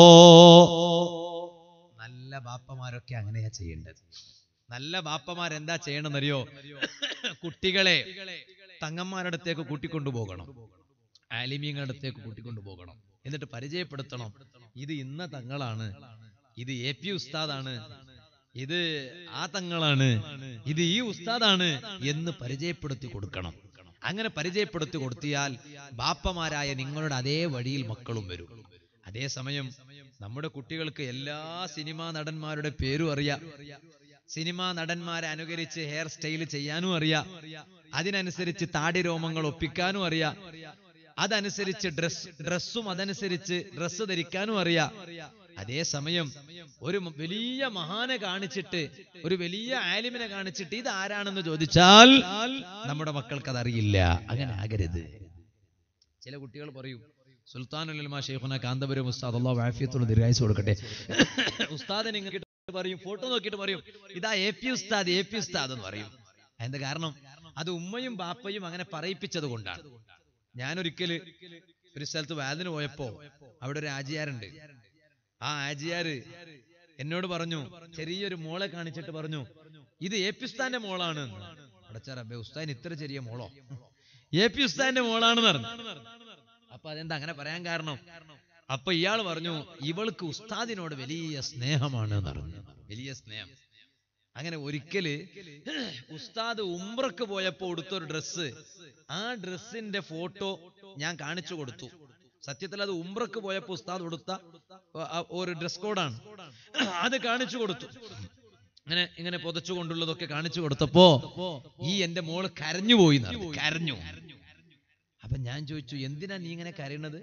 നല്ല ബാപ്പമാരൊക്കെ അങ്ങനെയാ ചെയ്യേണ്ടത് നല്ല ബാപ്പമാർ എന്താ ചെയ്യണമെന്നറിയോ കുട്ടികളെ തങ്ങന്മാരുടെ അടുത്തേക്ക് കൂട്ടിക്കൊണ്ടു പോകണം ആലിമീങ്ങളുടെ അടുത്തേക്ക് കൂട്ടിക്കൊണ്ടു പോകണം എന്നിട്ട് പരിചയപ്പെടുത്തണം ഇത് ഇന്ന തങ്ങളാണ് ഇത് എ പി ഉസ്താദാണ് ഇത് ആ തങ്ങളാണ് ഇത് ഈ ഉസ്താദാണ് എന്ന് പരിചയപ്പെടുത്തി കൊടുക്കണം അങ്ങനെ പരിചയപ്പെടുത്തി കൊടുത്തിയാൽ ബാപ്പമാരായ നിങ്ങളുടെ അതേ വഴിയിൽ മക്കളും വരും അതേസമയം നമ്മുടെ കുട്ടികൾക്ക് എല്ലാ സിനിമാ നടന്മാരുടെ പേരും അറിയാം സിനിമാ നടന്മാരെ അനുകരിച്ച് ഹെയർ സ്റ്റൈൽ ചെയ്യാനും അറിയാം അതിനനുസരിച്ച് താടി രോമങ്ങൾ ഒപ്പിക്കാനും അറിയാം അതനുസരിച്ച് ഡ്രസ് ഡ്രസ്സും അതനുസരിച്ച് ഡ്രസ്സ് ധരിക്കാനും അറിയാം അതേസമയം ഒരു മ- വലിയ മഹാനെ കാണിച്ചിട്ട് ഒരു വലിയ ആലിമിനെ കാണിച്ചിട്ട് ഇത് ആരാണെന്ന് ചോദിച്ചാൽ നമ്മുടെ മക്കൾക്ക് അതറിയില്ല അങ്ങനെ ആകരുത് ചില കുട്ടികൾ പറയും സുൽത്താനുലമ ഷെയ്ഖുന കാന്തപുരം ഉസ്താദ് അള്ളാഹു ആഫിയത്തുള്ള ദീർഘായുസ് കൊടുക്കട്ടെ ഉസ്താദിനെ ഇങ്ങനെ പറയും ഫോട്ടോ നോക്കിയിട്ട് പറയും ഇതാ A P Usthad A P Usthad എന്ന് പറയും എന്താ കാരണം അത് ഉമ്മയും ബാപ്പയും അങ്ങനെ പറയിപ്പിച്ചത് കൊണ്ടാണ് ഞാനൊരിക്കല് ഒരു സ്ഥലത്ത് വാതിന് പോയപ്പോ അവിടെ ഒരു ആജിയാരുണ്ട് ആ ആജിയാര് എന്നോട് പറഞ്ഞു ചെറിയൊരു മോളെ കാണിച്ചിട്ട് പറഞ്ഞു ഇത് എ പി ഉസ്താന്റെ മോളാണ് അടച്ചറബേ ഉസ്താൻ ഇത്ര ചെറിയ മോളോ എ പി ഉസ്താന്റെ മോളാണെന്ന് പറഞ്ഞു അപ്പൊ അതെന്താ അങ്ങനെ പറയാൻ കാരണം അപ്പൊ ഇയാൾ പറഞ്ഞു ഇവൾക്ക് ഉസ്താദിനോട് വലിയ സ്നേഹമാണ് എന്ന് പറഞ്ഞു വലിയ സ്നേഹം അങ്ങനെ ഒരിക്കല് ഉസ്താദ് ഉംറക്ക് പോയപ്പോ ഉടുത്തൊരു ഡ്രസ്സ് ആ ഡ്രസ്സിന്റെ ഫോട്ടോ ഞാൻ കാണിച്ചു കൊടുത്തു സത്യത്തിൽ അത് ഉംറക്ക് പോയപ്പോ ഉസ്താദ് ഉടുത്ത ആ, ആ, ഒരു ഡ്രസ് കോഡാണ് അത് കാണിച്ചു കൊടുത്തു ഇങ്ങനെ ഇങ്ങനെ പുതച്ചു കൊണ്ടുള്ളതൊക്കെ കാണിച്ചു കൊടുത്തപ്പോ ഈ എന്റെ മോള് കരഞ്ഞു പോയി എന്ന് പറഞ്ഞു. കരഞ്ഞു അപ്പൊ ഞാൻ ചോദിച്ചു എന്തിനാ നീ ഇങ്ങനെ കരയണത്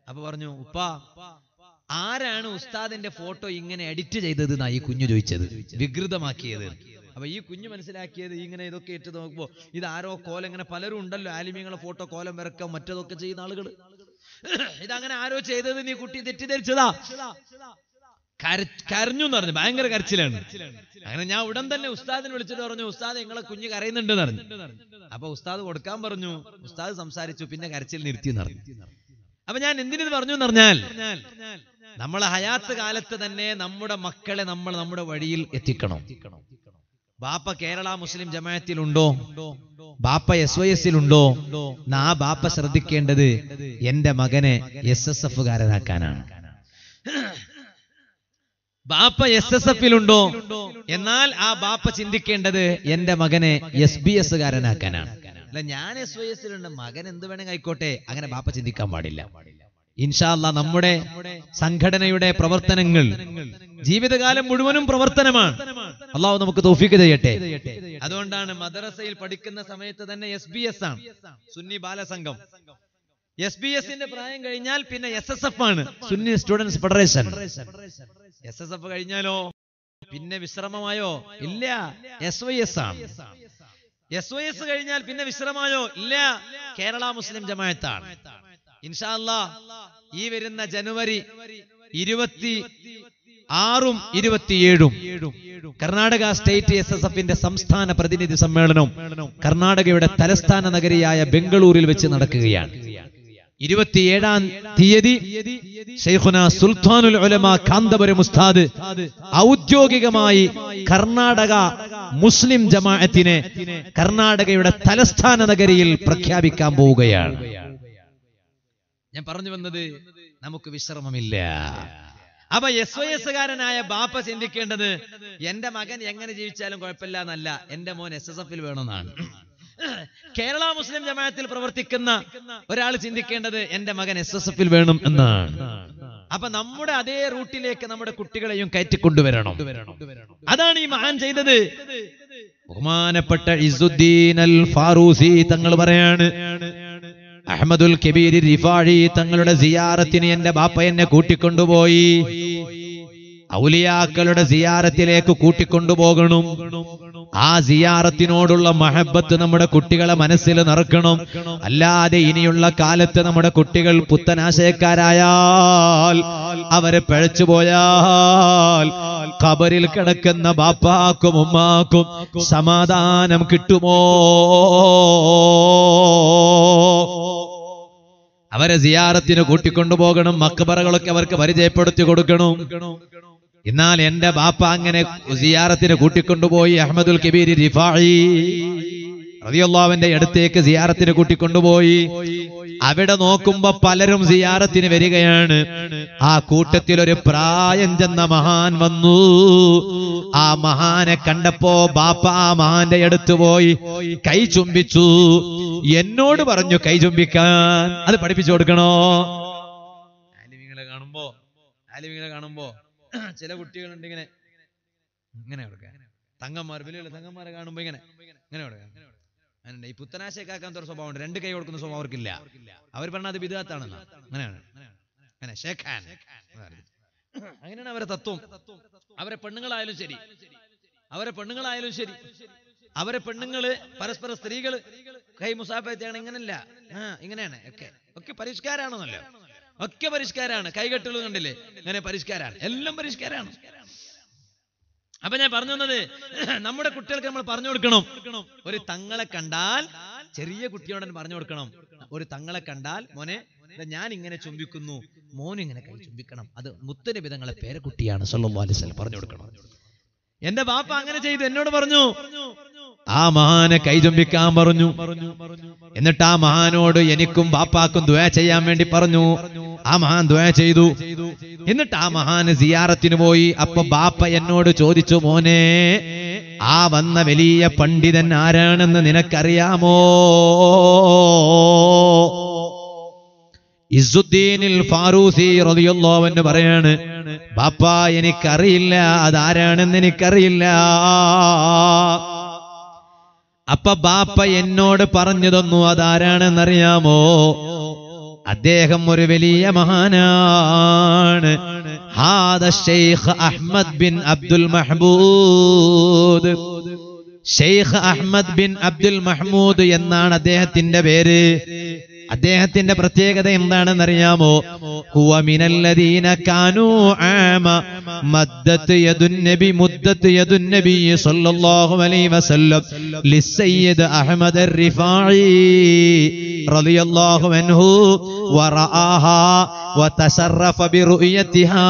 അപ്പൊ പറഞ്ഞു ഉപ്പ ആരാണ് ഉസ്താദിന്റെ ഫോട്ടോ ഇങ്ങനെ എഡിറ്റ് ചെയ്തത് എന്നാ ഈ കുഞ്ഞു ചോദിച്ചത് വികൃതമാക്കിയത് അപ്പൊ ഈ കുഞ്ഞു മനസ്സിലാക്കിയത് ഇങ്ങനെ ഇതൊക്കെ ഇട്ട് നോക്കുമ്പോ ഇത് ആരോ കോലം ഇങ്ങനെ പലരും ഉണ്ടല്ലോ ആലിമ്യങ്ങളെ ഫോട്ടോ കോലം വരക്കാം മറ്റതൊക്കെ ചെയ്യുന്ന ആളുകൾ ഇതങ്ങനെ ആരോ ചെയ്തത് നീ കുട്ടി തെറ്റിദ്ധരിച്ചതാ കര- കരഞ്ഞു എന്ന് പറഞ്ഞു ഭയങ്കര കരച്ചിലാണ് അങ്ങനെ ഞാൻ ഉടൻ തന്നെ ഉസ്താദിനെ വിളിച്ചിട്ട് പറഞ്ഞു ഉസ്താദ് നിങ്ങളെ കുഞ്ഞ് കരയുന്നുണ്ട് എന്ന് പറഞ്ഞു അപ്പൊ ഉസ്താദ് കൊടുക്കാൻ പറഞ്ഞു ഉസ്താദ് സംസാരിച്ചു പിന്നെ കരച്ചിൽ നിർത്തി എന്ന് പറഞ്ഞു അപ്പൊ ഞാൻ എന്തിനു പറഞ്ഞു എന്ന് പറഞ്ഞാൽ നമ്മളെ ഹയാത്ത് കാലത്ത് തന്നെ നമ്മുടെ മക്കളെ നമ്മൾ നമ്മുടെ വഴിയിൽ എത്തിക്കണം ബാപ്പ കേരള മുസ്ലിം ജമാഅത്തിലുണ്ടോ ബാപ്പ എസ് വൈ എസിലുണ്ടോ ആ ബാപ്പ ശ്രദ്ധിക്കേണ്ടത് എന്റെ മകനെ എസ് എസ് എഫുകാരനാക്കാനാണ് ബാപ്പ എസ് എസ് എഫിലുണ്ടോ എന്നാൽ ആ ബാപ്പ ചിന്തിക്കേണ്ടത് എന്റെ മകനെ എസ് ബി എസ് കാരനാക്കാനാണ് അല്ല ഞാൻ എസ് വൈ എസിലുണ്ട് മകൻ എന്ത് വേണമെങ്കിൽ ആയിക്കോട്ടെ അങ്ങനെ ബാപ്പ ചിന്തിക്കാൻ പാടില്ല ഇൻഷാല്ല നമ്മുടെ സംഘടനയുടെ പ്രവർത്തനങ്ങൾ ജീവിതകാലം മുഴുവനും പ്രവർത്തനമാണ് അള്ളാഹു നമുക്ക് തോഫിക്ക് ചെയ്യട്ടെ അതുകൊണ്ടാണ് മദ്രസയിൽ പഠിക്കുന്ന സമയത്ത് തന്നെ എസ് ബി എസ് ആണ് സുന്നി ബാലസംഘം എസ് ബി എസിന്റെ പ്രായം കഴിഞ്ഞാൽ പിന്നെ എസ് എസ് എഫ് ആണ് Sunni students federation S S F കഴിഞ്ഞാലോ പിന്നെ വിശ്രമമായോ ഇല്ല എസ് വൈ എസ് ആണ് എസ് വൈ എസ് കഴിഞ്ഞാൽ പിന്നെ വിശ്രമമായോ ഇല്ല കേരള മുസ്ലിം ജമാഅത്താണ് ഇൻഷാല്ല ഈ വരുന്ന ജനുവരി ഇരുപത്തി ആറും ഇരുപത്തിയേഴും കർണാടക സ്റ്റേറ്റ് എസ് എസ് എഫിന്റെ സംസ്ഥാന പ്രതിനിധി സമ്മേളനം കർണാടകയുടെ തലസ്ഥാന നഗരിയായ ബംഗളൂരിൽ വെച്ച് നടക്കുകയാണ് ഇരുപത്തിയേഴാം തീയതി ഷെയ്ഖുന സുൽത്താനുൽ ഉലമ കാന്തപുരം ഉസ്താദ് ഔദ്യോഗികമായി കർണാടക മുസ്ലിം ജമാഅത്തിനെ കർണാടകയുടെ തലസ്ഥാന നഗരിയിൽ പ്രഖ്യാപിക്കാൻ പോവുകയാണ് ഞാൻ പറഞ്ഞു വന്നത് നമുക്ക് വിശ്രമമില്ല അപ്പൊ എസ് വൈ എസ് കാരനായ ബാപ്പ ചിന്തിക്കേണ്ടത് എന്റെ മകൻ എങ്ങനെ ജീവിച്ചാലും കുഴപ്പമില്ല എന്നല്ല എന്റെ മോൻ എസ് എസ് എഫിൽ വേണമെന്നാണ് കേരള മുസ്ലിം ജമാഅത്തിൽ പ്രവർത്തിക്കുന്ന ഒരാൾ ചിന്തിക്കേണ്ടത് എന്റെ മകൻ എസ് എസ് എഫിൽ വേണം എന്നാണ് അപ്പൊ നമ്മുടെ അതേ റൂട്ടിലേക്ക് നമ്മുടെ കുട്ടികളെയും കയറ്റിക്കൊണ്ടുവരണം അതാണ് ഈ മഹാൻ ചെയ്തത് ബഹുമാനപ്പെട്ട ഇസുദ്ദീൻ അൽ ഫാറൂസി തങ്ങൾ പറയാണ് അഹമ്മദുൽ കബീർ റിഫാഴി തങ്ങളുടെ സിയാറത്തിന് എന്റെ ബാപ്പ എന്നെ കൂട്ടിക്കൊണ്ടുപോയി ഔലിയാക്കളുടെ സിയാറത്തിലേക്ക് കൂട്ടിക്കൊണ്ടുപോകണം ആ സിയാറത്തിനോടുള്ള മഹബത്ത് നമ്മുടെ കുട്ടികളെ മനസ്സിൽ നിറക്കണം അല്ലാതെ ഇനിയുള്ള കാലത്ത് നമ്മുടെ കുട്ടികൾ പുത്തനാശയക്കാരായാൽ അവരെ പഴച്ചുപോയാൽ ഖബറിൽ കിടക്കുന്ന ബാപ്പാക്കും ഉമ്മാക്കും സമാധാനം കിട്ടുമോ അവരെ സിയാറത്തിന് കൂട്ടിക്കൊണ്ടുപോകണം മക്കബറകളൊക്കെ അവർക്ക് പരിചയപ്പെടുത്തി കൊടുക്കണം എന്നാൽ എന്റെ ബാപ്പ അങ്ങനെ സിയാറത്തിന് കൂട്ടിക്കൊണ്ടുപോയി അഹമ്മദുൽ കബീർ റിഫായി റളിയല്ലാഹുവിന്റെ അടുത്തേക്ക് സിയാറത്തിന് കൂട്ടിക്കൊണ്ടുപോയി അവിടെ നോക്കുമ്പോ പലരും സിയാറത്തിന് വരികയാണ് ആ കൂട്ടത്തിൽ ഒരു പ്രായം ചെന്ന മഹാൻ വന്നു ആ മഹാനെ കണ്ടപ്പോ ബാപ്പ ആ മഹാന്റെ അടുത്ത് പോയി കൈ ചുംബിച്ചു എന്നോട് പറഞ്ഞു കൈ ചുംബിക്കാൻ അത് പഠിപ്പിച്ചു കൊടുക്കണോ ആലിമിങ്ങളെ കാണുമ്പോ ആലിമിങ്ങളെ കാണുമ്പോ ചില കുട്ടികളുണ്ട് ഇങ്ങനെ ഇങ്ങനെ കൊടുക്കുക തങ്ങന്മാർ വലിയ തങ്ങന്മാരെ കാണുമ്പോ ഇങ്ങനെ ഇങ്ങനെ കൊടുക്കുക അങ്ങനെ ഈ പുത്തനാശയക്കാക്കാത്ത ഒരു സ്വഭാവമുണ്ട് രണ്ട് കൈ കൊടുക്കുന്ന സ്വഭാവം അവർക്കില്ല അവർ പറഞ്ഞ അത് വിധാത്താണെന്ന് അങ്ങനെയാണ് അങ്ങനെ ഷേഖ് ഹാൻഡ് അങ്ങനെയാണ് അവരെ തത്വം അവരെ പെണ്ണുങ്ങളായാലും ശരി അവരെ പെണ്ണുങ്ങളായാലും ശരി അവരെ പെണ്ണുങ്ങള് പരസ്പര സ്ത്രീകള് കൈ മുസാഫയാണ് ഇങ്ങനല്ല ആ ഇങ്ങനെയാണ് ഒക്കെ ഒക്കെ പരിഷ്കാരാണെന്നല്ലോ ഒക്കെ പരിഷ്കാരാണ് കൈകെട്ടുകൾ കണ്ടില്ലേ അങ്ങനെ പരിഷ്കാരാണ് എല്ലാം പരിഷ്കാരാണ് അപ്പൊ ഞാൻ പറഞ്ഞു വന്നത് നമ്മുടെ കുട്ടികൾക്ക് നമ്മൾ പറഞ്ഞു കൊടുക്കണം ഒരു തങ്ങളെ കണ്ടാൽ ചെറിയ കുട്ടിയോട് തന്നെ പറഞ്ഞു കൊടുക്കണം ഒരു തങ്ങളെ കണ്ടാൽ മോനെ ദാ ഞാൻ ഇങ്ങനെ ചുംബിക്കുന്നു മോൻ ഇങ്ങനെ കൈ ചുംബിക്കണം അത് മുത്തനബി തങ്ങളെ പേരക്കുട്ടിയാണ് സല്ലല്ലാഹു അലൈഹി വസല്ലം പറഞ്ഞു കൊടുക്കണം എന്റെ ബാപ്പ അങ്ങനെ ചെയ്തു എന്നോട് പറഞ്ഞു ആ മഹാനെ കൈ ചുംബിക്കാൻ പറഞ്ഞു എന്നിട്ട് ആ മഹാനോട് എനിക്കും ബാപ്പാക്കും ദ്വയ ചെയ്യാൻ വേണ്ടി പറഞ്ഞു ആ മഹാൻ ദ്വയ ചെയ്തു എന്നിട്ട് ആ മഹാന് സിയാറത്തിന് പോയി അപ്പൊ ബാപ്പ എന്നോട് ചോദിച്ചു മോനെ ആ വന്ന വലിയ പണ്ഡിതൻ ആരാണെന്ന് നിനക്കറിയാമോ ഇസുദ്ദീനിൽ ഫാറൂസി റളിയല്ലാഹു പറയാണ് ബാപ്പ എനിക്കറിയില്ല അതാരാണെന്ന് എനിക്കറിയില്ല അപ്പൊ ബാപ്പ എന്നോട് പറഞ്ഞു തന്നു അതാരാണെന്നറിയാമോ അദ്ദേഹം ഒരു വലിയ മഹാനാണ് ഹാദ ഷെയ്ഖ് അഹ്മദ് ബിൻ അബ്ദുൽ മഹ്മൂദ് ഷെയ്ഖ് അഹ്മദ് ബിൻ അബ്ദുൽ മഹ്മൂദ് എന്നാണ് അദ്ദേഹത്തിന്റെ പേര് അദ്ദേഹത്തിന്റെ പ്രത്യേകത എന്താണെന്നറിയാമോ ഹുവ മിനല്ലദീന കാനൂ ആമ മദ്ദത്ത് യദുൻ നബി മുദ്ദത്ത് യദുൻ നബി സല്ലല്ലാഹു അലൈഹി വസല്ലം ലിസയ്യിദ് അഹ്മദ് الرفاعي رضي الله عنه ورآها وتشرف برؤيتها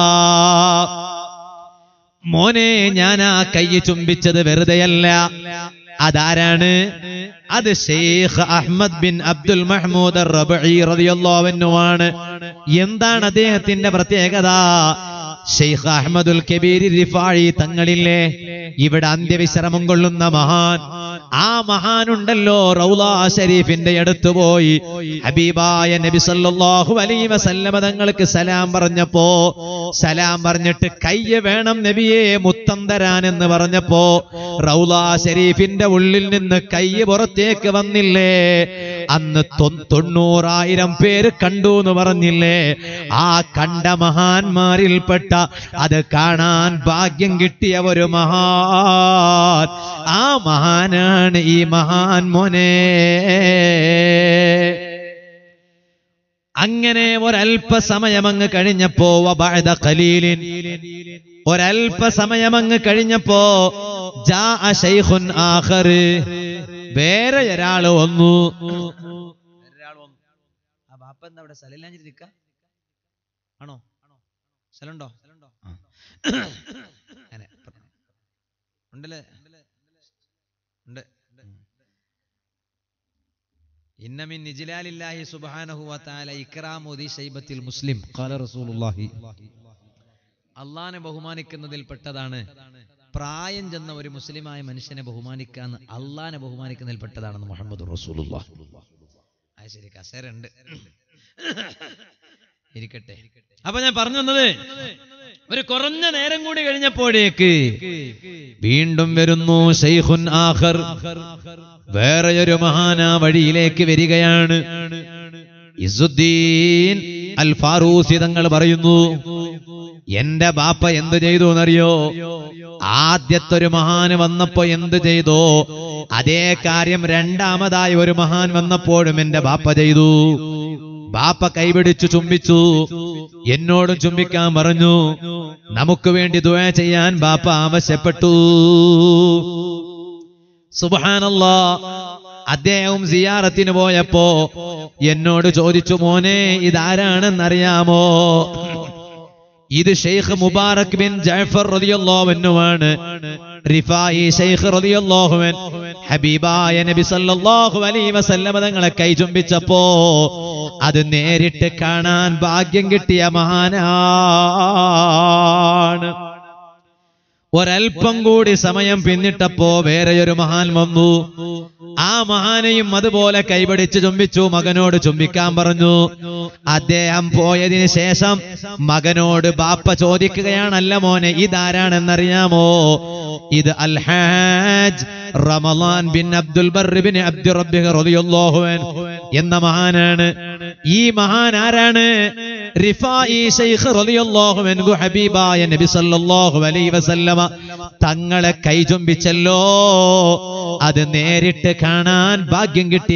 മോനെ ഞാൻ ആ കൈ ചുംബിച്ചത് വെറുതെയല്ല അതാരാണ് അത് ഷെയ്ഖ് അഹ്മദ് ബിൻ അബ്ദുൽ മഹ്മൂദ് റബഈ റളിയല്ലാഹു അൻഹുവാണ് എന്താണ് അദ്ദേഹത്തിന്റെ പ്രത്യേകത ഷെയ്ഖ് അഹ്മദുൽ കബീർ റിഫാഴി തങ്ങളില്ലേ ഇവിടെ അന്ത്യവിശ്രമം കൊള്ളുന്ന മഹാൻ ആ മഹാനുണ്ടല്ലോ റൗലാ ഷരീഫിന്റെ അടുത്ത് പോയി ഹബീബായ നബി സല്ലല്ലാഹു അലൈഹി വസല്ലമ തങ്ങൾക്ക് സലാം പറഞ്ഞപ്പോ സലാം പറഞ്ഞിട്ട് കയ്യ് വേണം നബിയെ മുത്തം തരാൻ എന്ന് പറഞ്ഞപ്പോ റൗലാ ഷരീഫിന്റെ ഉള്ളിൽ നിന്ന് കയ്യ് പുറത്തേക്ക് വന്നില്ലേ അന്ന് തൊ- തൊണ്ണൂറായിരം പേര് കണ്ടു എന്ന് പറഞ്ഞില്ലേ ആ കണ്ട മഹാന്മാരിൽപ്പെട്ട അത് കാണാൻ ഭാഗ്യം കിട്ടിയ ഒരു മഹാൻ ആ മഹാനാണ് ഈ മഹാൻ മോനെ അങ്ങനെ ഒരല്പസമയം അങ്ങ് കഴിഞ്ഞപ്പോ വബഅദ ഖലീലിൻ ഒരല്പസമയം അങ്ങ് കഴിഞ്ഞപ്പോ ജാഅ ശൈഖുൻ ആഖർ വേറെ ഒരാള് വന്നു ഒരാൾ വന്നു ആ ബാപ്പ എന്താ അവിടെ സ്ഥലമില്ലാഞ്ഞിട്ട് നിൽക്ക ആണോ സ്ഥലമുണ്ടോ ആ. അങ്ങനെ ഉണ്ടല്ലേ ഉണ്ട് ഇന്ന മിൻ നിജ്ലാലില്ലാഹി സുബ്ഹാനഹു വതആല ഇക്റാമു ദി ശൈബത്തിൽ മുസ്ലിം ഖാല റസൂലുള്ളാഹി അള്ളാനെ ബഹുമാനിക്കുന്നതിൽ പെട്ടതാണ് പ്രായം ചെന്ന ഒരു മുസ്ലിമായ മനുഷ്യനെ ബഹുമാനിക്കാന്ന് അള്ളാനെ ബഹുമാനിക്കുന്നതിൽ പെട്ടതാണെന്ന് മുഹമ്മദ് റസൂലുള്ളാഹി അത് ശരി കസേര ഉണ്ട് ഇരിക്കട്ടെ അപ്പൊ ഞാൻ പറഞ്ഞു വന്നത് ഒരു കുറഞ്ഞ നേരം കൂടി കഴിഞ്ഞപ്പോഴേക്ക് വീണ്ടും വരുന്നു ഷെയ്ഖുൻ ആഖർ വേറെ ഒരു മഹാന വഴിയിലേക്ക് വരികയാണ് ഇസുദ്ദീൻ അൽ ഫാറൂസി തങ്ങൾ പറയുന്നു എന്റെ ബാപ്പ എന്ത് ചെയ്തു എന്നറിയോ ആദ്യത്തെ ഒരു മഹാന് വന്നപ്പോ എന്ത് ചെയ്തോ അതേ കാര്യം രണ്ടാമതായി ഒരു മഹാൻ വന്നപ്പോഴും എന്റെ ബാപ്പ ചെയ്തു ബാപ്പ കൈപിടിച്ചു ചുംബിച്ചു എന്നോടും ചുംബിക്കാൻ പറഞ്ഞു നമുക്ക് വേണ്ടി ദുആ ചെയ്യാൻ ബാപ്പ ആവശ്യപ്പെട്ടു സുബഹാനല്ലാ അദ്ദേഹം സിയാറത്തിന് പോയപ്പോ എന്നോട് ചോദിച്ചു മോനെ ഇതാരാണെന്നറിയാമോ ഇത് ഷെയ്ഖ് മുബാറക് ബിൻ ജഅഫർ റളിയല്ലാഹു അൻഹുവാണ് റിഫായി ഷെയ്ഖ് റളിയല്ലാഹു അൻ ഹബീബായ നബി സല്ലല്ലാഹു അലൈഹി വസല്ലമ തങ്ങളെ കൈ ചുംബിച്ചപ്പോ അത് നേരിട്ട് കാണാൻ ഭാഗ്യം കിട്ടിയ മഹാനാണ് ഒരൽപ്പം കൂടി സമയം പിന്നിട്ടപ്പോ വേറെയൊരു മഹാൻ വന്നു ആ മഹാനെയും അതുപോലെ കൈപിടിച്ച് ചുംബിച്ചു മകനോട് ചുംബിക്കാൻ പറഞ്ഞു അദ്ദേഹം പോയതിനു ശേഷം മകനോട് ബാപ്പ ചോദിക്കുകയാണല്ല മോനെ ഇതാരാണെന്നറിയാമോ ഇത് അൽഹാജ് റമലാൻ ബിൻ അബ്ദുൽ ബർ ബിൻ അബ്ദുർ റബ്ബിഹ റളിയല്ലാഹു അൻഹു എന്ന മഹാനാണ് ഈ മഹാൻ ആരാണ് റിഫായി ശൈഖ് റളിയല്ലാഹു അൻഹു ഹബീബായ നബി സല്ലല്ലാഹു അലൈഹി വസല്ലമ തങ്ങളെ കൈചുംബിച്ചല്ലോ അത് നേരിട്ട് കാണാൻ ഭാഗ്യം കിട്ടിയ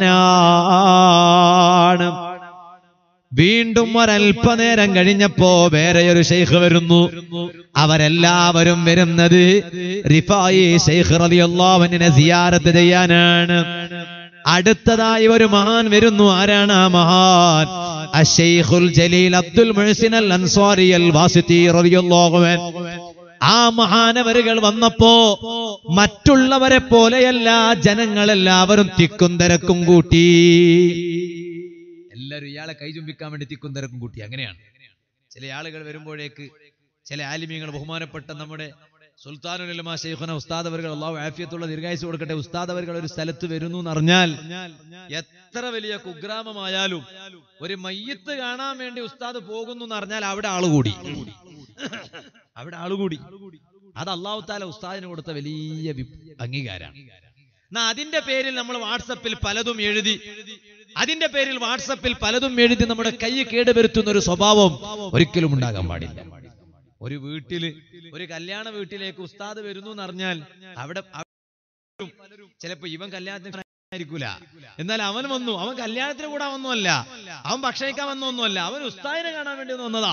മഹാനാണ് വീണ്ടും ഒരല്പനേരം കഴിഞ്ഞപ്പോ വേറെ ഒരു ഷെയ്ഖ് വരുന്നു അവരെല്ലാവരും വരുന്നത് റിഫായി ഷെയ്ഖ് റളിയല്ലാഹുവിനെ സിയാറത്ത് ചെയ്യാനാണ് അടുത്തതായി ഒരു മഹാൻ വരുന്നു ആരാണ് ആ മഹാൻ അഷെയ്ഖുൽ ജലീൽ അബ്ദുൽ മുഹ്സിൻ അൽ അൻസ്വാരി അൽ വാസിത്തി റളിയല്ലാഹു അൻഹു ആ മഹാനവരുകൾ വന്നപ്പോ മറ്റുള്ളവരെ പോലെയല്ല ജനങ്ങളെല്ലാവരും തിക്കും തിരക്കും കൂട്ടി എല്ലാവരും ഇയാളെ കൈ ചുംബിക്കാൻ വേണ്ടി തിക്കും തിരക്കും കൂട്ടി അങ്ങനെയാണ് ചില ആളുകൾ വരുമ്പോഴേക്ക് ചില ആലിമ്യങ്ങൾ ബഹുമാനപ്പെട്ട നമ്മുടെ സുൽത്താനുലമ ഷെയ്ഖുന ഉസ്താദ് അവർകൾ അള്ളാഹു ആഫിയത്തുള്ള ദീർഘായുസ് കൊടുക്കട്ടെ ഉസ്താദ് അവർകൾ ഒരു സ്ഥലത്ത് വരുന്നു എന്നറിഞ്ഞാൽ എത്ര വലിയ കുഗ്രാമമായാലും ഒരു മയ്യത്ത് കാണാൻ വേണ്ടി ഉസ്താദ് പോകുന്നു എന്ന് അറിഞ്ഞാൽ അവിടെ ആളുകൂടി അവിടെ ആളുകൂടി അത് അള്ളാഹു താല ഉസ്താദിന് കൊടുത്ത വലിയ വി- അംഗീകാരമാണ് എന്നാ അതിന്റെ പേരിൽ നമ്മൾ വാട്സപ്പിൽ പലതും എഴുതി അതിന്റെ പേരിൽ വാട്സപ്പിൽ പലതും എഴുതി നമ്മുടെ കൈ കേടുവരുത്തുന്ന ഒരു സ്വഭാവം ഒരിക്കലും ഉണ്ടാകാൻ പാടില്ല ഒരു വീട്ടില് ഒരു കല്യാണ വീട്ടിലേക്ക് ഉസ്താദ് വരുന്നു എന്ന് അറിഞ്ഞാൽ അവിടെ പലരും ചിലപ്പോ ഇവൻ കല്യാണത്തിന് ആയിരിക്കൂല എന്നാൽ അവൻ വന്നു അവൻ കല്യാണത്തിന് കൂടാൻ വന്നല്ല അവൻ ഭക്ഷണിക്കാൻ വന്നൊന്നുമല്ല അവൻ ഉസ്താദിനെ കാണാൻ വേണ്ടി വന്നതാ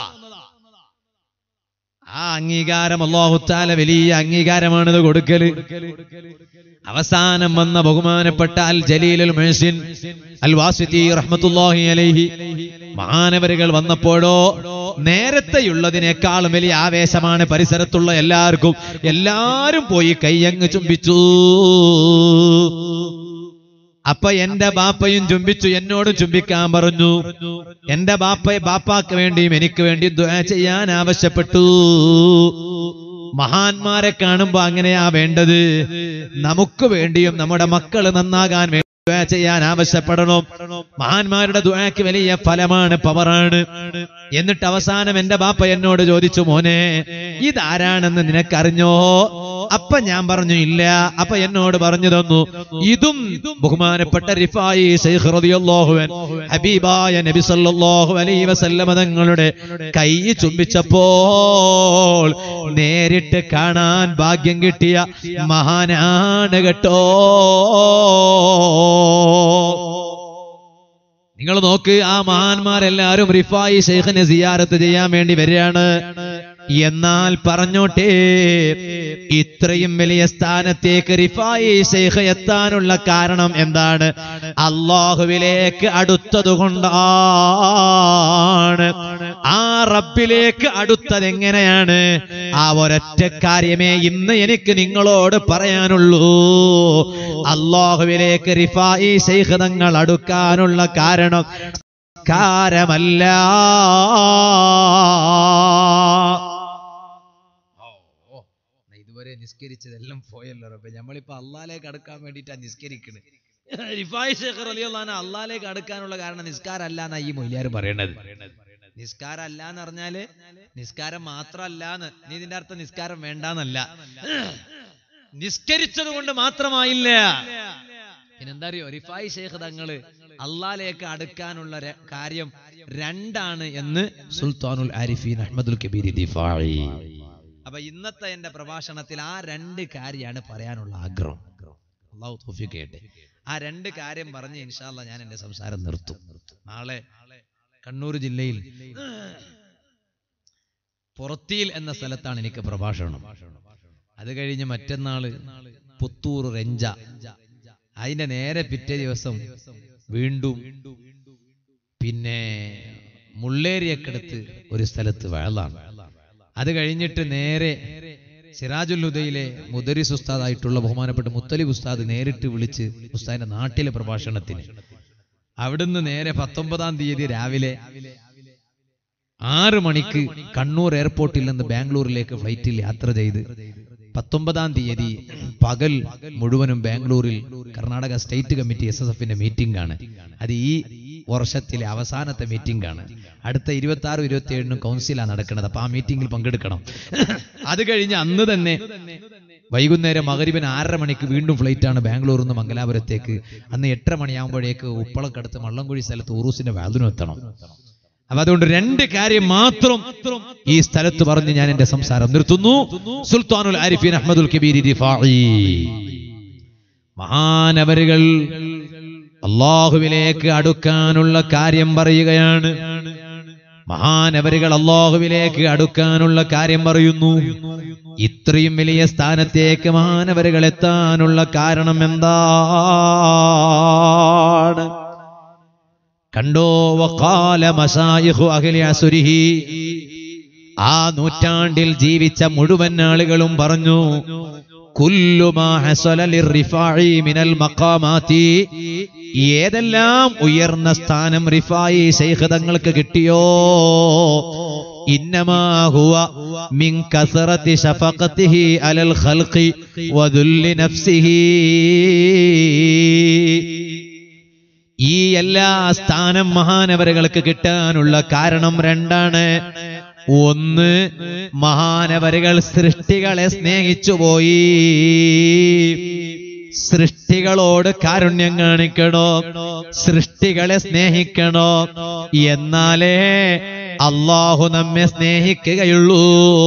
ആ അംഗീകാരം അള്ളാഹുത്താല വലിയ അംഗീകാരമാണിത് കൊടുക്കല് അവസാനം വന്ന ബഹുമാനപ്പെട്ട അൽ ജലീൽ മുഹസിൻ അൽ വാസിത്തി റഹ്മത്തുല്ലാഹി അലൈഹി മഹാനവരുകൾ വന്നപ്പോഴോ നേരത്തെയുള്ളതിനേക്കാളും വലിയ ആവേശമാണ് പരിസരത്തുള്ള എല്ലാവർക്കും എല്ലാരും പോയി കയ്യങ്ങ് ചുംബിച്ചു അപ്പൊ എന്റെ ബാപ്പയും ചുംബിച്ചു എന്നോടും ചുംബിക്കാൻ പറഞ്ഞു എന്റെ ബാപ്പയെ ബാപ്പാക്ക് വേണ്ടിയും എനിക്ക് വേണ്ടി ദുആ ചെയ്യാൻ ആവശ്യപ്പെട്ടു മഹാന്മാരെ കാണുമ്പോ അങ്ങനെയാ വേണ്ടത് നമുക്ക് വേണ്ടിയും നമ്മുടെ മക്കള് നന്നാകാൻ വേണ്ടി ദുആ ചെയ്യാൻ ആവശ്യപ്പെടണം മഹാന്മാരുടെ ദുആക്ക് വലിയ ഫലമാണ് പവറാണ് എന്നിട്ട് അവസാനം എന്റെ ബാപ്പ എന്നോട് ചോദിച്ചു മോനെ ഇതാരാണെന്ന് നിനക്കറിഞ്ഞോ അപ്പൊ ഞാൻ പറഞ്ഞു ഇല്ല അപ്പൊ എന്നോട് പറഞ്ഞു തന്നു ഇതും ബഹുമാനപ്പെട്ട റിഫായി ശൈഖ് റളിയല്ലാഹു അൻഹു ഹബീബായ നബി സല്ലല്ലാഹു അലൈഹി വസല്ലമ തങ്ങളുടെ കൈ ചുംബിച്ചപ്പോൾ നേരിട്ട് കാണാൻ ഭാഗ്യം കിട്ടിയ മഹാനാണ് കേട്ടോ നിങ്ങൾ നോക്ക് ആ മഹാന്മാരെല്ലാരും റിഫായി ശൈഖിനെ സിയാറത്ത് ചെയ്യാൻ വേണ്ടി വരികയാണ് എന്നാൽ പറഞ്ഞോട്ടെ ഇത്രയും വലിയ സ്ഥാനത്തേക്ക് റിഫായി ശൈഖ് എത്താനുള്ള കാരണം എന്താണ് അള്ളാഹുവിലേക്ക് അടുത്തതുകൊണ്ടാണ് ആ റബ്ബിലേക്ക് അടുത്തത് എങ്ങനെയാണ് ആ ഒരൊറ്റ കാര്യമേ ഇന്ന് എനിക്ക് നിങ്ങളോട് പറയാനുള്ളൂ അള്ളാഹുവിലേക്ക് റിഫായി ശൈഖ് തങ്ങൾ അടുക്കാനുള്ള കാരണം കാരമല്ല ഇതുവരെ നിസ്കരിച്ചതെല്ലാം പോയല്ലോ റബ്ബെ നമ്മളിപ്പോ അള്ളാലേക്ക് അടുക്കാൻ വേണ്ടിയിട്ടാ നിസ്കരിക്കണ് റിഫായി ശേഖർ അലിയുള്ള അള്ളാലേക്ക് അടുക്കാനുള്ള കാരണം നിസ്കാരമല്ല എന്നാ ഈ മൊയ്യാർ പറയണത് നിസ്കാരം അല്ല എന്ന് പറഞ്ഞാല് നിസ്കാരം മാത്രമല്ലാന്ന് നീ ഇതിന്റെ അർത്ഥം നിസ്കാരം വേണ്ടാന്നല്ല നിസ്കരിച്ചത് കൊണ്ട് മാത്രമായില്ല പിന്നെന്താ അറിയോ റിഫായി ശേഖ് തങ്ങള് അള്ളാലേക്ക് അടുക്കാനുള്ള ര- കാര്യം രണ്ടാണ് എന്ന് സുൽത്താനുൽ ആരിഫീൻ അഹമ്മദുൽ കബീർ ദിഫായി അപ്പൊ ഇന്നത്തെ എന്റെ പ്രഭാഷണത്തിൽ ആ രണ്ട് കാര്യമാണ് പറയാനുള്ള ആഗ്രഹം അള്ളാഹു തോഫിക്ക് കേട്ടെ ആ രണ്ട് കാര്യം പറഞ്ഞ് ഇൻഷാല്ല ഞാൻ എന്റെ സംസാരം നിർത്തും നാളെ കണ്ണൂർ ജില്ലയിൽ പുറത്തിയിൽ എന്ന സ്ഥലത്താണ് എനിക്ക് പ്രഭാഷണം അത് കഴിഞ്ഞ് മറ്റന്നാള് പുത്തൂർ റെഞ്ച അതിന്റെ നേരെ പിറ്റേ ദിവസം വീണ്ടും പിന്നെ മുള്ളേരിയക്കടുത്ത് ഒരു സ്ഥലത്ത് വയലാണ് അത് കഴിഞ്ഞിട്ട് നേരെ സിറാജുൽ ഹുദയിലെ മുദരിസ് ഉസ്താദായിട്ടുള്ള ബഹുമാനപ്പെട്ട മുത്തലിബ് ഉസ്താദ് നേരിട്ട് വിളിച്ച് ഉസ്താദിന്റെ നാട്ടിലെ പ്രഭാഷണത്തിന് അവിടുന്ന് നേരെ പത്തൊമ്പതാം തീയതി രാവിലെ ആറ് മണിക്ക് കണ്ണൂർ എയർപോർട്ടിൽ നിന്ന് ബാംഗ്ലൂരിലേക്ക് ഫ്ലൈറ്റിൽ യാത്ര ചെയ്ത് പത്തൊമ്പതാം തീയതി പകൽ മുഴുവനും ബാംഗ്ലൂരിൽ Karnataka state committee S S എഫിന്റെ മീറ്റിംഗ് ആണ് അത് ഈ വർഷത്തിലെ അവസാനത്തെ മീറ്റിംഗ് ആണ് അടുത്ത ഇരുപത്തി ആറും ഇരുപത്തി ഏഴിനും കൗൺസിലാണ് നടക്കുന്നത് അപ്പൊ ആ മീറ്റിംഗിൽ പങ്കെടുക്കണം അത് കഴിഞ്ഞ് അന്ന് തന്നെ വൈകുന്നേരം മകരിബിന് ആറര മണിക്ക് വീണ്ടും ഫ്ലൈറ്റ് ആണ് ബാംഗ്ലൂരിൽ നിന്ന് മംഗലാപുരത്തേക്ക് അന്ന് എട്ടര മണിയാകുമ്പോഴേക്ക് ഉപ്പളക്കടുത്ത് മള്ളംകുഴി സ്ഥലത്ത് ഉറൂസിന്റെ വാതിനും എത്തണം അപ്പൊ അതുകൊണ്ട് രണ്ട് കാര്യം മാത്രം ഈ സ്ഥലത്ത് പറഞ്ഞ് ഞാൻ എന്റെ സംസാരം നിർത്തുന്നു സുൽത്താനുൽ ആരിഫീൻ അഹമ്മദുൽ കബീർ റിഫാഇ മഹാനവരുകൾ അള്ളാഹുവിലേക്ക് അടുക്കാനുള്ള കാര്യം പറയുകയാണ് മഹാനവരുകൾ അള്ളാഹുവിലേക്ക് അടുക്കാനുള്ള കാര്യം പറയുന്നു ഇത്രയും വലിയ സ്ഥാനത്തേക്ക് മഹാനവരുകൾ എത്താനുള്ള കാരണം എന്താണ് കണ്ടോ വഖാല മസായിഖു അഹ്ലി അസുരിഹി ആ നൂറ്റാണ്ടിൽ ജീവിച്ച മുഴുവൻ ആളുകളും പറഞ്ഞു കുല്ലു മാ ഹസല ലിർറിഫാഇ മിനൽ മഖാമാതി ഏതെല്ലാം ഉയർന്ന സ്ഥാനം റിഫായി ശൈഖ് തങ്ങൾക്ക് കിട്ടിയോ ഇന്നമാ ഹുവ മിൻ കസറത്തി ശഫഖത്തിഹി അലൽ ഖൽഖി വദുല്ലി നഫ്സിഹി ഈ എല്ലാ സ്ഥാനം മഹാനവരകൾക്ക് കിട്ടാനുള്ള കാരണം രണ്ടാണ് ഒന്ന് മഹാനവരുകൾ സൃഷ്ടികളെ സ്നേഹിച്ചുപോയി സൃഷ്ടികളോട് കാരുണ്യം കാണിക്കണോ സൃഷ്ടികളെ സ്നേഹിക്കണോ എന്നാലേ അള്ളാഹു നമ്മെ സ്നേഹിക്കുകയുള്ളൂ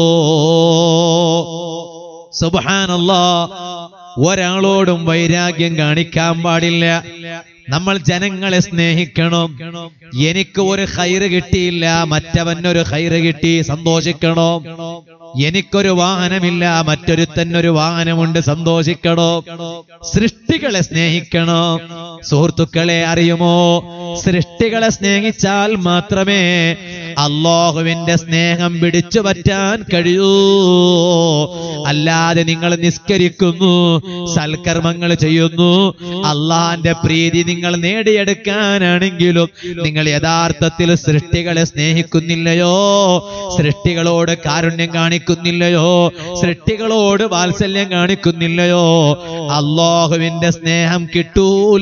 സുബാനല്ലാ ഒരാളോടും വൈരാഗ്യം കാണിക്കാൻ പാടില്ല നമ്മൾ ജനങ്ങളെ സ്നേഹിക്കണം എനിക്ക് ഒരു ഹൈറ് കിട്ടിയില്ല മറ്റവനൊരു ഹൈറ് കിട്ടി സന്തോഷിക്കണോ എനിക്കൊരു വാഹനമില്ല മറ്റൊരുത്തനൊരു വാഹനമുണ്ട് സന്തോഷിക്കണോ സൃഷ്ടികളെ സ്നേഹിക്കണോ സുഹൃത്തുക്കളെ അറിയുമോ സൃഷ്ടികളെ സ്നേഹിച്ചാൽ മാത്രമേ അള്ളാഹുവിന്റെ സ്നേഹം പിടിച്ചു പറ്റാൻ കഴിയൂ അല്ലാതെ നിങ്ങൾ നിസ്കരിക്കുന്നു സൽക്കർമ്മങ്ങൾ ചെയ്യുന്നു അള്ളാന്റെ പ്രീതി നിങ്ങൾ നേടിയെടുക്കാനാണെങ്കിലും നിങ്ങൾ യഥാർത്ഥത്തിൽ സൃഷ്ടികളെ സ്നേഹിക്കുന്നില്ലയോ സൃഷ്ടികളോട് കാരുണ്യം കാണിക്കുന്നില്ലയോ സൃഷ്ടികളോട് വാത്സല്യം കാണിക്കുന്നില്ലയോ അള്ളാഹുവിന്റെ സ്നേഹം കിട്ടൂല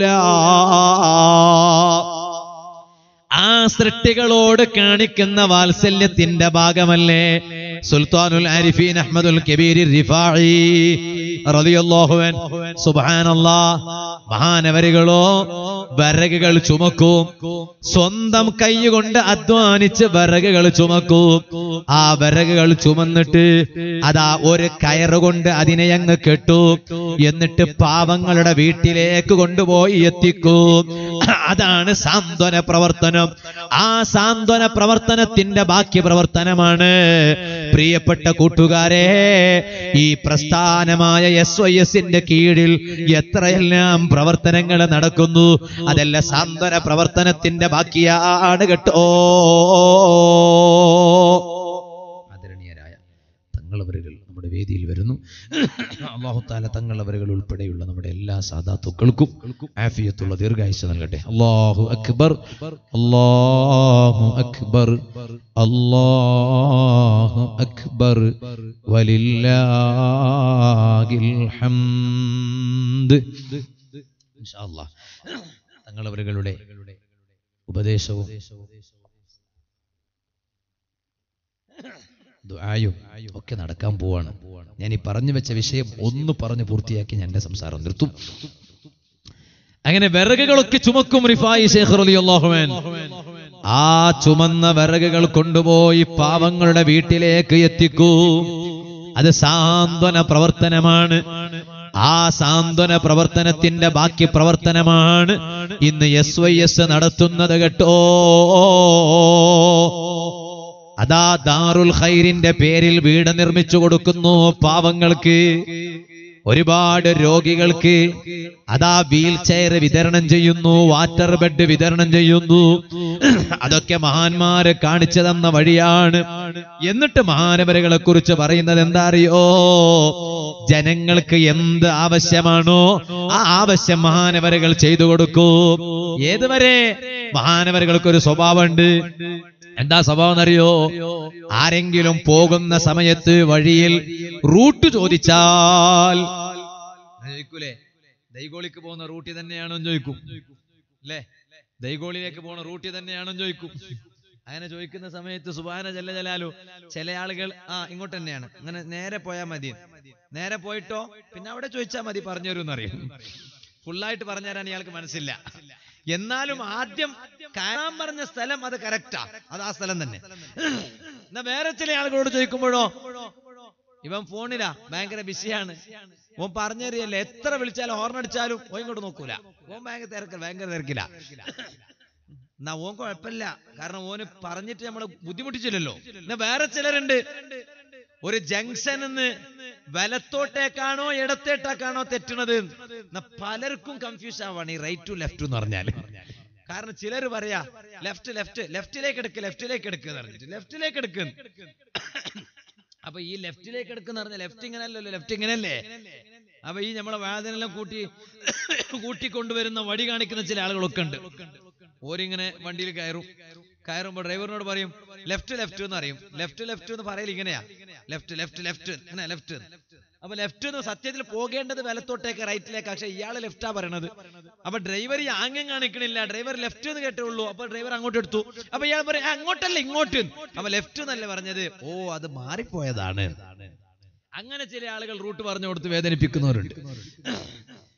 ആ സൃഷ്ടികളോട് കാണിക്കുന്ന വാത്സല്യത്തിന്റെ ഭാഗമല്ലേ സുൽത്താനുൽ ആരിഫീൻ അഹ്മദുൽ കബീർ റിഫായി റളിയല്ലാഹു അൻ സുബ്ഹാനല്ലാഹ് മഹാനവരികളോ വിറകുകൾ ചുമക്കും സ്വന്തം കൈകൊണ്ട് അധ്വാനിച്ച് വിറകുകൾ ചുമക്കും ആ വിറകുകൾ ചുമന്നിട്ട് അതാ ഒരു കയറുകൊണ്ട് അതിനെ അങ്ങ് കെട്ടു എന്നിട്ട് പാവങ്ങളുടെ വീട്ടിലേക്ക് കൊണ്ടുപോയി എത്തിക്കും അതാണ് സാന്ത്വന പ്രവർത്തനം ആ സാന്ത്വന പ്രവർത്തനത്തിന്റെ ബാക്കി പ്രവർത്തനമാണ് പ്രിയപ്പെട്ട കൂട്ടുകാരെ ഈ പ്രസ്ഥാനമായ എസ് വൈ എസിന്റെ കീഴിൽ എത്രയെല്ലാം പ്രവർത്തനങ്ങൾ നടക്കുന്നു അതെല്ലാം സാന്ത്വന പ്രവർത്തനത്തിന്റെ ബാക്കിയാണ് കേട്ടോ ആദരണീയരായ തങ്ങളവരുകൾ നമ്മുടെ വേദിയിൽ വരുന്നു അള്ളാഹുത്താല തങ്ങളവരുകൾ ഉൾപ്പെടെയുള്ള നമ്മുടെ എല്ലാ സാധാത്തുക്കൾക്കും ആഫിയത്തുള്ള ദീർഘായുസ് നൽകട്ടെ അള്ളാഹു അക്ബർ അള്ളാഹു അക്ബർ അള്ളാഹു അക്ബർ വലില്ലാഹിൽ ഹംദ് ഇൻഷാ അല്ലാഹ് തങ്ങളവരുകളുടെ ഉപദേശവും ദുആയും ഒക്കെ നടക്കാൻ പോവാണ് ഞാൻ ഈ പറഞ്ഞു വെച്ച വിഷയം ഒന്ന് പറഞ്ഞ് പൂർത്തിയാക്കി ഞാൻ എന്റെ സംസാരം നിർത്തും അങ്ങനെ വിറകുകളൊക്കെ ചുമക്കും റിഫായി ശേഖർ അലി അള്ളാഹുമേൻ ആ ചുമന്ന വിറകുകൾ കൊണ്ടുപോയി പാവങ്ങളുടെ വീട്ടിലേക്ക് എത്തിക്കൂ അത് സാന്ത്വന പ്രവർത്തനമാണ് ആ സാന്ത്വന പ്രവർത്തനത്തിന്റെ ബാക്കി പ്രവർത്തനമാണ് ഇന്ന് എസ് വൈ എസ് നടത്തുന്നത് കേട്ടോ അതാ ദാറുൽ ഖൈറിന്റെ പേരിൽ വീട് നിർമ്മിച്ചു കൊടുക്കുന്നു പാവങ്ങൾക്ക് ഒരുപാട് രോഗികൾക്ക് അതാ വീൽ ചെയർ വിതരണം ചെയ്യുന്നു വാട്ടർ ബെഡ് വിതരണം ചെയ്യുന്നു അതൊക്കെ മഹാന്മാര് കാണിച്ചു തന്ന വഴിയാണ് എന്നിട്ട് മഹാനവരകളെ കുറിച്ച് പറയുന്നത് എന്താ അറിയോ ജനങ്ങൾക്ക് എന്ത് ആവശ്യമാണോ ആ ആവശ്യം മഹാനവരകൾ ചെയ്തു കൊടുക്കും ഏതുവരെ മഹാനവരകൾക്ക് ഒരു സ്വഭാവമുണ്ട് എന്താ സ്വഭാവം എന്നറിയോ ആരെങ്കിലും പോകുന്ന സമയത്ത് വഴിയിൽ റൂട്ട് ചോദിച്ചാൽ ചോദിക്കൂലേ ദൈഗോളിക്ക് പോകുന്ന റൂട്ടിൽ തന്നെയാണോ എന്ന് ചോദിക്കും അല്ലേ ദൈഗോളിലേക്ക് പോകുന്ന റൂട്ടിൽ തന്നെയാണോ എന്ന് ചോദിക്കും അങ്ങനെ ചോദിക്കുന്ന സമയത്ത് സുബാന ജല്ല ജലാലു ചില ആളുകൾ ആ ഇങ്ങോട്ട് തന്നെയാണ് അങ്ങനെ നേരെ പോയാൽ മതി നേരെ പോയിട്ടോ പിന്നെ അവിടെ ചോദിച്ചാൽ മതി പറഞ്ഞു തരും എന്നറിയും ഫുള്ളായിട്ട് പറഞ്ഞു തരാൻ ഇയാൾക്ക് മനസ്സില്ല എന്നാലും ആദ്യം കാണാൻ പറഞ്ഞ സ്ഥലം അത് കറക്റ്റാ അത് ആ സ്ഥലം തന്നെ എന്നാ വേറെ ചില ആളുകളോട് ചോദിക്കുമ്പോഴോ ഇവൻ ഫോണിലാ ഭയങ്കര ബിസിയാണ് ഓൻ പറഞ്ഞറിയല്ലേ എത്ര വിളിച്ചാലും ഹോർൺ അടിച്ചാലും ഓൻ ഇങ്ങോട്ട് നോക്കൂല ഓൻ ഭയങ്കര തിരക്കില്ല ഭയങ്കര തിരക്കില്ല എന്നാ ഓൻ കുഴപ്പമില്ല കാരണം ഓന് പറഞ്ഞിട്ട് നമ്മളെ ബുദ്ധിമുട്ടിച്ചില്ലല്ലോ എന്നാ വേറെ ചിലരുണ്ട് ഒരു ജംഗ്ഷൻ എന്ന് വലത്തോട്ടേക്കാണോ ഇടത്തേട്ടാക്കാണോ തെറ്റണത് എന്നാ പലർക്കും കൺഫ്യൂസ് ആവാണ് ഈ റൈറ്റ് ടു ലെഫ്റ്റ് എന്ന് പറഞ്ഞാൽ കാരണം ചിലർ പറയാ ലെഫ്റ്റ് ലെഫ്റ്റ് ലെഫ്റ്റിലേക്ക് എടുക്ക് ലെഫ്റ്റിലേക്ക് എടുക്കുക എന്ന് പറഞ്ഞിട്ട് ലെഫ്റ്റിലേക്ക് എടുക്കും അപ്പൊ ഈ ലെഫ്റ്റിലേക്ക് എടുക്കുന്ന പറഞ്ഞ ലെഫ്റ്റ് ഇങ്ങനല്ലല്ലോ ലെഫ്റ്റ് ഇങ്ങനല്ലേ അപ്പൊ ഈ നമ്മളെ വേദനെല്ലാം കൂട്ടി കൂട്ടിക്കൊണ്ടുവരുന്ന വഴി കാണിക്കുന്ന ചില ആളുകളൊക്കെ ഉണ്ട് ഓരിങ്ങനെ വണ്ടിയിൽ കയറും കയറുമ്പോ ഡ്രൈവറിനോട് പറയും ലെഫ്റ്റ് ലെഫ്റ്റ് എന്ന് അറിയും ലെഫ്റ്റ് ലെഫ്റ്റ് എന്ന് പറയൽ ഇങ്ങനെയാ ലെഫ്റ്റ് ലെഫ്റ്റ് ലെഫ്റ്റ് അങ്ങനെ ലെഫ്റ്റ് അപ്പൊ ലെഫ്റ്റ് എന്ന് സത്യത്തിൽ പോകേണ്ടത് വലത്തോട്ടേക്ക് റൈറ്റിലേക്ക് പക്ഷെ ഇയാള് ലെഫ്റ്റാ പറയണത് അപ്പൊ ഡ്രൈവർ ഈ ആംഗ്യം കാണിക്കണില്ല ഡ്രൈവർ ലെഫ്റ്റ് എന്ന് കേട്ടുള്ളൂ അപ്പൊ ഡ്രൈവർ അങ്ങോട്ട് എടുത്തു അപ്പൊ ഇയാൾ പറയും "ആ, അങ്ങോട്ടല്ല ഇങ്ങോട്ട് അപ്പൊ ലെഫ്റ്റ് എന്നല്ലേ പറഞ്ഞത് ഓ അത് മാറിപ്പോയതാണ് അങ്ങനെ ചില ആളുകൾ റൂട്ട് പറഞ്ഞു കൊടുത്ത് വേദനിപ്പിക്കുന്നവരുണ്ട്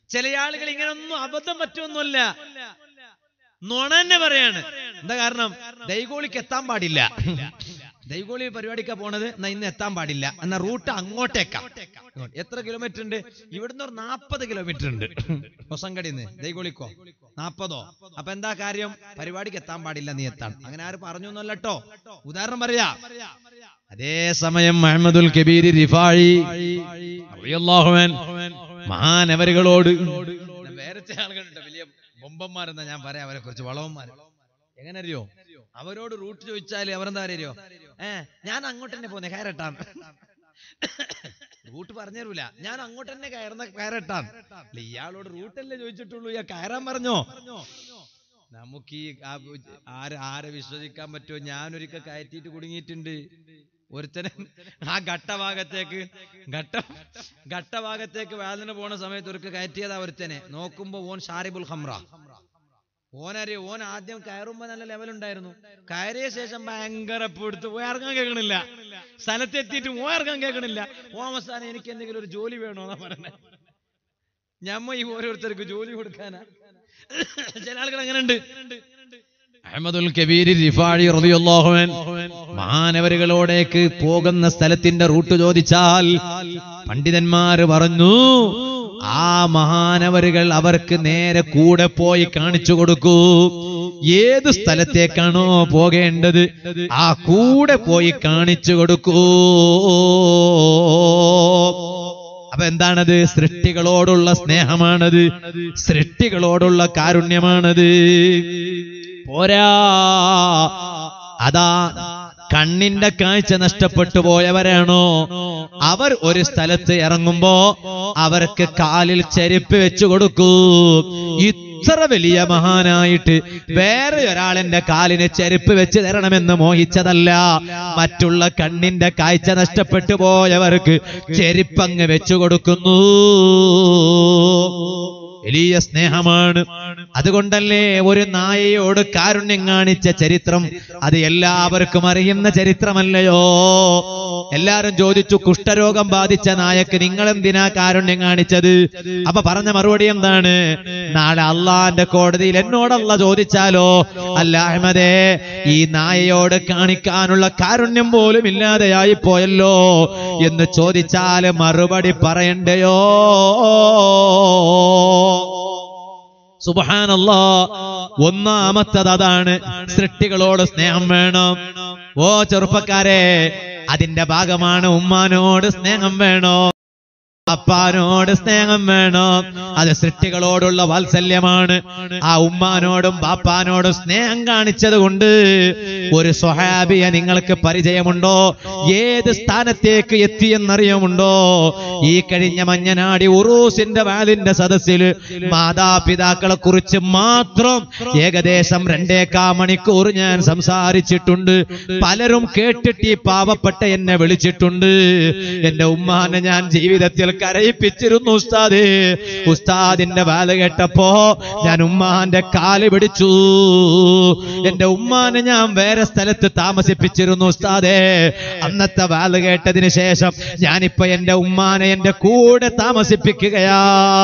ചില ആളുകൾ ഇങ്ങനൊന്നും അബദ്ധം പറ്റുമൊന്നുമല്ല നുണ തന്നെ പറയാണ് എന്താ കാരണം ദൈഗോളിക്ക് എത്താൻ പാടില്ല ദൈഗോളി പരിപാടിക്കാ പോണത് എന്നാ ഇന്ന് എത്താൻ പാടില്ല എന്നാ റൂട്ട് അങ്ങോട്ടേക്കാ എത്ര കിലോമീറ്റർ ഉണ്ട് ഇവിടുന്ന് ഒരു നാപ്പത് കിലോമീറ്റർ ഉണ്ട് ഹൊസങ്കടിന്ന് ദൈഗോളിക്കോ നാപ്പതോ അപ്പൊ എന്താ കാര്യം പരിപാടിക്ക് എത്താൻ പാടില്ല നീ എത്താൻ അങ്ങനെ ആര് പറഞ്ഞു എന്നല്ലോ ഉദാഹരണം പറയാ അതേ സമയം മുഹമ്മദുൽ കബീർ റിഫാഴി റളിയല്ലാഹു അൻഹു മഹാനവരുകളോട് വേറെ ചില ആളുകളുണ്ട് വലിയ ബൊമ്പന്മാരെന്നാ ഞാൻ പറയാം അവരെ കുറിച്ച് വളവന്മാർ എങ്ങനെ അറിയോ അവരോട് റൂട്ട് ചോദിച്ചാല് അവരെന്താ അറിയോ ഏ ഞാൻ അങ്ങോട്ട് തന്നെ പോന്നെ കയറട്ടാൻ റൂട്ട് പറഞ്ഞു തരൂല ഞാൻ അങ്ങോട്ട് തന്നെ കയറുന്ന കയറട്ടാൻ അല്ല ഇയാളോട് റൂട്ടല്ലേ ചോദിച്ചിട്ടുള്ളൂ ഇയാൾ കയറാൻ പറഞ്ഞോ നമുക്ക് ഈ ആ- ആരെ ആരെ വിശ്വസിക്കാൻ പറ്റുമോ ഞാനൊരിക്കൽ കയറ്റിയിട്ട് കുടുങ്ങിയിട്ടുണ്ട് ഒരുത്തനെ ആ ഘട്ടഭാഗത്തേക്ക് ഘട്ട ഘട്ടഭാഗത്തേക്ക് വേദന പോണ സമയത്ത് ഒരുക്ക് കയറ്റിയതാ ഒരുത്തനെ നോക്കുമ്പോ ഓൻ ഷാരിബുൽ ഹംറ ഓനറിയോ ഓൻ ആദ്യം കയറുമ്പോ നല്ല ലെവൽ ഉണ്ടായിരുന്നു കയറിയ ശേഷം ഭയങ്കര പിടുത്ത് പോയി ഇറങ്ങാൻ കേൾക്കണില്ല സ്ഥലത്തെത്തിയിട്ട് ഓ ഇറങ്ങാൻ കേൾക്കണില്ല ഓ അവസാനം എനിക്ക് എന്തെങ്കിലും ഒരു ജോലി വേണോന്നാ പറഞ്ഞത് ഞമ്മ ഈ ഓരോരുത്തർക്ക് ജോലി കൊടുക്കാനാ ചില ആളുകൾ അങ്ങനെ ഉണ്ട് അഹമ്മദുൽ കബീർ റിഫാഴി റളിയല്ലാഹു അൻഹു മാനവരുകളോടേക്ക് പോകുന്ന സ്ഥലത്തിന്റെ റൂട്ട് ചോദിച്ചാൽ പണ്ഡിതന്മാര് പറഞ്ഞു ആ മഹാനവരുകൾ അവർക്ക് നേരെ കൂടെ പോയി കാണിച്ചു കൊടുക്കൂ ഏത് സ്ഥലത്തേക്കാണോ പോകേണ്ടത് ആ കൂടെ പോയി കാണിച്ചു കൊടുക്കൂ അപ്പൊ എന്താണത് സൃഷ്ടികളോടുള്ള സ്നേഹമാണത് സൃഷ്ടികളോടുള്ള കാരുണ്യമാണത് പോരാ അതാ കണ്ണിന്റെ കാഴ്ച നഷ്ടപ്പെട്ടു പോയവരാണോ അവർ ഒരു സ്ഥലത്ത് ഇറങ്ങുമ്പോ അവർക്ക് കാലിൽ ചെരുപ്പ് വെച്ചു കൊടുക്കൂ ഇത്ര വലിയ മഹാനായിട്ട് വേറെ ഒരാളെന്റെ കാലിന് ചെരുപ്പ് വെച്ച് തരണമെന്ന് മോഹിച്ചതല്ല മറ്റുള്ള കണ്ണിന്റെ കാഴ്ച നഷ്ടപ്പെട്ടു പോയവർക്ക് ചെരുപ്പങ്ങ് വെച്ചു കൊടുക്കുന്നു വലിയ സ്നേഹമാണ് അതുകൊണ്ടല്ലേ ഒരു നായയോട് കാരുണ്യം കാണിച്ച ചരിത്രം അത് എല്ലാവർക്കും അറിയുന്ന ചരിത്രമല്ലയോ എല്ലാരും ചോദിച്ചു കുഷ്ഠരോഗം ബാധിച്ച നായക്ക് നിങ്ങൾ എന്തിനാ കാരുണ്യം കാണിച്ചത് അപ്പൊ പറഞ്ഞ മറുപടി എന്താണ് നാളെ അള്ളാന്റെ കോടതിയിൽ എന്നോടല്ല ചോദിച്ചാലോ അല്ല അഹമ്മദേ ഈ നായയോട് കാണിക്കാനുള്ള കാരുണ്യം പോലും ഇല്ലാതെയായി പോയല്ലോ എന്ന് ചോദിച്ചാല് മറുപടി പറയണ്ടയോ സുബഹാനല്ലാ ഒന്നാമത്തത് അതാണ് സൃഷ്ടികളോട് സ്നേഹം വേണം ഓ ചെറുപ്പക്കാരെ അതിന്റെ ഭാഗമാണ് ഉമ്മാനോട് സ്നേഹം വേണോ അപ്പാനോട് സ്നേഹം വേണം അത് സൃഷ്ടികളോടുള്ള വാത്സല്യമാണ് ആ ഉമ്മാനോടും ബാപ്പാനോടും സ്നേഹം കാണിച്ചത് കൊണ്ട് ഒരു സ്വഹാബിയെ നിങ്ങൾക്ക് പരിചയമുണ്ടോ ഏത് സ്ഥാനത്തേക്ക് എത്തിയെന്നറിയുമുണ്ടോ ഈ കഴിഞ്ഞ മഞ്ഞനാടി ഉറൂസിന്റെ വാലിന്റെ സദസ്സിൽ മാതാപിതാക്കളെ കുറിച്ച് മാത്രം ഏകദേശം രണ്ടേക്കാ മണിക്കൂർ ഞാൻ സംസാരിച്ചിട്ടുണ്ട് പലരും കേട്ടിട്ട് ഈ പാവപ്പെട്ട എന്നെ വിളിച്ചിട്ടുണ്ട് എന്റെ ഉമ്മാനെ ഞാൻ ജീവിതത്തിൽ കരയിപ്പിച്ചിരുന്നു ഉസ്താദേ ഉസ്താദിന്റെ വാല് കേട്ടപ്പോ ഞാൻ ഉമ്മാന്റെ കാല് പിടിച്ചു എന്റെ ഉമ്മാനെ ഞാൻ വേറെ സ്ഥലത്ത് താമസിപ്പിച്ചിരുന്നു ഉസ്താദേ അന്നത്തെ വാല് കേട്ടതിന് ശേഷം ഞാനിപ്പോ എന്റെ ഉമ്മാനെ എന്റെ കൂടെ താമസിപ്പിക്കുകയാ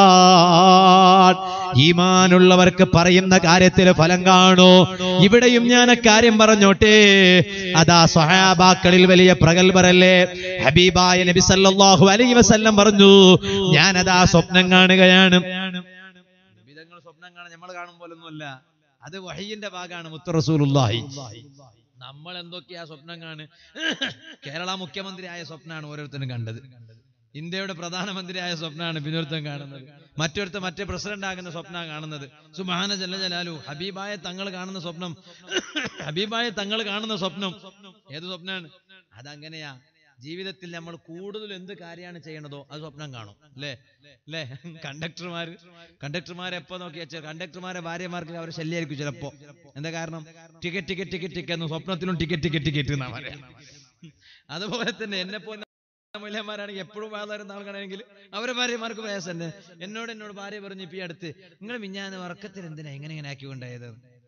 ഈമാനുള്ളവർക്ക് പറയുന്ന കാര്യത്തിൽ ഫലം കാണൂ ഇവിടെയും ഞാൻ കാര്യം പറഞ്ഞോട്ടെ അതാ സ്വഹാബാക്കളിൽ വലിയ പ്രഗത്ഭരല്ലേ ഹബീബായ നബി സല്ലല്ലാഹു അലൈഹി വസല്ലം പറഞ്ഞു ഞാൻ അതാ സ്വപ്നം കാണുകയാണ് വിധങ്ങൾ സ്വപ്നം കാണാൻ നമ്മൾ കാണും പോലൊന്നുമല്ല അത് വഹീന്റെ ഭാഗമാണ് മുത്ത റസൂലുള്ളാഹി നമ്മൾ എന്തൊക്കെയാ സ്വപ്നം കാണ് കേരള മുഖ്യമന്ത്രിയായ സ്വപ്നമാണ് ഓരോരുത്തരും കണ്ടത് ഇന്ത്യയുടെ പ്രധാനമന്ത്രിയായ സ്വപ്നമാണ് പിന്നൊരുത്തൻ കാണുന്നത് മറ്റൊരുത്ത മറ്റേ പ്രസിഡന്റ് ആകുന്ന സ്വപ്നമാണ് കാണുന്നത് സുബാന ജല്ല ജലാലു ഹബീബായ തങ്ങൾ കാണുന്ന സ്വപ്നം ഹബീബായ തങ്ങൾ കാണുന്ന സ്വപ്നം ഏത് സ്വപ്നമാണ് അതങ്ങനെയാ ജീവിതത്തിൽ നമ്മൾ കൂടുതൽ എന്ത് കാര്യമാണ് ചെയ്യണതോ അത് സ്വപ്നം കാണും അല്ലേ അല്ലേ കണ്ടക്ടർമാര് കണ്ടക്ടർമാരെ എപ്പോ നോക്കിയാ കണ്ടക്ടർമാരെ ഭാര്യമാർക്ക് അവർ ശല്യമായിരിക്കും ചിലപ്പോ എന്താ കാരണം ടിക്കറ്റ് ടിക്കറ്റ് ടിക്കറ്റ് ടിക്കറ്റ് എന്ന് സ്വപ്നത്തിലും ടിക്കറ്റ് ടിക്കറ്റ് ടിക്കറ്റ് എന്നാ പറയാ അതുപോലെ തന്നെ എന്നെ പോലെ മൂല്യന്മാരാണെങ്കിൽ എപ്പോഴും വാതാരുന്ന ആൾക്കാരാണെങ്കിൽ അവരെ ഭാര്യമാർക്ക് പ്രയാസം തന്നെ എന്നോട് എന്നോട് ഭാര്യ പറഞ്ഞു ഇപ്പൊ ഈ അടുത്ത് നിങ്ങൾ മിഞ്ഞാന്ന് ഉറക്കത്തിൽ എന്തിനാ എങ്ങനെ ഇങ്ങനെ ആക്കി കൊണ്ടായത്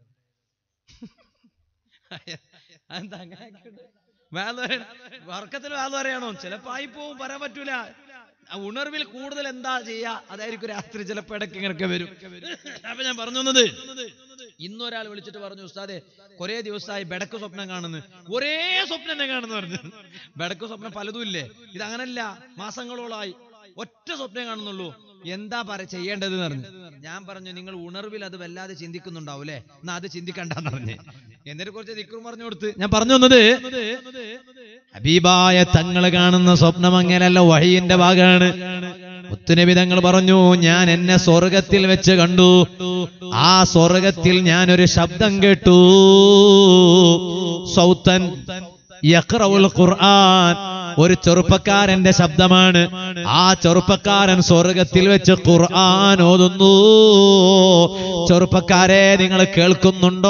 അതെന്താ അങ്ങനെ ആക്കിക്കൊണ്ട്? വാല് പറയണ- ഉറക്കത്തിൽ വാല് പറയണോ ചിലപ്പോ ആയി പോവും പറയാൻ പറ്റൂല ആ ഉണർവിൽ കൂടുതൽ എന്താ ചെയ്യാ അതായിരിക്കും രാത്രി ചിലപ്പോ ഇടയ്ക്ക് ഇങ്ങനെയൊക്കെ വരും അപ്പൊ ഞാൻ പറഞ്ഞു വന്നത് ഇന്നൊരാൾ വിളിച്ചിട്ട് പറഞ്ഞു ഉസ്താദെ കുറെ ദിവസമായി ബെടക്ക് സ്വപ്നം കാണുന്നു ഒരേ സ്വപ്നം തന്നെ കാണുന്നു പറഞ്ഞു ബെടക്ക് സ്വപ്നം പലതും ഇല്ലേ ഇത് അങ്ങനല്ല മാസങ്ങളോളായി ഒറ്റ സ്വപ്നം കാണുന്നുള്ളൂ എന്താ പറ ചെയ്യേണ്ടത് എന്ന് പറഞ്ഞു ഞാൻ പറഞ്ഞു നിങ്ങൾ ഉണർവിൽ അത് വല്ലാതെ ചിന്തിക്കുന്നുണ്ടാവൂലേ എന്നാ അത് ചിന്തിക്കണ്ടെന്ന് പറഞ്ഞു എന്നിട്ട് കുറച്ച് ദിക്റും പറഞ്ഞു കൊടുത്ത് ഞാൻ പറഞ്ഞു വന്നത് ഹബീബായ തങ്ങള് കാണുന്ന സ്വപ്നം അങ്ങനെയല്ല വഴിയിന്റെ ഭാഗമാണ് മുത്തുനബി തങ്ങൾ പറഞ്ഞു ഞാൻ എന്നെ സ്വർഗത്തിൽ വെച്ച് കണ്ടു ആ സ്വർഗത്തിൽ ഞാൻ ഒരു ശബ്ദം കേട്ടു സൗത്തൻ യഖ്റഉൽ ഖുർആൻ ഒരു ചെറുപ്പക്കാരന്റെ ശബ്ദമാണ് ആ ചെറുപ്പക്കാരൻ സ്വർഗത്തിൽ വെച്ച് ഖുർആൻ ഓതുന്നു ചെറുപ്പക്കാരെ നിങ്ങൾ കേൾക്കുന്നുണ്ടോ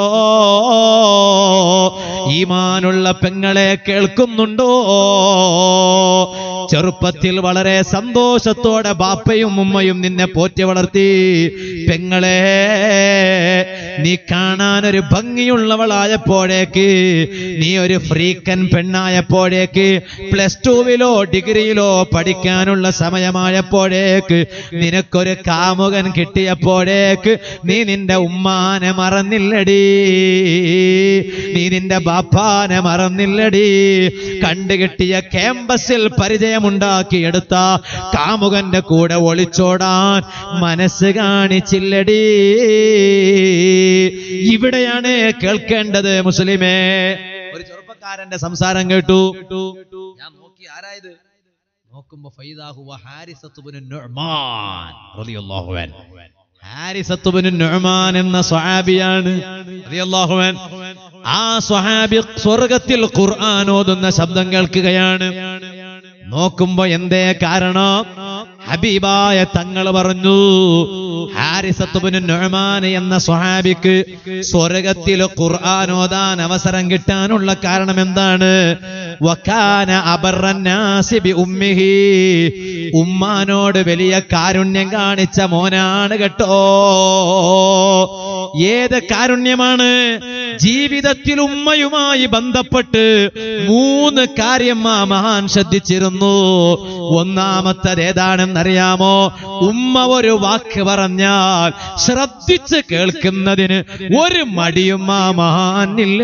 ഈമാനുള്ള പെങ്ങളെ കേൾക്കുന്നുണ്ടോ ചെറുപ്പത്തിൽ വളരെ സന്തോഷത്തോടെ ബാപ്പയും ഉമ്മയും നിന്നെ പോറ്റി വളർത്തി പെങ്ങളെ നീ കാണാൻ ഒരു ഭംഗിയുള്ളവളായപ്പോഴേക്ക് നീ ഒരു ഫ്രീക്കൻ പെണ്ണായപ്പോഴേക്ക് പ്ലസ് ടുവിലോ ഡിഗ്രിയിലോ പഠിക്കാനുള്ള സമയമായപ്പോഴേക്ക് നിനക്കൊരു കാമുകൻ കിട്ടിയപ്പോഴേക്ക് നീ നിന്റെ ഉമ്മാനെ മറന്നില്ലടി നീ നിന്റെ ബാപ്പാനെ മറന്നില്ലടി കണ്ടുകിട്ടിയ ക്യാമ്പസിൽ പരിചയമുണ്ടാക്കിയെടുത്ത കാമുകന്റെ കൂടെ ഒളിച്ചോടാൻ മനസ്സ് കാണിച്ചില്ലടി ഇവിടെയാണ് കേൾക്കേണ്ടത് മുസ്ലിമേ ഒരു ചെറുപ്പക്കാരന്റെ സംസാരം കേട്ടു ഞാൻ നോക്കി ആരായത് നോക്കുമ്പോ ഫൈദാഹു വ ഹാരിസത്തുബ്നു നുഅ്മാൻ റളിയല്ലാഹു അൻഹു ഹാരിസത്തുബ്നു നുഅ്മാൻ എന്ന സ്വഹാബിയാണ് റളിയല്ലാഹു അൻഹു ആ സ്വഹാബി സ്വർഗത്തിൽ ഖുർആൻ ഓതുന്ന ശബ്ദം കേൾക്കുകയാണ് നോക്കുമ്പോ എന്തേ കാരണം ഹബീബായ തങ്ങൾ പറഞ്ഞു ഹാരിസത്തുബിന് നൊഹമാൻ എന്ന സ്വഹാബിക്ക് സ്വർഗത്തിൽ ഖുർആൻ ഓതാൻ അവസരം കിട്ടാനുള്ള കാരണം എന്താണ് വക്കാന അബറന്നാസി ബി ഉമ്മിഹി ഉമ്മാനോട് വലിയ കാരുണ്യം കാണിച്ച മോനാണ് കേട്ടോ ഏത് കാരുണ്യമാണ് ജീവിതത്തിൽ ഉമ്മയുമായി ബന്ധപ്പെട്ട് മൂന്ന് കാര്യം ആ മഹാൻ ശ്രദ്ധിച്ചിരുന്നു ഒന്നാമത്തത് ഏതാണെന്നറിയാമോ ഉമ്മ ഒരു വാക്ക് പറഞ്ഞാൽ ശ്രദ്ധിച്ച് കേൾക്കുന്നതിന് ഒരു മടിയും ആ മഹാനില്ല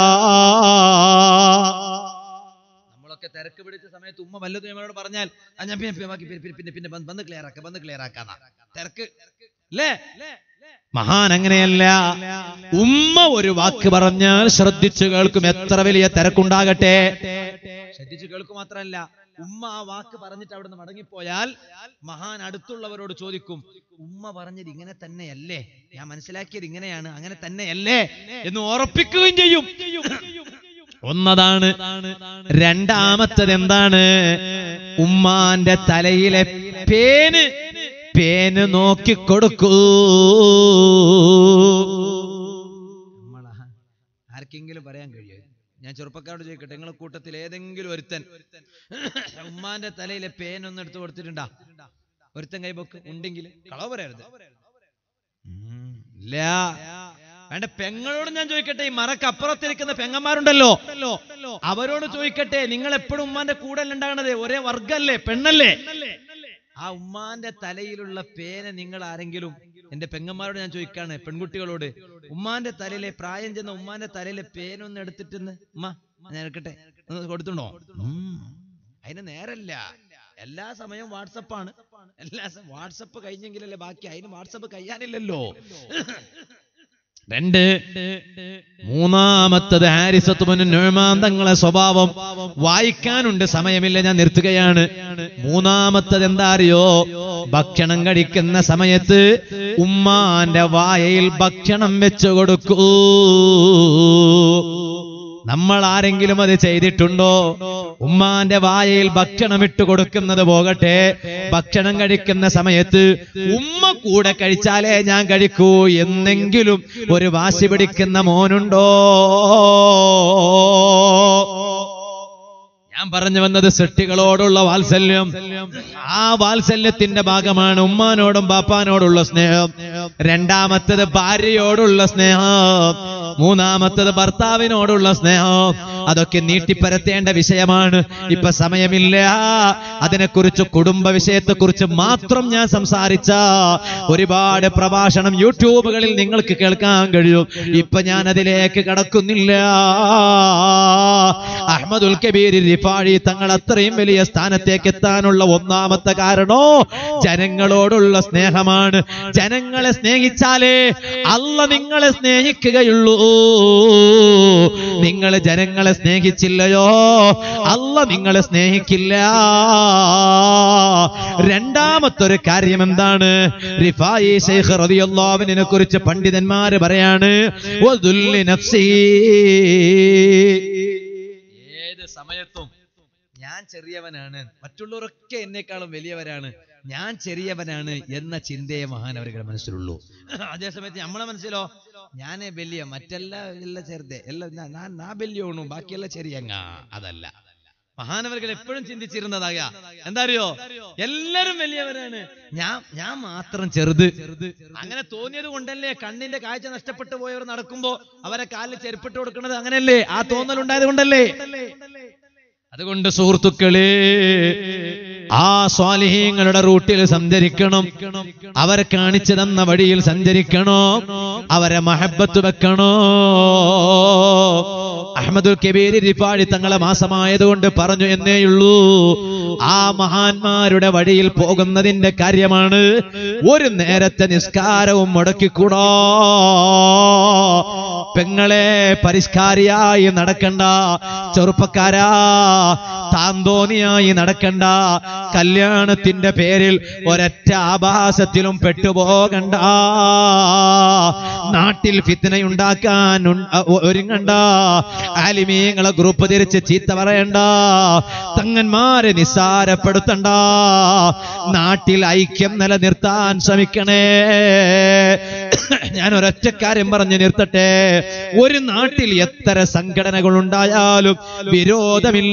നമ്മളൊക്കെ തിരക്ക് പിടിച്ച സമയത്ത് ഉമ്മ വല്ലതും നമ്മളോട് പറഞ്ഞാൽ "ആ, ഞാൻ പിന്നെ പിന്നെ ബാക്കി പിന്നെ പിന്നെ പിന്നെ പിന്നെ ബന്ധ് ക്ലിയർ ആക്കാം ബന്ധ് ക്ലിയർ ആക്കാന്നാ തിരക്ക് അല്ലേ മഹാൻ അങ്ങനെയല്ല ഉമ്മ ഒരു വാക്ക് പറഞ്ഞാൽ ശ്രദ്ധിച്ചു കേൾക്കും എത്ര വലിയ തിരക്കുണ്ടാകട്ടെ ശ്രദ്ധിച്ചു കേൾക്കും മാത്രമല്ല ഉമ്മ ആ വാക്ക് പറഞ്ഞിട്ട് അവിടുന്ന് മടങ്ങിപ്പോയാൽ മഹാൻ അടുത്തുള്ളവരോട് ചോദിക്കും ഉമ്മ പറഞ്ഞത് ഇങ്ങനെ തന്നെയല്ലേ ഞാൻ മനസ്സിലാക്കിയത് ഇങ്ങനെയാണ് അങ്ങനെ തന്നെയല്ലേ എന്ന് ഉറപ്പിക്കുകയും ചെയ്യും ഒന്നതാണ് രണ്ടാമത്തത് എന്താണ് ഉമ്മാന്റെ തലയിലെ പേന് പേന് നോക്കിക്കൊടുക്കൂ നമ്മളാ ആർക്കെങ്കിലും പറയാൻ കഴിയോ ഞാൻ ചെറുപ്പക്കാരോട് ചോദിക്കട്ടെ നിങ്ങളെ കൂട്ടത്തിൽ ഏതെങ്കിലും ഒരുത്തൻ ഉമ്മാന്റെ തലയിലെ പേൻ ഒന്ന് എടുത്തു കൊടുത്തിട്ടുണ്ടാ ഒരുത്തൻ കൈബൊക്ക് ഉണ്ടെങ്കിൽ കളവ് പറയരുത് ഉം, ഇല്ല വേണ്ട പെങ്ങളോട് ഞാൻ ചോദിക്കട്ടെ ഈ മറക്കപ്പുറത്തിരിക്കുന്ന പെങ്ങന്മാരുണ്ടല്ലോ അവരോട് ചോദിക്കട്ടെ നിങ്ങൾ എപ്പോഴും ഉമ്മാന്റെ കൂടെ ഉണ്ടാകണത് ഒരേ വർഗല്ലേ പെണ്ണല്ലേ ആ ഉമ്മാന്റെ തലയിലുള്ള പേന നിങ്ങൾ ആരെങ്കിലും എന്റെ പെങ്ങന്മാരോട് ഞാൻ ചോദിക്കാണ് പെൺകുട്ടികളോട് ഉമ്മാന്റെ തലയിലെ പ്രായം ചെന്ന ഉമ്മാന്റെ തലയിലെ പേനൊന്ന് എടുത്തിട്ടെന്ന് ഉമ്മ ഞാൻ എടുക്കട്ടെ ഒന്ന് കൊടുത്തുണ്ടോ ഉം. അതിന് നേരല്ല എല്ലാ സമയവും വാട്സപ്പാണ് എല്ലാ സ- വാട്സപ്പ് കഴിഞ്ഞെങ്കിലല്ലേ ബാക്കി അതിന് വാട്സപ്പ് കഴിയാനില്ലല്ലോ രണ്ട് മൂന്നാമത്തത് ഹാരിസത്തുമന് നൊഴമാൻ തങ്ങളെ സ്വഭാവം വായിക്കാനുണ്ട് സമയമില്ല ഞാൻ നിർത്തുകയാണ് മൂന്നാമത്തത് എന്താ അറിയോ ഭക്ഷണം കഴിക്കുന്ന സമയത്ത് ഉമ്മാന്റെ വായയിൽ ഭക്ഷണം വെച്ചു കൊടുക്കൂ നമ്മൾ ആരെങ്കിലും അത് ചെയ്തിട്ടുണ്ടോ ഉമ്മാന്റെ വായയിൽ ഭക്ഷണം ഇട്ട് കൊടുക്കുന്നത് പോകട്ടെ ഭക്ഷണം കഴിക്കുന്ന സമയത്ത് ഉമ്മ കൂടെ കഴിച്ചാലേ ഞാൻ കഴിക്കൂ എന്നെങ്കിലും ഒരു വാശി പിടിക്കുന്ന മോനുണ്ടോ ഞാൻ പറഞ്ഞു വന്നത് സൃഷ്ടികളോടുള്ള വാത്സല്യം ആ വാത്സല്യത്തിന്റെ ഭാഗമാണ് ഉമ്മാനോടും ബാപ്പാനോടുള്ള സ്നേഹം രണ്ടാമത്തത് ഭാര്യയോടുള്ള സ്നേഹം മൂന്നാമത്തത് ഭർത്താവിനോടുള്ള സ്നേഹം അതൊക്കെ നീട്ടിപ്പരത്തേണ്ട വിഷയമാണ് ഇപ്പൊ സമയമില്ല അതിനെക്കുറിച്ച് കുടുംബ വിഷയത്തെക്കുറിച്ച് മാത്രം ഞാൻ സംസാരിച്ച ഒരുപാട് പ്രഭാഷണം യൂട്യൂബുകളിൽ നിങ്ങൾക്ക് കേൾക്കാൻ കഴിയും ഇപ്പൊ ഞാൻ അതിലേക്ക് കടക്കുന്നില്ല അഹമ്മദുൽ കബീർ റിഫാഴി തങ്ങൾ അത്രയും വലിയ സ്ഥാനത്തേക്ക് എത്താനുള്ള ഒന്നാമത്തെ കാരണോ ജനങ്ങളോടുള്ള സ്നേഹമാണ് ജനങ്ങളെ സ്നേഹിച്ചാലേ അല്ല നിങ്ങളെ സ്നേഹിക്കുകയുള്ളൂ നിങ്ങൾ ജനങ്ങളെ സ്നേഹിച്ചില്ലയോ അല്ല നിങ്ങളെ സ്നേഹിക്കില്ല രണ്ടാമത്തൊരു കാര്യം എന്താണ് റിഫായി ശൈഖ് റളിയല്ലാഹുവിനെ കുറിച്ച് പണ്ഡിതന്മാര് പറയാണ് വദുല്ലി നഫ്സി ഏത് സമയത്തും ഞാൻ ചെറിയവനാണ് മറ്റുള്ളവരൊക്കെ എന്നെക്കാളും വലിയവരാണ് ഞാൻ ചെറിയവനാണ് എന്ന ചിന്തയെ മഹാനവരുടെ മനസ്സിലുള്ളൂ അതേസമയത്ത് നമ്മളെ മനസ്സിലോ ഞാൻ വലിയ മറ്റെല്ലാ എല്ലാം ചെറുതെ എല്ലാം ഞാൻ- ഞാൻ നാ വലിയോണു ബാക്കിയെല്ലാം ചെറിയങ്ങ അതല്ല മഹാനവர்கள் എപ്പോഴും ചിന്തിച്ചിരുന്നതാക എന്താ അറിയോ എല്ലാരും വലിയവരാണ് ഞാൻ ഞാൻ മാത്രം ചെറുത് അങ്ങനെ തോന്നിയത് കൊണ്ടല്ലേ കണ്ണിന്റെ കാഴ്ച നഷ്ടപ്പെട്ടു പോയവർ നടക്കുമ്പോ അവരെ കാലിൽ ചെരുപ്പിട്ട് കൊടുക്കുന്നത് അങ്ങനെയല്ലേ ആ തോന്നൽ ഉണ്ടായത് കൊണ്ടല്ലേ അതുകൊണ്ട് സുഹൃത്തുക്കളെ ആ സ്വാലിഹീങ്ങളുടെ റൂട്ടിൽ സഞ്ചരിക്കണം അവർ കാണിച്ചു തന്ന വഴിയിൽ സഞ്ചരിക്കണോ അവരെ മഹബത്ത് വെക്കണോ അഹമ്മദുൽ കബീർ റിഫാഴി തങ്ങളെ മാസമായതുകൊണ്ട് പറഞ്ഞു എന്നേയുള്ളൂ ആ മഹാന്മാരുടെ വഴിയിൽ പോകുന്നതിന്റെ കാര്യമാണ് ഒരു നേരത്തെ നിസ്കാരവും മുടക്കിക്കൂടാ പെങ്ങളെ പരിഷ്കാരിയായി നടക്കണ്ട ചെറുപ്പക്കാരാ താന്തോന്നിയായി നടക്കണ്ട കല്യാണത്തിന്റെ പേരിൽ ഒരൊറ്റ ആഭാസത്തിലും പെട്ടുപോകണ്ട നാട്ടിൽ ഫിത്തനയുണ്ടാക്കാൻ ഉൺ- ഒ- ഒരുങ്ങണ്ട ആലിമീങ്ങളെ ഗ്രൂപ്പ് തിരിച്ച് ചീത്ത പറയണ്ട തങ്ങന്മാരെ നിസ്സാരപ്പെടുത്തണ്ട നാട്ടിൽ ഐക്യം നിലനിർത്താൻ ശ്രമിക്കണേ ഞാൻ ഒരൊറ്റ കാര്യം പറഞ്ഞു നിർത്തട്ടെ ഒരു നാട്ടിൽ എത്ര സംഘടനകൾ ഉണ്ടായാലും വിരോധമില്ല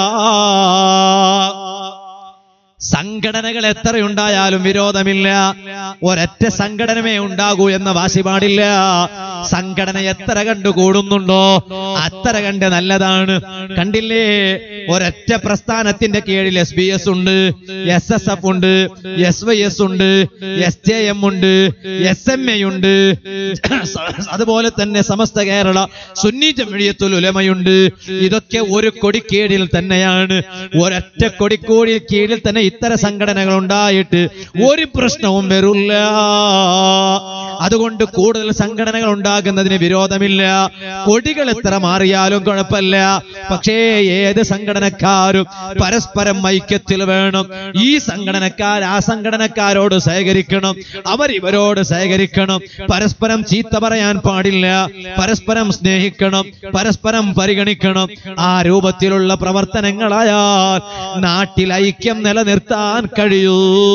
സംഘടനകൾ എത്രയുണ്ടായാലും വിരോധമില്ല ഒരൊറ്റ സംഘടനമേ ഉണ്ടാകൂ എന്ന വാശി പാടില്ല സംഘടന എത്ര കണ്ടു കൂടുന്നുണ്ടോ അത്ര കണ്ട് നല്ലതാണ് കണ്ടില്ലേ ഒരൊറ്റ പ്രസ്ഥാനത്തിന്റെ കീഴിൽ എസ് ബി എസ് ഉണ്ട് എസ് എസ് എഫ് ഉണ്ട് എസ് വൈ എസ് ഉണ്ട് എസ് ജെ എം ഉണ്ട് എസ് എം എ ഉണ്ട് അതുപോലെ തന്നെ സമസ്ത കേരള സുന്നി ജമിഴിയത്തുൽ ഉലമയുണ്ട് ഇതൊക്കെ ഒരു കൊടിക്കീഴിൽ തന്നെയാണ് ഒരൊറ്റ കൊടിക്കോടി കീഴിൽ തന്നെ ഇത്തരം സംഘടനകൾ ഉണ്ടായിട്ട് ഒരു പ്രശ്നവും വരില്ല അതുകൊണ്ട് കൂടുതൽ സംഘടനകൾ ഉണ്ടാകുന്നതിന് വിരോധമില്ല കൊടികൾ എത്ര മാറിയാലും കുഴപ്പമില്ല പക്ഷേ ഏത് സംഘടനക്കാരും പരസ്പരം ഐക്യത്തിൽ വേണം ഈ സംഘടനക്കാർ ആ സംഘടനക്കാരോട് സഹകരിക്കണം അവർ ഇവരോട് സഹകരിക്കണം പരസ്പരം ചീത്ത പറയാൻ പാടില്ല പരസ്പരം സ്നേഹിക്കണം പരസ്പരം പരിഗണിക്കണം ആ രൂപത്തിലുള്ള പ്രവർത്തനങ്ങളായാൽ നാട്ടിൽ ഐക്യം നിലനിർത്താൻ കഴിയൂ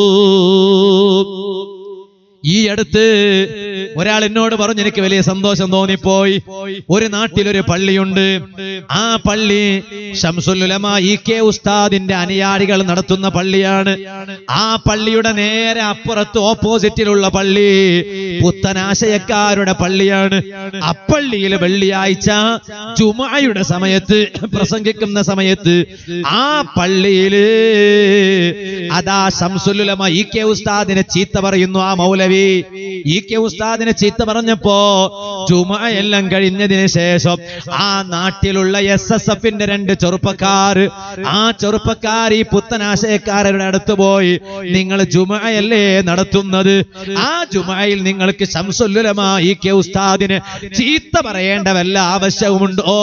ഈ അടുത്ത് ഒരാൾ എന്നോട് പറഞ്ഞു എനിക്ക് വലിയ സന്തോഷം തോന്നിപ്പോയി ഒരു നാട്ടിലൊരു പള്ളിയുണ്ട് ആ പള്ളി ഷംസുലുലമ ഇ കെ ഉസ്താദിന്റെ അനുയായികൾ നടത്തുന്ന പള്ളിയാണ് ആ പള്ളിയുടെ നേരെ അപ്പുറത്ത് ഓപ്പോസിറ്റിലുള്ള പള്ളി പുത്തനാശയക്കാരുടെ പള്ളിയാണ് അപ്പള്ളിയിൽ വെള്ളിയാഴ്ച ജുമായുടെ സമയത്ത് പ്രസംഗിക്കുന്ന സമയത്ത് ആ പള്ളിയില് അതാ ഷംസുലുലമ ഇ കെ ഉസ്താദിനെ ചീത്ത പറയുന്നു ആ മൗലവി ഇ കെ ഉസ്താദിനെ ചീത്ത പറഞ്ഞപ്പോ ജുമ എല്ലാം കഴിഞ്ഞതിന് ശേഷം ആ നാട്ടിലുള്ള എസ് എസ് എഫിന്റെ രണ്ട് ചെറുപ്പക്കാർ ആ ചെറുപ്പക്കാർ ഈ പുത്തനാശയക്കാരുടെ അടുത്ത് പോയി നിങ്ങൾ ജുമയല്ലേ നടത്തുന്നത് ആ ജുമയിൽ നിങ്ങൾക്ക് ശംസുല്ലുലമ ഇ കെ ഉസ്താദിന് ചീത്ത പറയേണ്ട വല്ല ആവശ്യവുമുണ്ടോ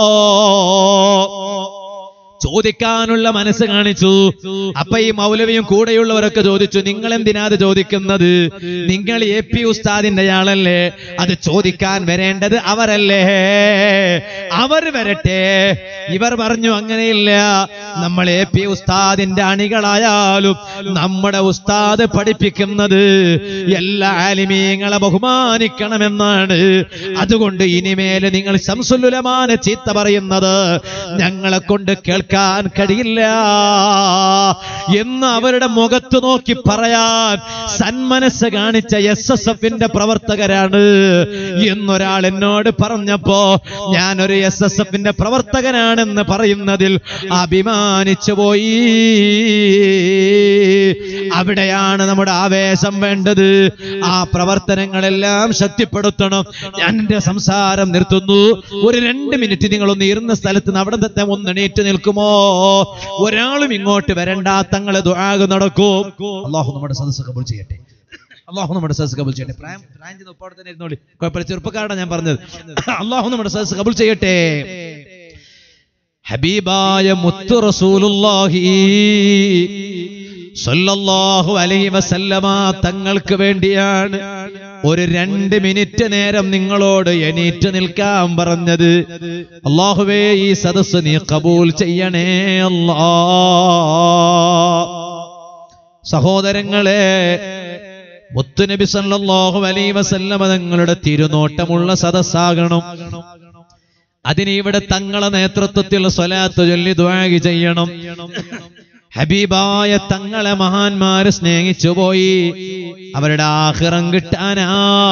ചോദിക്കാനുള്ള മനസ്സ് കാണിച്ചു അപ്പൊ ഈ മൗലവിയും കൂടെയുള്ളവരൊക്കെ ചോദിച്ചു നിങ്ങൾ എന്തിനാ അത് ചോദിക്കുന്നത് നിങ്ങൾ എ പി ഉസ്താദിന്റെ ആളല്ലേ അത് ചോദിക്കാൻ വരേണ്ടത് അവരല്ലേ അവർ വരട്ടെ ഇവർ പറഞ്ഞു അങ്ങനെയില്ല നമ്മൾ എ പി ഉസ്താദിന്റെ അണികളായാലും നമ്മുടെ ഉസ്താദ് പഠിപ്പിക്കുന്നത് എല്ലാ ആലിമീങ്ങളെ ബഹുമാനിക്കണമെന്നാണ് അതുകൊണ്ട് ഇനിമേല് നിങ്ങൾ ശംസുലുലമാനെ ചീത്ത പറയുന്നത് ഞങ്ങളെ കൊണ്ട് കേൾക്കാൻ തീർക്കാൻ കഴിയില്ല എന്ന് അവരുടെ മുഖത്ത് നോക്കി പറയാൻ സന്മനസ് കാണിച്ച എസ് എസ് എഫിന്റെ പ്രവർത്തകരാണ് എന്നൊരാൾ എന്നോട് പറഞ്ഞപ്പോ ഞാനൊരു എസ് എസ് എഫിന്റെ പ്രവർത്തകനാണെന്ന് പറയുന്നതിൽ അഭിമാനിച്ചു പോയി അവിടെയാണ് നമ്മുടെ ആവേശം വേണ്ടത് ആ പ്രവർത്തനങ്ങളെല്ലാം ശക്തിപ്പെടുത്തണം ഞാൻ എന്റെ സംസാരം നിർത്തുന്നു ഒരു രണ്ട് മിനിറ്റ് നിങ്ങളൊന്ന് ഇരുന്ന സ്ഥലത്ത് നിന്ന് അവിടെ തന്നെ ഒന്ന് എണീറ്റ് നിൽക്കുമോ ഒരാളും ഇങ്ങോട്ട് വരണ്ട തങ്ങളെ ദുആഗ് നടക്കും അള്ളാഹു നമ്മുടെ സദസ്സ് കബൂൾ ചെയ്യട്ടെ അള്ളാഹു നമ്മുടെ സദസ്സ് കബൂൾ ചെയ്യട്ടെ പ്രായം പ്രായം ചെന്ന് ഒപ്പാടെ തന്നെ ഇരുന്നോളി കുഴപ്പമില്ല ചെറുപ്പക്കാരാണ് ഞാൻ പറഞ്ഞത് അള്ളാഹു നമ്മുടെ സദസ്സ് കബൂൾ ചെയ്യട്ടെ ഹബീബായ മുത്തു റസൂലുള്ളാഹി സല്ലല്ലാഹു അലൈഹി വസല്ലമ തങ്ങൾക്ക് വേണ്ടിയാണ് ഒരു രണ്ട് മിനിറ്റ് നേരം നിങ്ങളോട് എണീറ്റ് നിൽക്കാൻ പറഞ്ഞത് അള്ളാഹുവേ ഈ സദസ്സ് നീ കബൂൽ ചെയ്യണേ അല്ലാ സഹോദരങ്ങളെ മുത്തുനബി സല്ലല്ലാഹു അലൈഹി വസല്ലമ തങ്ങളുടെ തിരുനോട്ടമുള്ള സദസ്സാകണം അതിന് ഇവിടെ തങ്ങളെ നേതൃത്വത്തിൽ സ്വലാത്ത് ചൊല്ലി ദ്വാഗി ചെയ്യണം ഹബീബായ തങ്ങളെ മഹാന്മാര് സ്നേഹിച്ചു പോയി അവരുടെ ആഹിറം കിട്ടാനാ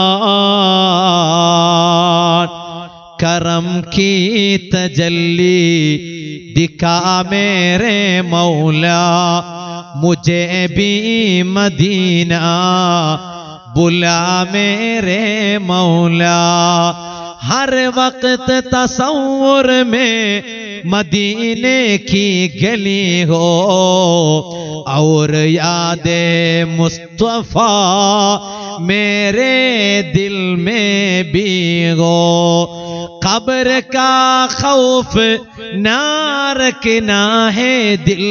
കറം കീ തജല്ലി ദിക്കാ മേരെ മൗല മുझे भी मदीना बुला मेरे मौला हर वक्त तस्वुर में मदीने की गली हो और याद मुस्तफा मेरे दिल में भी हो कब्र का खौफ ना रखना है दिल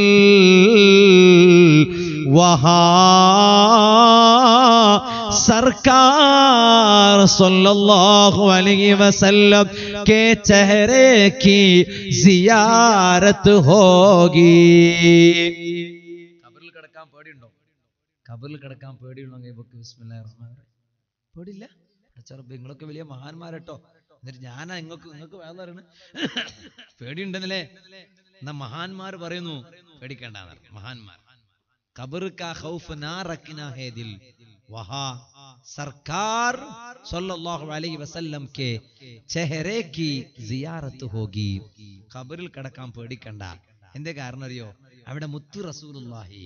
वहाँ सरकार सल्लल्लाहु अलैहि वसल्लम के चेहरे की जियारत होगी കബറിൽ കിടക്കാൻ പേടിയുണ്ടോ കബറിൽ കിടക്കാൻ പേടിയുണ്ടോ കൈബൊക്കെ ബിസ്മില്ലാഹിർ റഹ്മാനിർ റഹീം പേടിയില്ല അച്ചറബ് നിങ്ങളൊക്കെ വലിയ മഹാന്മാരട്ടോ എന്നിട്ട് ഞാനാ നിങ്ങൾക്ക് നിങ്ങൾക്ക് വേദന പേടിയുണ്ടെന്നല്ലേ എന്നാ മഹാന്മാർ പറയുന്നു പേടിക്കേണ്ടെന്ന് മഹാന്മാർ കബർ കാ ഖൗഫ് നാ റക്കിന ഹേ ദിൽ വഹാ സർക്കാർ സല്ലല്ലാഹു അലൈഹി വസല്ലം കെ ചെഹറെ കി സിയാറത്ത് ഹോഗി ഖബറിൽ കിടക്കാൻ പേടിക്കണ്ട എന്തേ കാരണം അറിയോ അവിടെ മുത്തു റസൂലുള്ളാഹി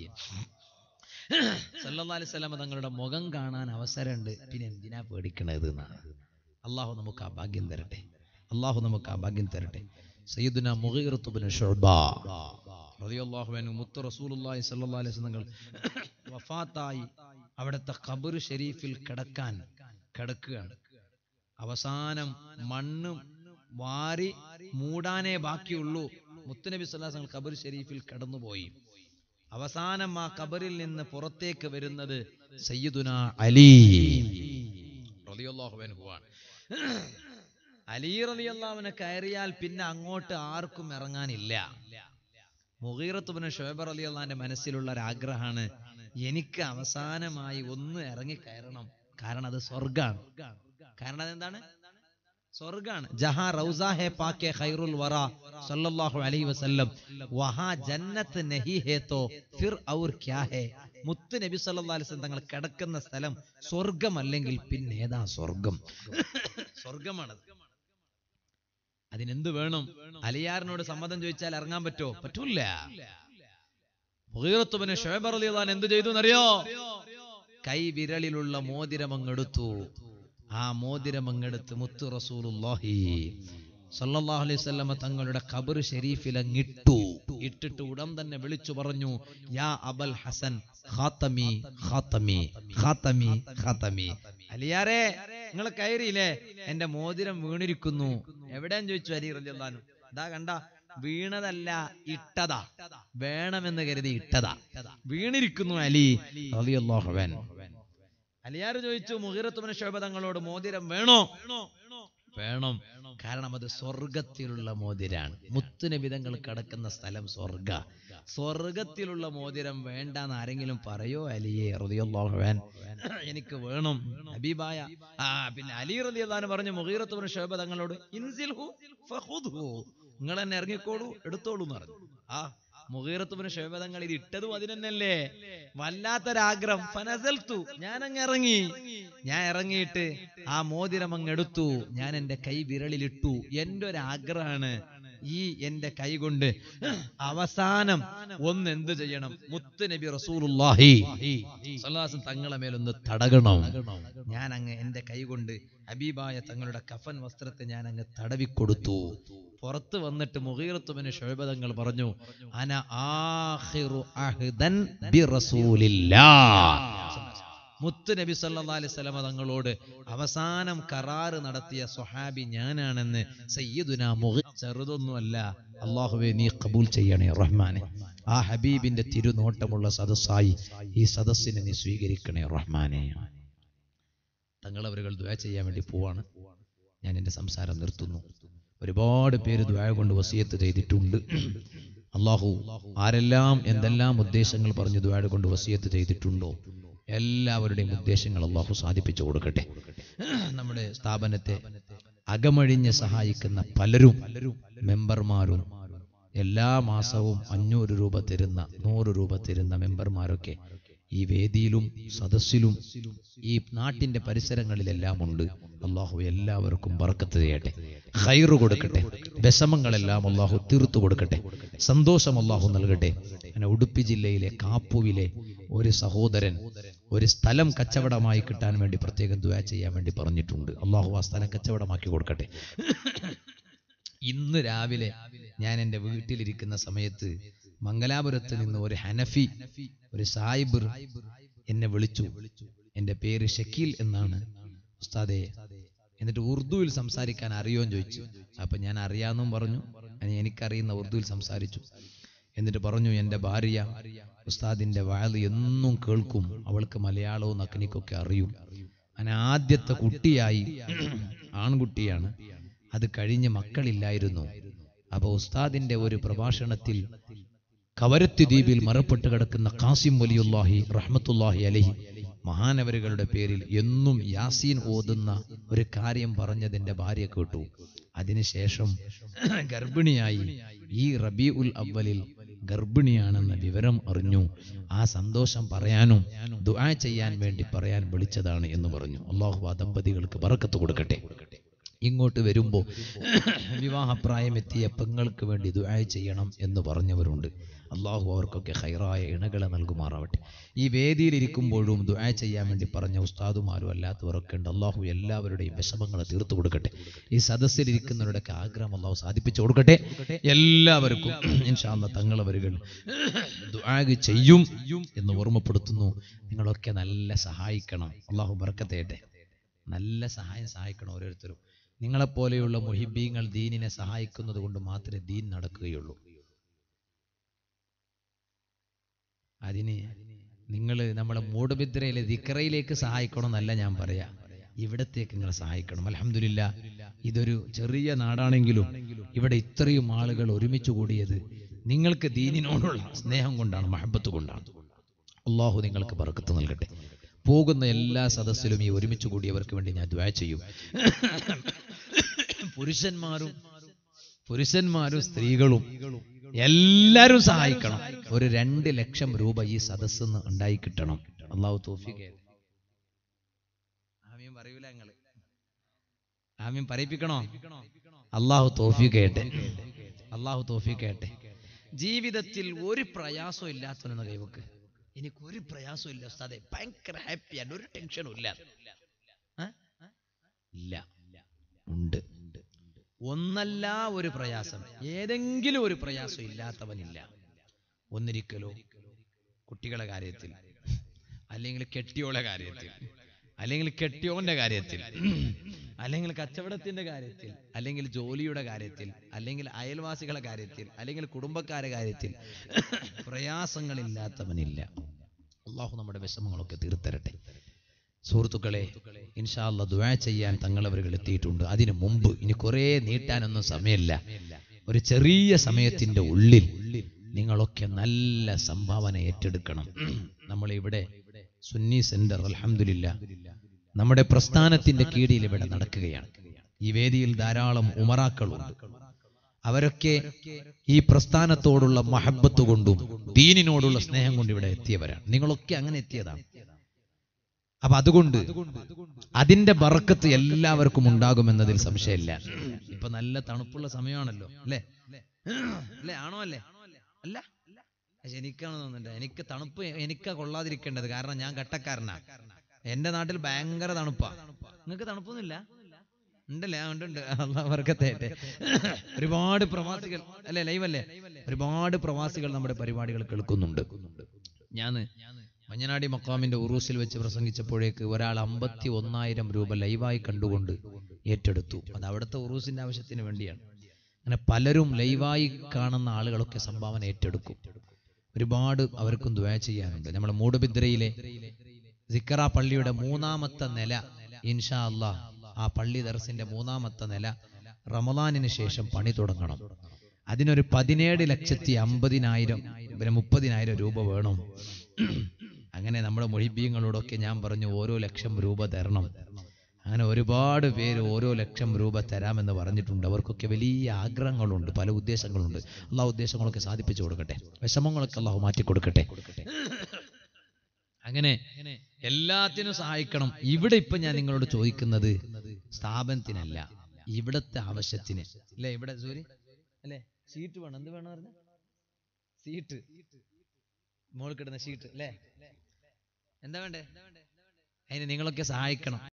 സല്ലല്ലാഹു അലൈഹി വസല്ലം തങ്ങളുടെ മുഖം കാണാൻ അവസരമുണ്ട് പിന്നെ എന്തിനാ പേടിക്കണത് എന്നാണ് അള്ളാഹു നമുക്ക് ആ ഭാഗ്യം തരട്ടെ അള്ളാഹു നമുക്ക് ആ ഭാഗ്യം തരട്ടെ സയ്യിദുന മുഗീറത്ത് ഇബ്നു ശുഅബ റളിയല്ലാഹു അൻഹു മുത്തു റസൂലുള്ളാഹി സ്വല്ലല്ലാഹു അലൈഹി വസല്ലം വഫാത്തായി അവിടുത്തെ ഖബർ ഷരീഫിൽ കിടക്കാൻ കിടക്കുകയാണ് അവസാനം മണ്ണും വാരി മൂടാനേ ബാക്കിയുള്ളൂ മുത്തുനബി സ്വല്ലല്ലാഹു അലൈഹി വസല്ലം ഖബർ ഷരീഫിൽ കടന്നുപോയി അവസാനം ആ ഖബറിൽ നിന്ന് പുറത്തേക്ക് വരുന്നത് സയ്യിദുന അലി റളിയല്ലാഹു അൻഹു ആണ് അലി റളിയല്ലാഹുവിനെ കയറിയാൽ പിന്നെ അങ്ങോട്ട് ആർക്കും ഇറങ്ങാനില്ല മുഗീറത്തുബിന് ഷോബർ അലി അള്ളാന്റെ മനസ്സിലുള്ള ഒരു ആഗ്രഹമാണ് എനിക്ക് അവസാനമായി ഒന്ന് ഇറങ്ങി കയറണം കാരണം അത് സ്വർഗാണ് കാരണം അതെന്താണ് സ്വർഗാണ് ജഹാ റൗസ ഹെ പാക്കെ ഖൈറുൽ വറ സല്ലല്ലാഹു അലൈഹി വസല്ലം വഹാ ജന്നത്ത് നഹി ഹേ തോ ഫിർ ഔർ ക്യാ ഹേ മുത്ത് നബി സല്ലല്ലാഹു അലൈഹി വസല്ലം തങ്ങൾ കിടക്കുന്ന സ്ഥലം സ്വർഗമല്ലെങ്കിൽ പിന്നെ ഏതാ സ്വർഗം സ്വർഗമാണത് അതിനെന്ത് വേണം അലിയാറിനോട് സമ്മതം ചോദിച്ചാൽ ഇറങ്ങാൻ പറ്റോ പറ്റൂല മുഗീറത്തുബിന് ഷുഹൈബ് റളിയല്ലാഹു എന്ത് ചെയ്തു എന്നറിയോ കൈ വിരലിലുള്ള മോതിരം അങ്ങെടുത്തു ആ മോതിരം അങ്ങെടുത്ത് മുത്തു റസൂലുള്ളാഹി സല്ലല്ലാഹു അലൈഹി വസല്ലമ തങ്ങളുടെ ഖബർ ഷരീഫിൽ അങ്ങിട്ടു ഇട്ടിട്ട് ഉടൻ തന്നെ വിളിച്ചു പറഞ്ഞു യാ അബൽ ഹസൻ ഖാത്തമി ഖാത്തമി ഖാത്തമി ഖാത്തമി അലിയാരെ നിങ്ങൾ കയറിയില്ലേ എന്റെ മോതിരം വീണിരിക്കുന്നു എവിടെയാന്ന് ചോദിച്ചു അലി റളിയല്ലാഹു ഇതാ കണ്ട വീണതല്ല ഇട്ടതാ വേണമെന്ന് കരുതി ഇട്ടതാ വീണിരിക്കുന്നു അലി റളിയല്ലാഹു അൻഹു അലിയാർ ചോദിച്ചു മുഹിറത്തുമന ശോഭ തങ്ങളോട് മോതിരം വേണോ വേണം കാരണം അത് സ്വർഗത്തിലുള്ള മോതിരാണ് മുത്തുനബിതങ്ങൾ കിടക്കുന്ന സ്ഥലം സ്വർഗ സ്വർഗത്തിലുള്ള മോതിരം വേണ്ടെന്ന് ആരെങ്കിലും പറയോ അലിയെ റളിയല്ലാഹുവാൻ എനിക്ക് വേണം ഹബീബായ ആ പിന്നെ അലി റളിയല്ലാഹു പറഞ്ഞു മുഗീറത്തുബിന് ശോഭ തങ്ങളോട് ഇൻസിൽഹു ഫഖുദ്ഹു നിങ്ങൾ തന്നെ ഇറങ്ങിക്കോളൂ എടുത്തോളൂ എന്ന് പറഞ്ഞു ആ മുഹീറത്തുബിന് ഷോബതങ്ങൾ ഇത് ഇട്ടതും അതിനല്ലേ വല്ലാത്തൊരാഗ്രഹം ഫനസൽത്തു ഞാൻ അങ്ങ് ഇറങ്ങി ഞാൻ ഇറങ്ങിയിട്ട് ആ മോതിരം അങ്ങ് എടുത്തു ഞാൻ എന്റെ കൈ വിരലിലിട്ടു എന്റെ ഒരു ആഗ്രഹമാണ് ഈ എന്റെ കൈ കൊണ്ട് അവസാനം ഒന്ന് എന്ത് ചെയ്യണം മുത്ത് നബി റസൂലുള്ളാഹി സ്വല്ലല്ലാഹു തങ്ങളെ മേലൊന്ന് തടകണം ഞാൻ അങ്ങ് എന്റെ കൈ കൊണ്ട് ഹബീബായ തങ്ങളുടെ കഫൻ വസ്ത്രത്തെ ഞാൻ അങ്ങ് തടവിക്കൊടുത്തു പുറത്ത് വന്നിട്ട് മുഗീറത്തുബിന് ഷോബതങ്ങൾ പറഞ്ഞു അന ആഖിറു അഹ്ദൻ ബി റസൂലില്ലാ മുത്ത് നബി സല്ലല്ലാഹു അലൈഹി വസല്ലമ തങ്ങളോട് അവസാനം കരാറ് നടത്തിയ സ്വഹാബി ഞാനാണെന്ന് സയ്യിദുന മുഗി ചെറുതൊന്നുമല്ല അള്ളാഹുവെ നീ കബൂൽ ചെയ്യണേ റഹ്മാനെ ആ ഹബീബിന്റെ തിരുനോട്ടമുള്ള സദസ്സായി ഈ സദസ്സിനെ നീ സ്വീകരിക്കണേ റഹ്മാനെ തങ്ങളവരുകൾ ദ്വാ ചെയ്യാൻ വേണ്ടി പോവാണ് ഞാൻ എൻ്റെ സംസാരം നിർത്തുന്നു ഒരുപാട് പേര് ദ്വാ കൊണ്ട് വസിയത്ത് ചെയ്തിട്ടുണ്ട് അള്ളാഹു ആരെല്ലാം എന്തെല്ലാം ഉദ്ദേശങ്ങൾ പറഞ്ഞു ദ്വാ കൊണ്ട് വസിയത്ത് ചെയ്തിട്ടുണ്ടോ എല്ലാവരുടെയും ഉദ്ദേശങ്ങൾ അള്ളാഹു സാധിപ്പിച്ചു കൊടുക്കട്ടെ നമ്മുടെ സ്ഥാപനത്തെ അകമഴിഞ്ഞ് സഹായിക്കുന്ന പലരും മെമ്പർമാരും എല്ലാ മാസവും അഞ്ഞൂറ് രൂപ തരുന്ന നൂറ് രൂപ തരുന്ന മെമ്പർമാരൊക്കെ ഈ വേദിയിലും സദസ്സിലും ഈ നാട്ടിന്റെ പരിസരങ്ങളിലെല്ലാം ഉണ്ട് അള്ളാഹു എല്ലാവർക്കും ബർക്കത്ത് ചെയ്യട്ടെ ഹൈറ് കൊടുക്കട്ടെ വിഷമങ്ങളെല്ലാം അള്ളാഹു തീർത്തു കൊടുക്കട്ടെ സന്തോഷം അള്ളാഹു നൽകട്ടെ അങ്ങനെ ഉടുപ്പി ജില്ലയിലെ കാപ്പുവിലെ ഒരു സഹോദരൻ ഒരു സ്ഥലം കച്ചവടമായി കിട്ടാൻ വേണ്ടി പ്രത്യേകം ദുആ ചെയ്യാൻ വേണ്ടി പറഞ്ഞിട്ടുണ്ട് അള്ളാഹു ആ സ്ഥലം കച്ചവടമാക്കി കൊടുക്കട്ടെ ഇന്ന് രാവിലെ ഞാൻ എൻ്റെ വീട്ടിലിരിക്കുന്ന സമയത്ത് മംഗലാപുരത്ത് നിന്ന് ഒരു ഹനഫി ഒരു സായിബ് എന്നെ വിളിച്ചു എൻ്റെ പേര് ഷക്കീൽ എന്നാണ് ഉസ്താദെ എന്നിട്ട് ഉറുദുവിൽ സംസാരിക്കാൻ അറിയോന്ന് ചോദിച്ചു അപ്പൊ ഞാൻ അറിയാമെന്നും പറഞ്ഞു ഞാൻ എനിക്കറിയുന്ന ഉറുദുവിൽ സംസാരിച്ചു എന്നിട്ട് പറഞ്ഞു എൻ്റെ ഭാര്യ ഉസ്താദിന്റെ വാഴ് എന്നും കേൾക്കും അവൾക്ക് മലയാളവും നക്കനിക്കൊക്കെ അറിയും അങ്ങനെ ആദ്യത്തെ കുട്ടിയായി ആൺകുട്ടിയാണ് അത് കഴിഞ്ഞ് മക്കളില്ലായിരുന്നു അപ്പൊ ഉസ്താദിന്റെ ഒരു പ്രഭാഷണത്തിൽ കവരത്തി ദ്വീപിൽ മറപ്പെട്ട് കിടക്കുന്ന കാസിം വലിയുല്ലാഹി റഹ്മത്തുല്ലാഹി അലഹി മഹാനവരുകളുടെ പേരിൽ എന്നും യാസീൻ ഓതുന്ന ഒരു കാര്യം പറഞ്ഞതിന്റെ ഭാര്യ കേട്ടു അതിനുശേഷം ഗർഭിണിയായി ഈ റബി ഉൽ അവലിൽ ഗർഭിണിയാണെന്ന വിവരം അറിഞ്ഞു ആ സന്തോഷം പറയാനും ദുആ ചെയ്യാൻ വേണ്ടി പറയാൻ വിളിച്ചതാണ് എന്ന് പറഞ്ഞു അള്ളാഹു ആ ദമ്പതികൾക്ക് ബറക്കത്ത് കൊടുക്കട്ടെ ഇങ്ങോട്ട് വരുമ്പോൾ വിവാഹപ്രായമെത്തിയ പെങ്ങൾക്ക് വേണ്ടി ദുആ ചെയ്യണം എന്ന് പറഞ്ഞവരുണ്ട് അള്ളാഹു അവർക്കൊക്കെ ഹൈറായ ഇണകളെ നൽകുമാറാവട്ടെ ഈ വേദിയിൽ ഇരിക്കുമ്പോഴും ദുആ ചെയ്യാൻ വേണ്ടി പറഞ്ഞ ഉസ്താദുമാരും അല്ലാത്തവരൊക്കെ ഉണ്ട് അള്ളാഹു എല്ലാവരുടെയും വിഷമങ്ങൾ തീർത്തു കൊടുക്കട്ടെ ഈ സദസ്സിലിരിക്കുന്നവരുടെയൊക്കെ ആഗ്രഹം അള്ളാഹു സാധിപ്പിച്ചു കൊടുക്കട്ടെ എല്ലാവർക്കും ഇൻഷാല്ല തങ്ങളവരുകൾ ദുആ ചെയ്യും എന്ന് ഓർമ്മപ്പെടുത്തുന്നു നിങ്ങളൊക്കെ നല്ല സഹായിക്കണം അള്ളാഹു ബർക്കത്തേട്ടെ നല്ല സഹായം സഹായിക്കണം ഓരോരുത്തരും നിങ്ങളെപ്പോലെയുള്ള മുഹിബീങ്ങൾ ദീനിനെ സഹായിക്കുന്നത് കൊണ്ട് മാത്രമേ ദീൻ നടക്കുകയുള്ളൂ അതിന് നിങ്ങൾ നമ്മളെ മൂടുബിദ്രയിലെ ദിക്റയിലേക്ക് സഹായിക്കണം എന്നല്ല ഞാൻ പറയാ ഇവിടത്തേക്ക് നിങ്ങൾ സഹായിക്കണം അലഹമില്ല ഇതൊരു ചെറിയ നാടാണെങ്കിലും ഇവിടെ ഇത്രയും ആളുകൾ ഒരുമിച്ച് കൂടിയത് നിങ്ങൾക്ക് ദീനിനോടുള്ള സ്നേഹം കൊണ്ടാണ് മഹബത്ത് കൊണ്ടാണ് അള്ളാഹു നിങ്ങൾക്ക് ബർക്കത്ത് നൽകട്ടെ പോകുന്ന എല്ലാ സദസ്സിലും ഈ ഒരുമിച്ച് കൂടിയവർക്ക് വേണ്ടി ഞാൻ ദ്വാ ചെയ്യും പുരുഷന്മാരും പുരുഷന്മാരും സ്ത്രീകളും എല്ലാരും സഹായിക്കണം ഒരു രണ്ട് ലക്ഷം രൂപ ഈ സദസ്സിന്ന് ഉണ്ടായി കിട്ടണം അള്ളാഹു തോഫിക്ക് ആമീൻ പറയൂല ഞങ്ങള് ആമീൻ പറയിപ്പിക്കണോ അള്ളാഹു തോഫിക്കേട്ടെ അള്ളാഹു തോഫിക്കേട്ടെ ജീവിതത്തിൽ ഒരു പ്രയാസവും ഇല്ലാത്തവനെന്ന് കൈവക്ക് എനിക്ക് ഒരു പ്രയാസവും ഇല്ല ഉസ്താദെ ഭയങ്കര ഹാപ്പിയാണ് ഒരു ടെൻഷനും ഇല്ല ആ? ഇല്ല ഉണ്ട് ഒന്നല്ല ഒരു പ്രയാസം ഏതെങ്കിലും ഒരു പ്രയാസം ഇല്ലാത്തവനില്ല ഒന്നിരിക്കലോ കുട്ടികളെ കാര്യത്തിൽ അല്ലെങ്കിൽ കെട്ടിയോളെ കാര്യത്തിൽ അല്ലെങ്കിൽ കെട്ടിയോന്റെ കാര്യത്തിൽ അല്ലെങ്കിൽ കച്ചവടത്തിന്റെ കാര്യത്തിൽ അല്ലെങ്കിൽ ജോലിയുടെ കാര്യത്തിൽ അല്ലെങ്കിൽ അയൽവാസികളെ കാര്യത്തിൽ അല്ലെങ്കിൽ കുടുംബക്കാരെ കാര്യത്തിൽ പ്രയാസങ്ങളില്ലാത്തവനില്ല അള്ളാഹു നമ്മുടെ വിഷമങ്ങളൊക്കെ തീർത്തരട്ടെ സുഹൃത്തുക്കളെ ഇൻഷാല്ല ദുആ ചെയ്യാൻ തങ്ങളവരുകൾ എത്തിയിട്ടുണ്ട് അതിനു മുമ്പ് ഇനി കുറേ നീട്ടാനൊന്നും സമയമില്ല ഒരു ചെറിയ സമയത്തിന്റെ ഉള്ളിൽ നിങ്ങളൊക്കെ നല്ല സംഭാവന ഏറ്റെടുക്കണം നമ്മൾ ഇവിടെ സുന്നി സെന്റർ അൽഹംദുലില്ല നമ്മുടെ പ്രസ്ഥാനത്തിന്റെ കീഴിൽ ഇവിടെ നടക്കുകയാണ് ഈ വേദിയിൽ ധാരാളം ഉമറാക്കളുണ്ട് അവരൊക്കെ ഈ പ്രസ്ഥാനത്തോടുള്ള മഹബത്ത് കൊണ്ടും ദീനിനോടുള്ള സ്നേഹം കൊണ്ടും ഇവിടെ എത്തിയവരാണ് നിങ്ങളൊക്കെ അങ്ങനെ എത്തിയതാണ് അപ്പൊ അതുകൊണ്ട് അതിന്റെ ബറക്കത്ത് എല്ലാവർക്കും ഉണ്ടാകുമെന്നതിൽ സംശയമില്ല ഇപ്പൊ നല്ല തണുപ്പുള്ള സമയമാണല്ലോ അല്ലേ അല്ലേ ആണോ അല്ലേ അല്ല പക്ഷെ എനിക്കാണ് തോന്നുന്നുണ്ട് എനിക്ക് തണുപ്പ് എനിക്കാ കൊള്ളാതിരിക്കേണ്ടത് കാരണം ഞാൻ കട്ടക്കാരനാ എന്റെ നാട്ടിൽ ഭയങ്കര തണുപ്പാ നിങ്ങൾക്ക് തണുപ്പൊന്നുമില്ല ഉണ്ടല്ലേ ആ, ഉണ്ട് ഉണ്ട് അള്ളാഹ് ബർക്കത്തേട്ടെ ഒരുപാട് പ്രവാസികൾ അല്ലേ ലൈവ് അല്ലേ ഒരുപാട് പ്രവാസികൾ നമ്മുടെ പരിപാടികൾ കേൾക്കുന്നുണ്ട് ഞാൻ മഞ്ഞനാടി മക്കാമിന്റെ ഉറൂസിൽ വെച്ച് പ്രസംഗിച്ചപ്പോഴേക്ക് ഒരാൾ അമ്പത്തി ഒന്നായിരം രൂപ ലൈവായി കണ്ടുകൊണ്ട് ഏറ്റെടുത്തു അത് അവിടുത്തെ ഉറൂസിന്റെ ആവശ്യത്തിന് വേണ്ടിയാണ് അങ്ങനെ പലരും ലൈവായി കാണുന്ന ആളുകളൊക്കെ സംഭാവന ഏറ്റെടുക്കും ഒരുപാട് അവർക്കും ദ്വയ ചെയ്യാനുണ്ട് നമ്മുടെ മൂടുബിദ്രയിലെ സിക്കറ പള്ളിയുടെ മൂന്നാമത്തെ നില ഇൻഷാ അല്ലാ ആ പള്ളി ദർസിന്റെ മൂന്നാമത്തെ നില റമദാനിന് ശേഷം പണി തുടങ്ങണം അതിനൊരു പതിനേഴ് ലക്ഷത്തി അമ്പതിനായിരം പിന്നെ മുപ്പതിനായിരം രൂപ വേണം അങ്ങനെ നമ്മുടെ മൊഴിബീങ്ങളോടൊക്കെ ഞാൻ പറഞ്ഞു ഓരോ ലക്ഷം രൂപ തരണം അങ്ങനെ ഒരുപാട് പേര് ഓരോ ലക്ഷം രൂപ തരാമെന്ന് പറഞ്ഞിട്ടുണ്ട് അവർക്കൊക്കെ വലിയ ആഗ്രഹങ്ങളുണ്ട് പല ഉദ്ദേശങ്ങളുണ്ട് അള്ളാഹ് ഉദ്ദേശങ്ങളൊക്കെ സാധിപ്പിച്ചു കൊടുക്കട്ടെ വിഷമങ്ങളൊക്കെ അള്ളാഹു മാറ്റി കൊടുക്കട്ടെ അങ്ങനെ എല്ലാത്തിനും സഹായിക്കണം ഇവിടെ ഇപ്പൊ ഞാൻ നിങ്ങളോട് ചോദിക്കുന്നത് സ്ഥാപനത്തിനല്ല ഇവിടത്തെ ആവശ്യത്തിന് അല്ലെ ഇവിടെ സൂര്യ അല്ലെ സീറ്റ് വേണം എന്ത് വേണം പറഞ്ഞ സീറ്റ് മോൾ കിടന്ന ഷീറ്റ് അല്ലേ എന്താ വേണ്ടേ അതിന് നിങ്ങളൊക്കെ സഹായിക്കണം